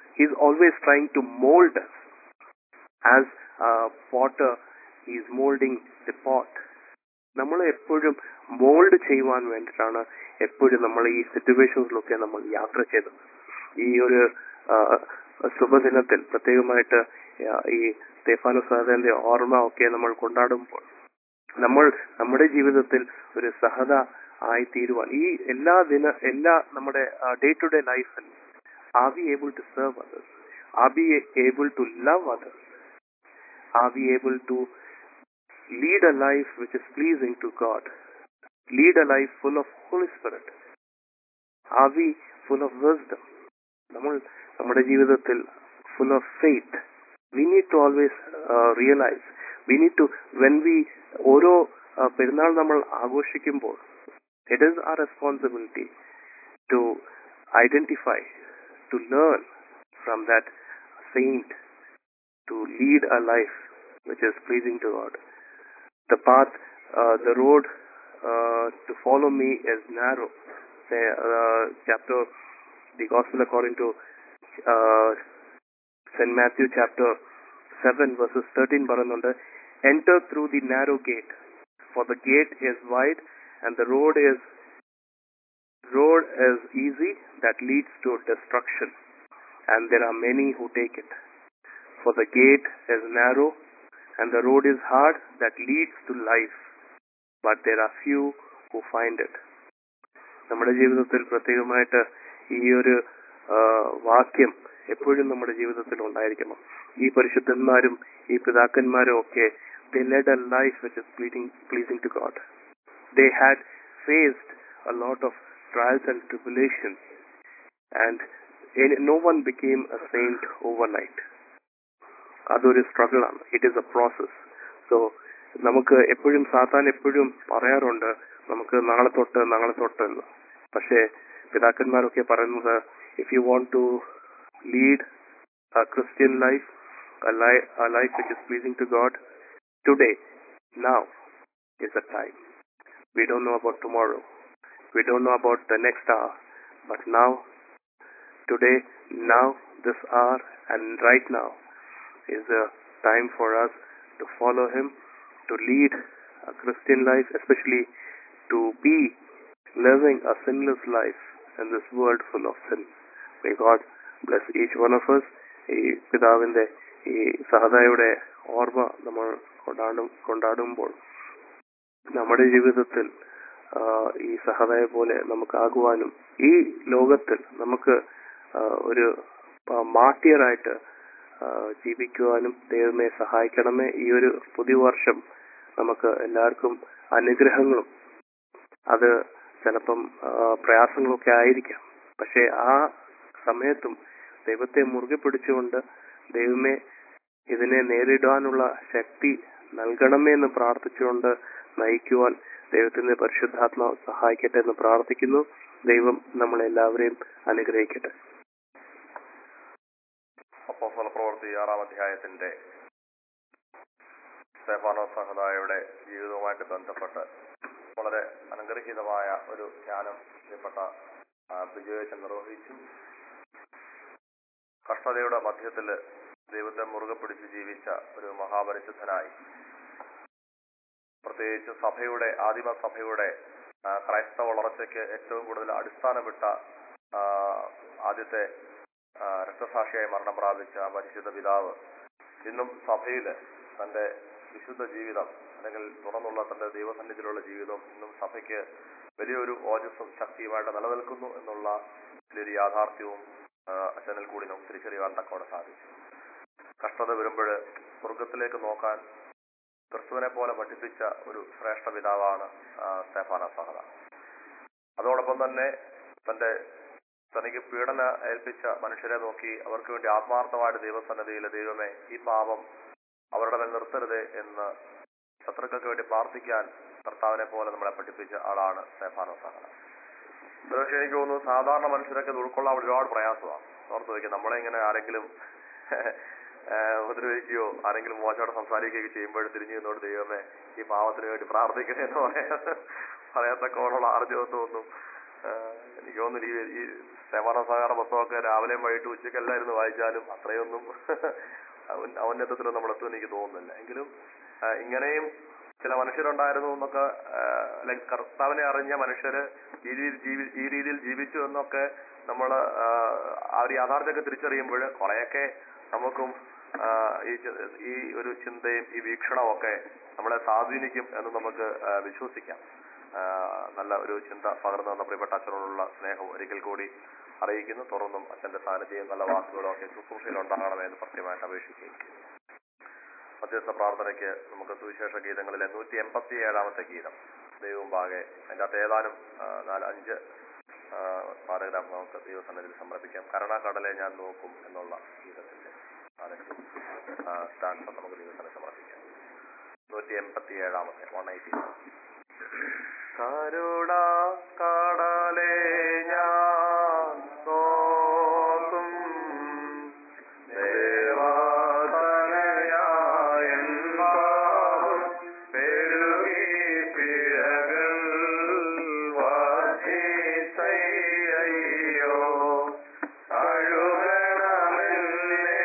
He's always trying to mold us as a potter is molding the pot. നമ്മൾ എപ്പോഴും മോൾഡ് ചെയ്യുവാൻ വേണ്ടിയിട്ടാണ് എപ്പോഴും നമ്മൾ ഈ സിറ്റുവേഷൻസിലൊക്കെ നമ്മൾ യാത്ര ചെയ്തത് ഈ ഒരു ആ, ശുഭദിനത്തിൽ പ്രത്യേകമായിട്ട് ആ, ഈ സ്തേഫാനോ സാറിന്റെ ഓർമ്മ ഒക്കെ നമ്മൾ കൊണ്ടാടുമ്പോൾ നമ്മൾ നമ്മുടെ ജീവിതത്തിൽ ഒരു സഹത ആയി തീരുവാൻ ഈ എല്ലാ ദിന എല്ലാ നമ്മുടെ ഡേ ടു ഡേ ലൈഫിൽ are we able to serve others are be able to love others are we able to lead a life which is pleasing to God, lead a life full of Holy Spirit. Are we full of wisdom? നമ്മൾ നമ്മുടെ ജീവിതത്തിൽ full of faith. We need to always uh, realize, we need to, when we ഓരോ uh, പെരുന്നാൾ നമ്മൾ ആഘോഷിക്കുമ്പോൾ it is our responsibility to identify, to learn from that saint, to lead a life which is pleasing to God the path, uh, the road uh, to follow me is narrow. Say, uh, chapter, the Gospel according to uh, St. Matthew chapter 7 verses 13 പറയുന്നുണ്ട് enter through the narrow gate for the gate is wide and the road is road is easy that leads to destruction and there are many who take it for the gate is narrow and the road is hard that leads to life, but there are few who find it. നമ്മുടെ ജീവിതത്തിൽ പ്രത്യേകമായിട്ട് ഈ ഒരു ആ, വാക്യം എപ്പോഴും നമ്മുടെ ജീവിതത്തിൽ ഉണ്ടായിരിക്കണം ഈ പരിശുദ്ധന്മാരും ഈ പിതാക്കന്മാരും ഒക്കെ they led a life which is pleasing, pleasing to God. They had faced a lot of trials and tribulations and in- no one became a saint overnight. അതൊരു സ്ട്രഗിൾ ആണ് ഇറ്റ് ഈസ് എ പ്രോസസ് സോ നമുക്ക് എപ്പോഴും സാത്താൻ എപ്പോഴും പറയാറുണ്ട് നമുക്ക് നാളെ തൊട്ട് നാളെ തൊട്ട് എന്ന് പക്ഷേ പിതാക്കന്മാരൊക്കെ പറയുന്നത് if you want to lead a Christian life, a, li- a life which is pleasing to God, today, now is the time. We don't know about tomorrow. We don't know about the next hour. But now, today, now, this hour, and right now is a time for us to follow Him, to lead a Christian life, especially to be living a sinless life in this world full of sin. May God bless each one of us. ഈ പിതാവിന്റെ ഈ സഹതയുടെ ഓർമ്മ നമ്മൾ കൊണ്ടാടും കൊണ്ടാടുമ്പോൾ നമ്മുടെ ജീവിതത്തിൽ ആ, ഈ സഹതയെ പോലെ നമുക്കാകുവാനും ഈ ലോകത്തിൽ നമുക്ക് ആ, ഒരു ആ, മാർട്ടിയറായിട്ട് ആ, ജീവിക്കുവാനും ദൈവമേ സഹായിക്കണമേ ഈ ഒരു പുതിയ വർഷം നമുക്ക് എല്ലാവർക്കും അനുഗ്രഹങ്ങളും അത് ചിലപ്പം ആ, പ്രയാസങ്ങളൊക്കെ ആയിരിക്കാം പക്ഷെ ആ സമയത്തും ദൈവത്തെ മുറുകെ പിടിച്ചുകൊണ്ട് ദൈവമേ ഇതിനെ നേരിടാനുള്ള ശക്തി നൽകണമേ എന്ന് പ്രാർത്ഥിച്ചുകൊണ്ട് നയിക്കുവാൻ ദൈവത്തിന്റെ പരിശുദ്ധാത്മാവ് സഹായിക്കട്ടെ എന്ന് പ്രാർത്ഥിക്കുന്നു ദൈവം നമ്മളെല്ലാവരെയും അനുഗ്രഹിക്കട്ടെ അപ്പോസ്തല പ്രവൃത്തി ആറാം അധ്യായത്തിന്റെ സ്തേഫാനോ സഹദായുടെ ജീവിതവുമായിട്ട് ബന്ധപ്പെട്ട് വളരെ അനുഗ്രഹീതമായ ഒരു ധ്യാനം പ്രിയപ്പെട്ട ആ, ബിജുവേച്ചൻ നിർവഹിച്ചു കഷ്ടതയുടെ മധ്യത്തില് ദൈവത്തെ മുറുകെ പിടിച്ച് ജീവിച്ച ഒരു മഹാപരിശുദ്ധനായി പ്രത്യേകിച്ച് സഭയുടെ ആദിമ സഭയുടെ ആ, ക്രൈസ്തവ വളർച്ചയ്ക്ക് ഏറ്റവും കൂടുതൽ അടിസ്ഥാനമിട്ട ആ, ആദ്യത്തെ ആ, രക്തസാക്ഷിയായി മരണം പ്രാപിച്ച ആ പരിശുദ്ധ പിതാവ് ഇന്നും സഭയില് തന്റെ വിശുദ്ധ ജീവിതം അല്ലെങ്കിൽ തുറന്നുള്ള തന്റെ ദൈവസന്നിധിയിലുള്ള ജീവിതം ഇന്നും സഭയ്ക്ക് വലിയൊരു ഓജസ്സും ശക്തിയുമായിട്ട് നിലനിൽക്കുന്നു എന്നുള്ള വലിയൊരു യാഥാർത്ഥ്യവും ആ, അച്ഛനിൽ കൂടി നമുക്ക് തിരിച്ചറിയാൻ തക്കോടെ സാധിച്ചു കഷ്ടത വരുമ്പോൾ സ്വർഗത്തിലേക്ക് നോക്കാൻ ക്രിസ്തുവിനെ പോലെ പഠിപ്പിച്ച ഒരു ശ്രേഷ്ഠ പിതാവാണ് ആ, സ്തേഫാന സഹത അതോടൊപ്പം തന്നെ തന്റെ തനിക്ക് പീഡന ഏൽപ്പിച്ച മനുഷ്യരെ നോക്കി അവർക്ക് വേണ്ടി ആത്മാർത്ഥമായിട്ട് ദൈവസന്നദ്ധിയിൽ ദൈവമേ ഈ പാപം അവരുടെ മേൽ നിർത്തരുതേ എന്ന് ശത്രുക്കൾക്ക് വേണ്ടി പ്രാർത്ഥിക്കാൻ കർത്താവിനെ പോലെ നമ്മളെ പഠിപ്പിച്ച ആളാണ് സ്തേഫാനോ സഹന പക്ഷേ എനിക്ക് തോന്നുന്നു സാധാരണ മനുഷ്യരൊക്കെ ഇത് ഉൾക്കൊള്ളാൻ ഒരുപാട് പ്രയാസമാണ് ഓർത്ത് വയ്ക്കുക നമ്മളെ ഇങ്ങനെ ആരെങ്കിലും ഏഹ്, ഉപദ്രവിക്കുകയോ ആരെങ്കിലും മോശമായിട്ട് സംസാരിക്കുകയോ ചെയ്യുമ്പോൾ തിരിഞ്ഞു നിന്നോട് ദൈവമേ ഈ പാവത്തിന് വേണ്ടി പ്രാർത്ഥിക്കണേ എന്ന് പറയാൻ പറയത്തക്കോടുള്ള ആർജവത്വമൊന്നും ഏഹ്, എനിക്ക് തോന്നുന്നു ഈ ഈ സേവന സഹകരണ പുസ്തകമൊക്കെ രാവിലെയും വൈകിട്ട് ഉച്ചയ്ക്കെല്ലാം ഇരുന്ന് വായിച്ചാലും അത്രയൊന്നും ഔന്ന- ഔന്നത്യത്തിലൊന്നും നമ്മളെത്തുമെന്ന് എനിക്ക് തോന്നുന്നില്ല എങ്കിലും ആ, ഇങ്ങനെയും ചില മനുഷ്യരുണ്ടായിരുന്നു എന്നൊക്കെ ആ, അല്ലെങ്കിൽ കർത്താവിനെ അറിഞ്ഞ മനുഷ്യര് ഈ രീതിയിൽ ജീവി ഈ രീതിയിൽ ജീവിച്ചു എന്നൊക്കെ നമ്മൾ ആ ഒരു യാഥാർത്ഥ്യമൊക്കെ തിരിച്ചറിയുമ്പോൾ കുറെയൊക്കെ നമുക്കും ആ, ഈ ചി- ഈ ഒരു ചിന്തയും ഈ വീക്ഷണവും ഒക്കെ നമ്മളെ സ്വാധീനിക്കും എന്ന് നമുക്ക് ആ, വിശ്വസിക്കാം ആ, നല്ല ഒരു ചിന്ത പകർന്നു തന്ന പ്രിയപ്പെട്ട അച്ഛനോടുള്ള സ്നേഹം ഒരിക്കൽ കൂടി അറിയിക്കുന്നു തുടർന്നും അച്ഛന്റെ സാന്നിധ്യം നല്ല വാക്കുകളും ഒക്കെ ശുശ്രൂഷയിൽ ഉണ്ടാകണമെന്ന് പ്രത്യേകമായിട്ട് അപേക്ഷിക്കുകയും ചെയ്യുന്നു മധ്യസ്ഥ പ്രാർത്ഥനയ്ക്ക് നമുക്ക് സുവിശേഷ ഗീതങ്ങളിലെ നൂറ്റി എൺപത്തി ഏഴാമത്തെ ഗീതം ദൈവം പാകെ അതിൻ്റെ അകത്ത് ഏതാനും ആ, നാല് അഞ്ച് പാരഗ്രാഫ് നമുക്ക് ദൈവസന്നിധിയിൽ സമർപ്പിക്കാം കരുണാക്കടലെ ഞാൻ നോക്കും എന്നുള്ള ഗീതത്തിന്റെ നാലഞ്ച് സ്റ്റാൻസ് നമുക്ക് ദൈവസന്നിധി സമർപ്പിക്കാം നൂറ്റി എൺപത്തി ഏഴാമത്തെ വൺ എയ്റ്റി കരുണ കടലേ ഞാൻ നോക്കും ദേവാതനയായൻ പാപം പെരുകി പിഴകൾ വർദ്ധിച്ചയ്യോ അഴുകണമെന്നേ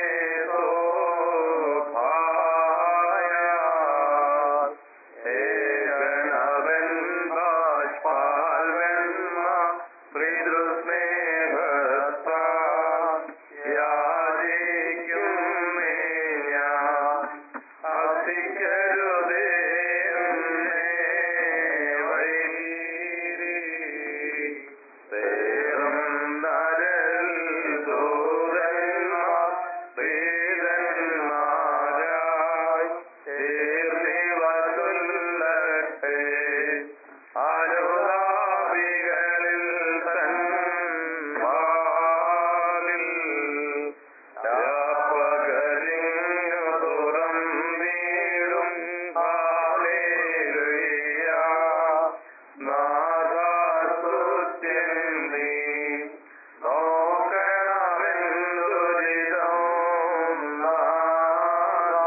സോഭായാൽ ഏകണവൻ ബാഷ്പാൽ വെണ്മ പിതൃസ്നേഹത്താൽ യാചിക്കും ഞാൻ അസിക്കരുതേ എന്നെ വഴി തേറും നരൽ ദൂതന്മാർ പ്രീതന്മാരായി തീർന്നിവതുല്ലട്ടെ അനുതാപികളിൽ തൻ വാലിൽ രാപ്പകരിഞ്ഞു തുറന്നീടും ഹാലേലുയ്യ നാദാസ്തുത്യൻ നീ നോക്കണമെന്തുരിതം നാദാ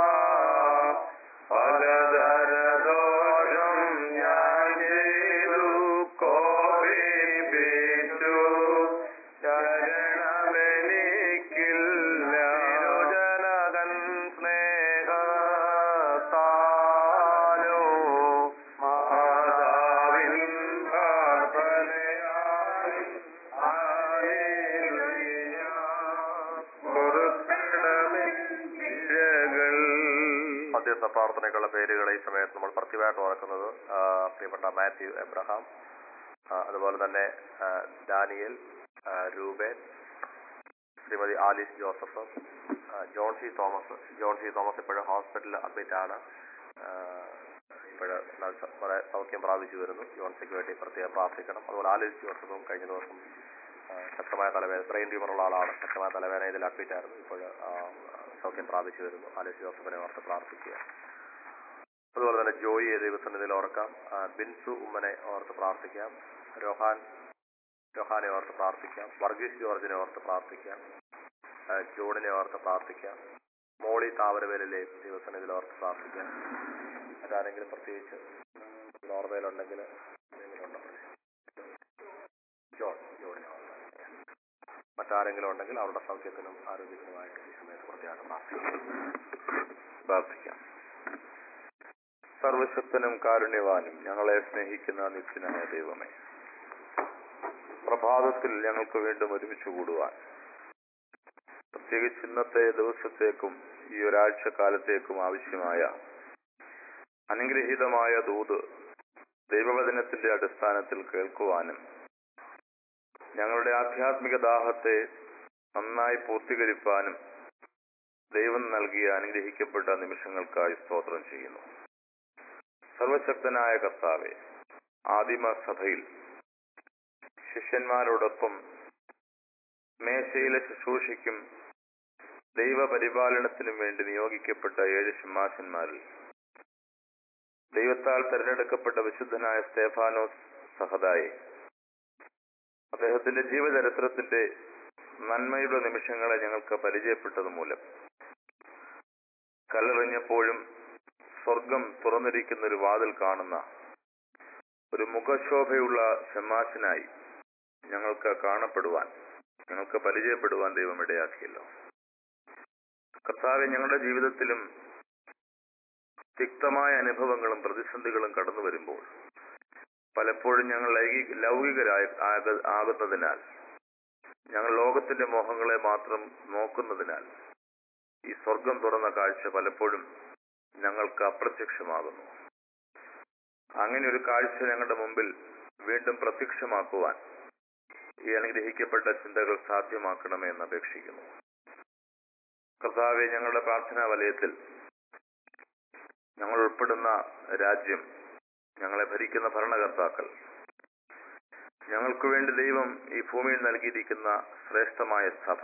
പലതരദോഷം ഞാൻ ചെയ്തു കോപിപ്പിച്ചു ശരണമെനിക്കില്ല ജനകൻ സ്നേഹത്താലോ മാതാവിൻ പ്രാർത്ഥനയായി ഹല്ലേലൂയ. പൊറുക്കണമേ പിഴകൾ. മധ്യസ്ഥ പ്രാർത്ഥനയ്ക്കുള്ള പേരുകൾ ഈ സമയത്ത് നമ്മൾ പ്രത്യേകമായിട്ട് ഓർക്കുന്നത് ആ, പ്രിയപ്പെട്ട മാത്യു എബ്രഹാം ആ, അതുപോലെ തന്നെ ആ, ഡാനിയൽ ആ, രൂപേൻ ശ്രീമതി ആലിസ് ജോസഫ് ആ, John C Thomas John C Thomas ഇപ്പോഴും ഹോസ്പിറ്റലിൽ അഡ്മിറ്റ് ആണ് ഇപ്പോഴ് കുറെ സൗഖ്യം പ്രാപിച്ചു വരുന്നു ജോൺ സിക്ക് വേണ്ടി പ്രത്യേകം പ്രാർത്ഥിക്കണം അതുപോലെ ആലിസ് ജോസഫും കഴിഞ്ഞ ദിവസം ആ, ശക്തമായ തലവേദന ബ്രെയിൻ ട്യൂമറുള്ള ആളാണ് ശക്തമായ തലവേദനയിൽ അഡ്മിറ്റ് ആയിരുന്നു ഇപ്പോൾ സൗഖ്യം പ്രാപിച്ചു വരുന്നു ആലിസ് ജോസഫിനെ ഓർത്ത് പ്രാർത്ഥിക്കുക അതുപോലെ തന്നെ ജോയിയെ ദൈവസന്നിധിയിൽ ഓർക്കാം ആ, ബിൻസു ഉമ്മനെ ഓർത്ത് പ്രാർത്ഥിക്കാം രോഹാൻ രോഹാനെ ഓർത്ത് പ്രാർത്ഥിക്കാം വർഗീസ് ജോർജിനെ ഓർത്ത് പ്രാർത്ഥിക്കാം ആ, ജോണിനെ ഓർത്ത് പ്രാർത്ഥിക്കാം മോളി താവരവേലിലെ ദൈവസന്നിധിയിൽ ഓർത്ത് പ്രാർത്ഥിക്കാം മറ്റാരെങ്കിലും പ്രത്യേകിച്ച് ഓർമ്മയിലുണ്ടെങ്കിൽ എന്തെങ്കിലും ഉണ്ടോ ജോൺ ജോണിനെ ഓർത്ത് പ്രാർത്ഥിക്കാം. മറ്റാരെങ്കിലും ഉണ്ടെങ്കിൽ അവരുടെ സൗഖ്യത്തിനും ആരോഗ്യത്തിനുമായിട്ട് ഈ സമയത്ത് പ്രത്യേകം പ്രാർത്ഥിക്കാം പ്രാർത്ഥിക്കാം സർവശക്തനും കാരുണ്യവാനും ഞങ്ങളെ സ്നേഹിക്കുന്ന നിത്യനായ ദൈവമേ പ്രഭാതത്തിൽ ഞങ്ങൾക്ക് വീണ്ടും ഒരുമിച്ച് കൂടുവാൻ പ്രത്യേകിച്ച് ഇന്നത്തെ ദിവസത്തേക്കും ഈ ഒരാഴ്ച കാലത്തേക്കും ആവശ്യമായ അനുഗ്രഹീതമായ ദൂത് ദൈവവചനത്തിന്റെ അടിസ്ഥാനത്തിൽ കേൾക്കുവാനും ഞങ്ങളുടെ ആധ്യാത്മിക ദാഹത്തെ നന്നായി പൂർത്തീകരിപ്പാനും ദൈവം നൽകിയ അനുഗ്രഹിക്കപ്പെട്ട നിമിഷങ്ങൾക്കായി സ്തോത്രം ചെയ്യുന്നു സർവശക്തനായ കർത്താവെ ആദിമ സഭയിൽ ശിഷ്യന്മാരോടൊപ്പം മേശയിലെ ശുശ്രൂഷയ്ക്കും ദൈവപരിപാലനത്തിനും വേണ്ടി നിയോഗിക്കപ്പെട്ട ഏഴ് സിംഹാസന്മാരിൽ ദൈവത്താൽ തെരഞ്ഞെടുക്കപ്പെട്ട വിശുദ്ധനായ സ്തേഫാനോസ് സഹദായെ അദ്ദേഹത്തിന്റെ ജീവചരിത്രത്തിന്റെ നന്മയുടെ നിമിഷങ്ങളെ ഞങ്ങൾക്ക് പരിചയപ്പെട്ടത് മൂലം കല്ലെറിഞ്ഞപ്പോഴും സ്വർഗം തുറന്നിരിക്കുന്ന ഒരു വാതിൽ കാണുന്ന ഒരു മുഖശോഭയുള്ള ഷമാശനായി ഞങ്ങൾക്ക് കാണപ്പെടുവാൻ ഞങ്ങൾക്ക് പരിചയപ്പെടുവാൻ ദൈവം ഇടയാക്കിയല്ലോ കർത്താവെ ഞങ്ങളുടെ ജീവിതത്തിലും തിക്തമായ അനുഭവങ്ങളും പ്രതിസന്ധികളും കടന്നു വരുമ്പോൾ പലപ്പോഴും ഞങ്ങൾ ലൈംഗിക ലൗകികരായി ആക- ആകുന്നതിനാൽ ഞങ്ങൾ ലോകത്തിന്റെ മോഹങ്ങളെ മാത്രം നോക്കുന്നതിനാൽ ഈ സ്വർഗം തുറന്ന കാഴ്ച പലപ്പോഴും ഞങ്ങൾക്ക് അപ്രത്യക്ഷമാകുന്നു അങ്ങനെ ഒരു കാഴ്ച ഞങ്ങളുടെ മുമ്പിൽ വീണ്ടും പ്രത്യക്ഷമാക്കുവാൻ ഈ അനുഗ്രഹിക്കപ്പെട്ട ചിന്തകൾ സാധ്യമാക്കണമേ എന്ന് അപേക്ഷിക്കുന്നു കർത്താവെ ഞങ്ങളുടെ പ്രാർത്ഥനാ വലയത്തിൽ ഞങ്ങൾ ഉൾപ്പെടുന്ന രാജ്യം ഞങ്ങളെ ഭരിക്കുന്ന ഭരണകർത്താക്കൾ ഞങ്ങൾക്ക് വേണ്ടി ദൈവം ഈ ഭൂമിയിൽ നൽകിയിരിക്കുന്ന ശ്രേഷ്ഠമായ സഭ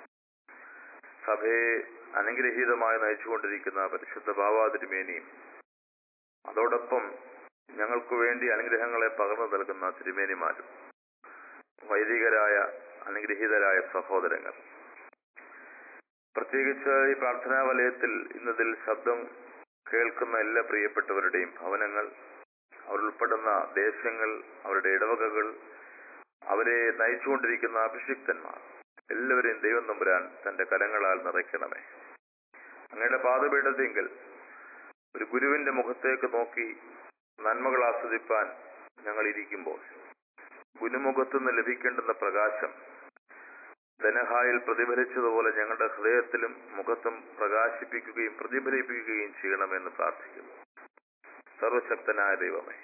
സഭയെ അനുഗ്രഹീതമായി നയിച്ചുകൊണ്ടിരിക്കുന്ന പരിശുദ്ധ ഭാവാതിരുമേനിയും അതോടൊപ്പം ഞങ്ങൾക്ക് വേണ്ടി അനുഗ്രഹങ്ങളെ പകർന്നു നൽകുന്ന തിരുമേനിമാരും വൈദികരായ അനുഗ്രഹീതരായ സഹോദരങ്ങൾ പ്രത്യേകിച്ച് ഈ പ്രാർത്ഥനാ വലയത്തിൽ ഇന്നതിൽ ശബ്ദം കേൾക്കുന്ന എല്ലാ പ്രിയപ്പെട്ടവരുടെയും ഭവനങ്ങൾ അവരുൾപ്പെടുന്ന ദേശങ്ങൾ അവരുടെ ഇടവകകൾ അവരെ നയിച്ചുകൊണ്ടിരിക്കുന്ന അഭിഷിക്തന്മാർ എല്ലാവരെയും ദൈവം നമ്പുരാൻ തന്റെ കരങ്ങളാൽ നിറയ്ക്കണമേ അങ്ങയുടെ പാതപീഠത്തെങ്കിൽ ഒരു ഗുരുവിന്റെ മുഖത്തേക്ക് നോക്കി നന്മകൾ ആസ്വദിപ്പാൻ ഞങ്ങൾ ഇരിക്കുമ്പോൾ ഗുരുമുഖത്തു നിന്ന് ലഭിക്കേണ്ടുന്ന പ്രകാശം ധനഹായിൽ പ്രതിഫലിച്ചതുപോലെ ഞങ്ങളുടെ ഹൃദയത്തിലും മുഖത്തും പ്രകാശിപ്പിക്കുകയും പ്രതിഫലിപ്പിക്കുകയും ചെയ്യണമെന്ന് പ്രാർത്ഥിക്കുന്നു സർവശക്തനായ ദൈവമേ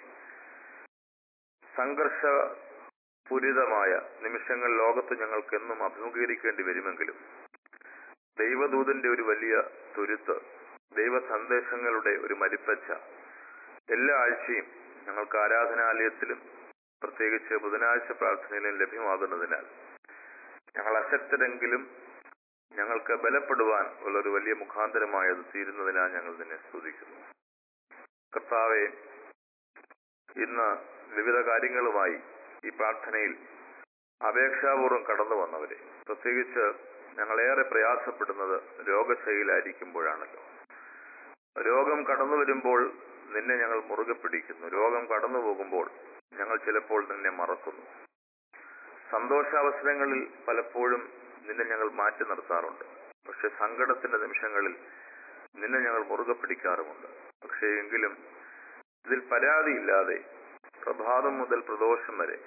സംഘർഷപൂരിതമായ നിമിഷങ്ങൾ ലോകത്ത് ഞങ്ങൾക്ക് എന്നും അഭിമുഖീകരിക്കേണ്ടി വരുമെങ്കിലും ദൈവദൂതന്റെ ഒരു വലിയ തുരുത്ത് ദൈവ സന്ദേശങ്ങളുടെ ഒരു മരിപ്പച്ച എല്ലാ ആഴ്ചയും ഞങ്ങൾക്ക് ആരാധനാലയത്തിലും പ്രത്യേകിച്ച് ബുധനാഴ്ച പ്രാർത്ഥനയിലും ലഭ്യമാകുന്നതിനാൽ ഞങ്ങൾ അശക്തരെങ്കിലും ഞങ്ങൾക്ക് ബലപ്പെടുവാൻ ഉള്ള ഒരു വലിയ മുഖാന്തരമായത് തീരുന്നതിനാൽ ഞങ്ങൾ നിന്നെ സ്തുതിക്കുന്നു കർത്താവെ ഇന്ന് വിവിധ കാര്യങ്ങളുമായി ഈ പ്രാർത്ഥനയിൽ അപേക്ഷാപൂർവം കടന്നു വന്നവരെ പ്രത്യേകിച്ച് ഞങ്ങളേറെ പ്രയാസപ്പെടുന്നത് രോഗശൈലായിരിക്കുമ്പോഴാണല്ലോ രോഗം കടന്നു വരുമ്പോൾ നിന്നെ ഞങ്ങൾ മുറുകെ പിടിക്കുന്നു രോഗം കടന്നു പോകുമ്പോൾ ഞങ്ങൾ ചിലപ്പോൾ നിന്നെ മറക്കുന്നു സന്തോഷാവസരങ്ങളിൽ പലപ്പോഴും നിന്നെ ഞങ്ങൾ മാറ്റി നിർത്താറുണ്ട് പക്ഷെ സങ്കടത്തിന്റെ നിമിഷങ്ങളിൽ നിന്നെ ഞങ്ങൾ മുറുകെ പിടിക്കാറുമുണ്ട് പക്ഷേ എങ്കിലും ഇതിൽ പരാതിയില്ലാതെ പ്രഭാതം മുതൽ പ്രദോഷം വരെ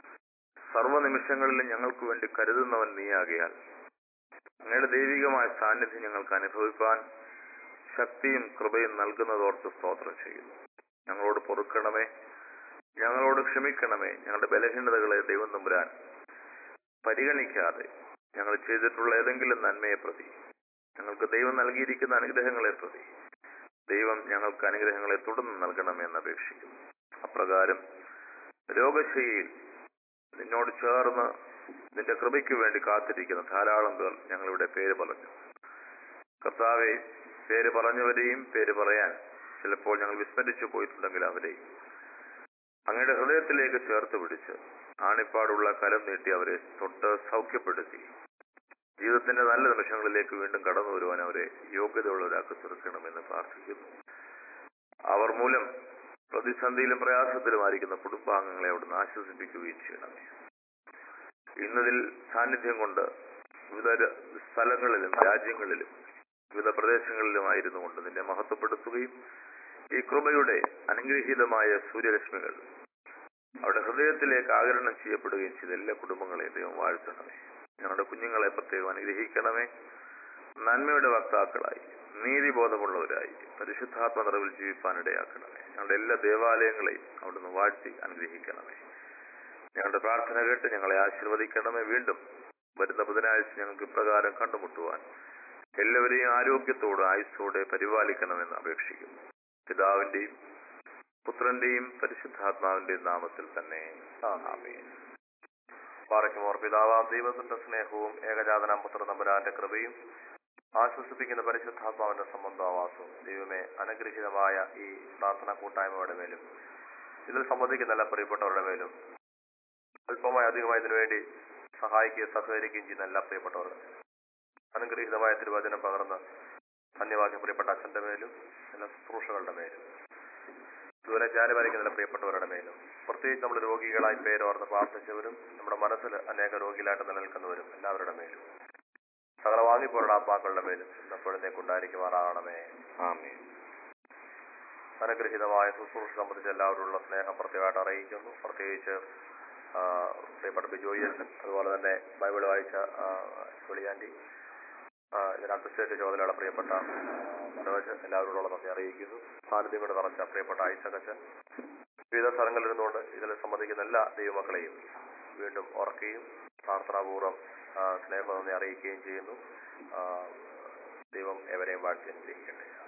സർവ്വനിമിഷങ്ങളിലും ഞങ്ങൾക്ക് വേണ്ടി കരുതുന്നവൻ നീയാകിയാൽ അങ്ങയുടെ ദൈവികമായ സാന്നിധ്യം ഞങ്ങൾക്ക് അനുഭവിപ്പാൻ ശക്തിയും കൃപയും നൽകുന്നതോർത്ത് സ്തോത്രം ചെയ്യുന്നു ഞങ്ങളോട് പൊറുക്കണമേ ഞങ്ങളോട് ക്ഷമിക്കണമേ ഞങ്ങളുടെ ബലഹീനതകളെ ദൈവം തമ്പുരാൻ പരിഗണിക്കാതെ ഞങ്ങൾ ചെയ്തിട്ടുള്ള ഏതെങ്കിലും നന്മയെ പ്രതി ഞങ്ങൾക്ക് ദൈവം നൽകിയിരിക്കുന്ന അനുഗ്രഹങ്ങളെ പ്രതി ദൈവം ഞങ്ങൾക്ക് അനുഗ്രഹങ്ങളെ തുടർന്ന് നൽകണമെന്ന് അപേക്ഷിക്കുന്നു അപ്രകാരം രോഗശൈലിയിൽ നിന്നോട് ചേർന്ന് നിന്റെ കൃപയ്ക്ക് വേണ്ടി കാത്തിരിക്കുന്ന ധാരാളം പേർ ഞങ്ങളിവിടെ പേര് പറഞ്ഞു കർത്താവെ പേര് പറഞ്ഞവരെയും പേര് പറയാൻ ചിലപ്പോൾ ഞങ്ങൾ വിസ്മരിച്ചു പോയിട്ടുണ്ടെങ്കിൽ അവരെയും അങ്ങയുടെ ഹൃദയത്തിലേക്ക് ചേർത്ത് പിടിച്ച് ആണിപ്പാടുള്ള കരം നീട്ടി അവരെ തൊട്ട് സൗഖ്യപ്പെടുത്തി ജീവിതത്തിന്റെ നല്ല നിമിഷങ്ങളിലേക്ക് വീണ്ടും കടന്നു വരുവാൻ അവരെ യോഗ്യതയുള്ളവരാക്കി തീർക്കണമെന്ന് പ്രാർത്ഥിക്കുന്നു അവർ മൂലം പ്രതിസന്ധിയിലും പ്രയാസത്തിലുമായിരിക്കുന്ന കുടുംബാംഗങ്ങളെ അവിടുന്ന് ആശ്വസിപ്പിക്കുകയും ചെയ്യണമേ ഇന്നതിൽ സാന്നിധ്യം കൊണ്ട് വിവിധ ര- സ്ഥലങ്ങളിലും രാജ്യങ്ങളിലും വിവിധ പ്രദേശങ്ങളിലുമായിരുന്നു കൊണ്ട് നിന്നെ മഹത്വപ്പെടുത്തുകയും ഈ കൃപയുടെ അനുഗ്രഹീതമായ സൂര്യരശ്മികൾ അവരുടെ ഹൃദയത്തിലേക്ക് ആകരണം ചെയ്യപ്പെടുകയും ചെയ്ത എല്ലാ കുടുംബങ്ങളെയും ദൈവം വാഴ്ത്തണമേ ഞങ്ങളുടെ കുഞ്ഞുങ്ങളെ പ്രത്യേകം അനുഗ്രഹിക്കണമേ നന്മയുടെ വക്താക്കളായി നീതിബോധമുള്ളവരായി പരിശുദ്ധാത്മ നിറവിൽ ജീവിപ്പാൻ ഇടയാക്കണമേ ഞങ്ങളുടെ എല്ലാ ദേവാലയങ്ങളെയും അവിടുന്ന് വാഴ്ത്തി അനുഗ്രഹിക്കണമേ ഞങ്ങളുടെ പ്രാർത്ഥന കേട്ട് ഞങ്ങളെ ആശീർവദിക്കണമേ വീണ്ടും വരുന്ന ബുധനാഴ്ച ഞങ്ങൾക്ക് ഇപ്രകാരം കണ്ടുമുട്ടുവാൻ എല്ലാവരെയും ആരോഗ്യത്തോടെ ആയുസ്സോടെ പരിപാലിക്കണമെന്ന് അപേക്ഷിക്കുന്നു പിതാവിന്റെയും പുത്രന്റെയും പരിശുദ്ധാത്മാവിന്റെയും നാമത്തിൽ തന്നെ ആമേൻ പാറയ്ക്കുമോർ പിതാവാം ദൈവത്തിന്റെ സ്നേഹവും ഏകജാതനാം പുത്ര നമ്പുരാന്റെ കൃപയും ആശ്വസിപ്പിക്കുന്ന പരിശുദ്ധാത്മാവിന്റെ സംബന്ധവാസവും ദൈവമേ അനുഗ്രഹീതമായ ഈ പ്രാർത്ഥന കൂട്ടായ്മയുടെ മേലും ഇതിൽ സംബന്ധിക്കുന്ന എല്ലാ പ്രിയപ്പെട്ടവരുടെ മേലും അല്പമായി അധികമായി ഇതിനുവേണ്ടി സഹായിക്കുകയും സഹകരിക്കുകയും ചെയ്യുന്ന എല്ലാ പ്രിയപ്പെട്ടവരുടെ മേലും അനുഗ്രഹീതമായ തിരുവചനം പകർന്ന് ധന്യവാക്യം പ്രിയപ്പെട്ട അച്ഛന്റെ മേലും എല്ലാ ശുശ്രൂഷകളുടെ മേലും ദൂരെ ജാനുവരിക്കുന്ന പ്രിയപ്പെട്ടവരുടെ മേലും പ്രത്യേകിച്ച് നമ്മൾ രോഗികളായി പേരോർന്ന് പ്രാർത്ഥിച്ചവരും നമ്മുടെ മനസ്സിൽ അനേക രോഗികളായിട്ട് നിലനിൽക്കുന്നവരും എല്ലാവരുടെ മേലും സകല വാങ്ങിപ്പോരുടെ ആത്മാക്കളുടെ മേലും എപ്പോഴത്തേക്ക് ഉണ്ടായിരിക്കുമാറാകണമേ ആമേൻ അനുഗ്രഹീതമായ ശുശ്രൂഷ സംബന്ധിച്ച് എല്ലാവരോടുള്ള സ്നേഹം പ്രത്യേകമായിട്ട് അറിയിക്കുന്നു പ്രത്യേകിച്ച് ആ, പ്രിയപ്പെട്ട ബിജോയി അച്ഛൻ അതുപോലെ തന്നെ ബൈബിൾ വായിച്ച ആ, ചുളിയാൻറ്റി ആ, ഇതിന് അഡ്മിനിസ്ട്രേറ്റീവ് ചുമതലയുള്ള പ്രിയപ്പെട്ട ആ, മനോജ് എല്ലാവരോടുള്ള നന്ദി അറിയിക്കുന്നു സാന്നിധ്യം കൊണ്ട് നിറച്ച പ്രിയപ്പെട്ട ഐസകച്ചൻ വിവിധ സ്ഥലങ്ങളിൽ ഇരുന്നുകൊണ്ട് ഇതിൽ സംബന്ധിക്കുന്ന എല്ലാ ദൈവമക്കളെയും വീണ്ടും ഓർക്കുകയും പ്രാർത്ഥനാപൂർവ്വം ആ, സ്നേഹം നന്ദി അറിയിക്കുകയും ചെയ്യുന്നു ആ, ദൈവം എവരെയും വാഴ്ത്തി അനുഗ്രഹിക്കട്ടെ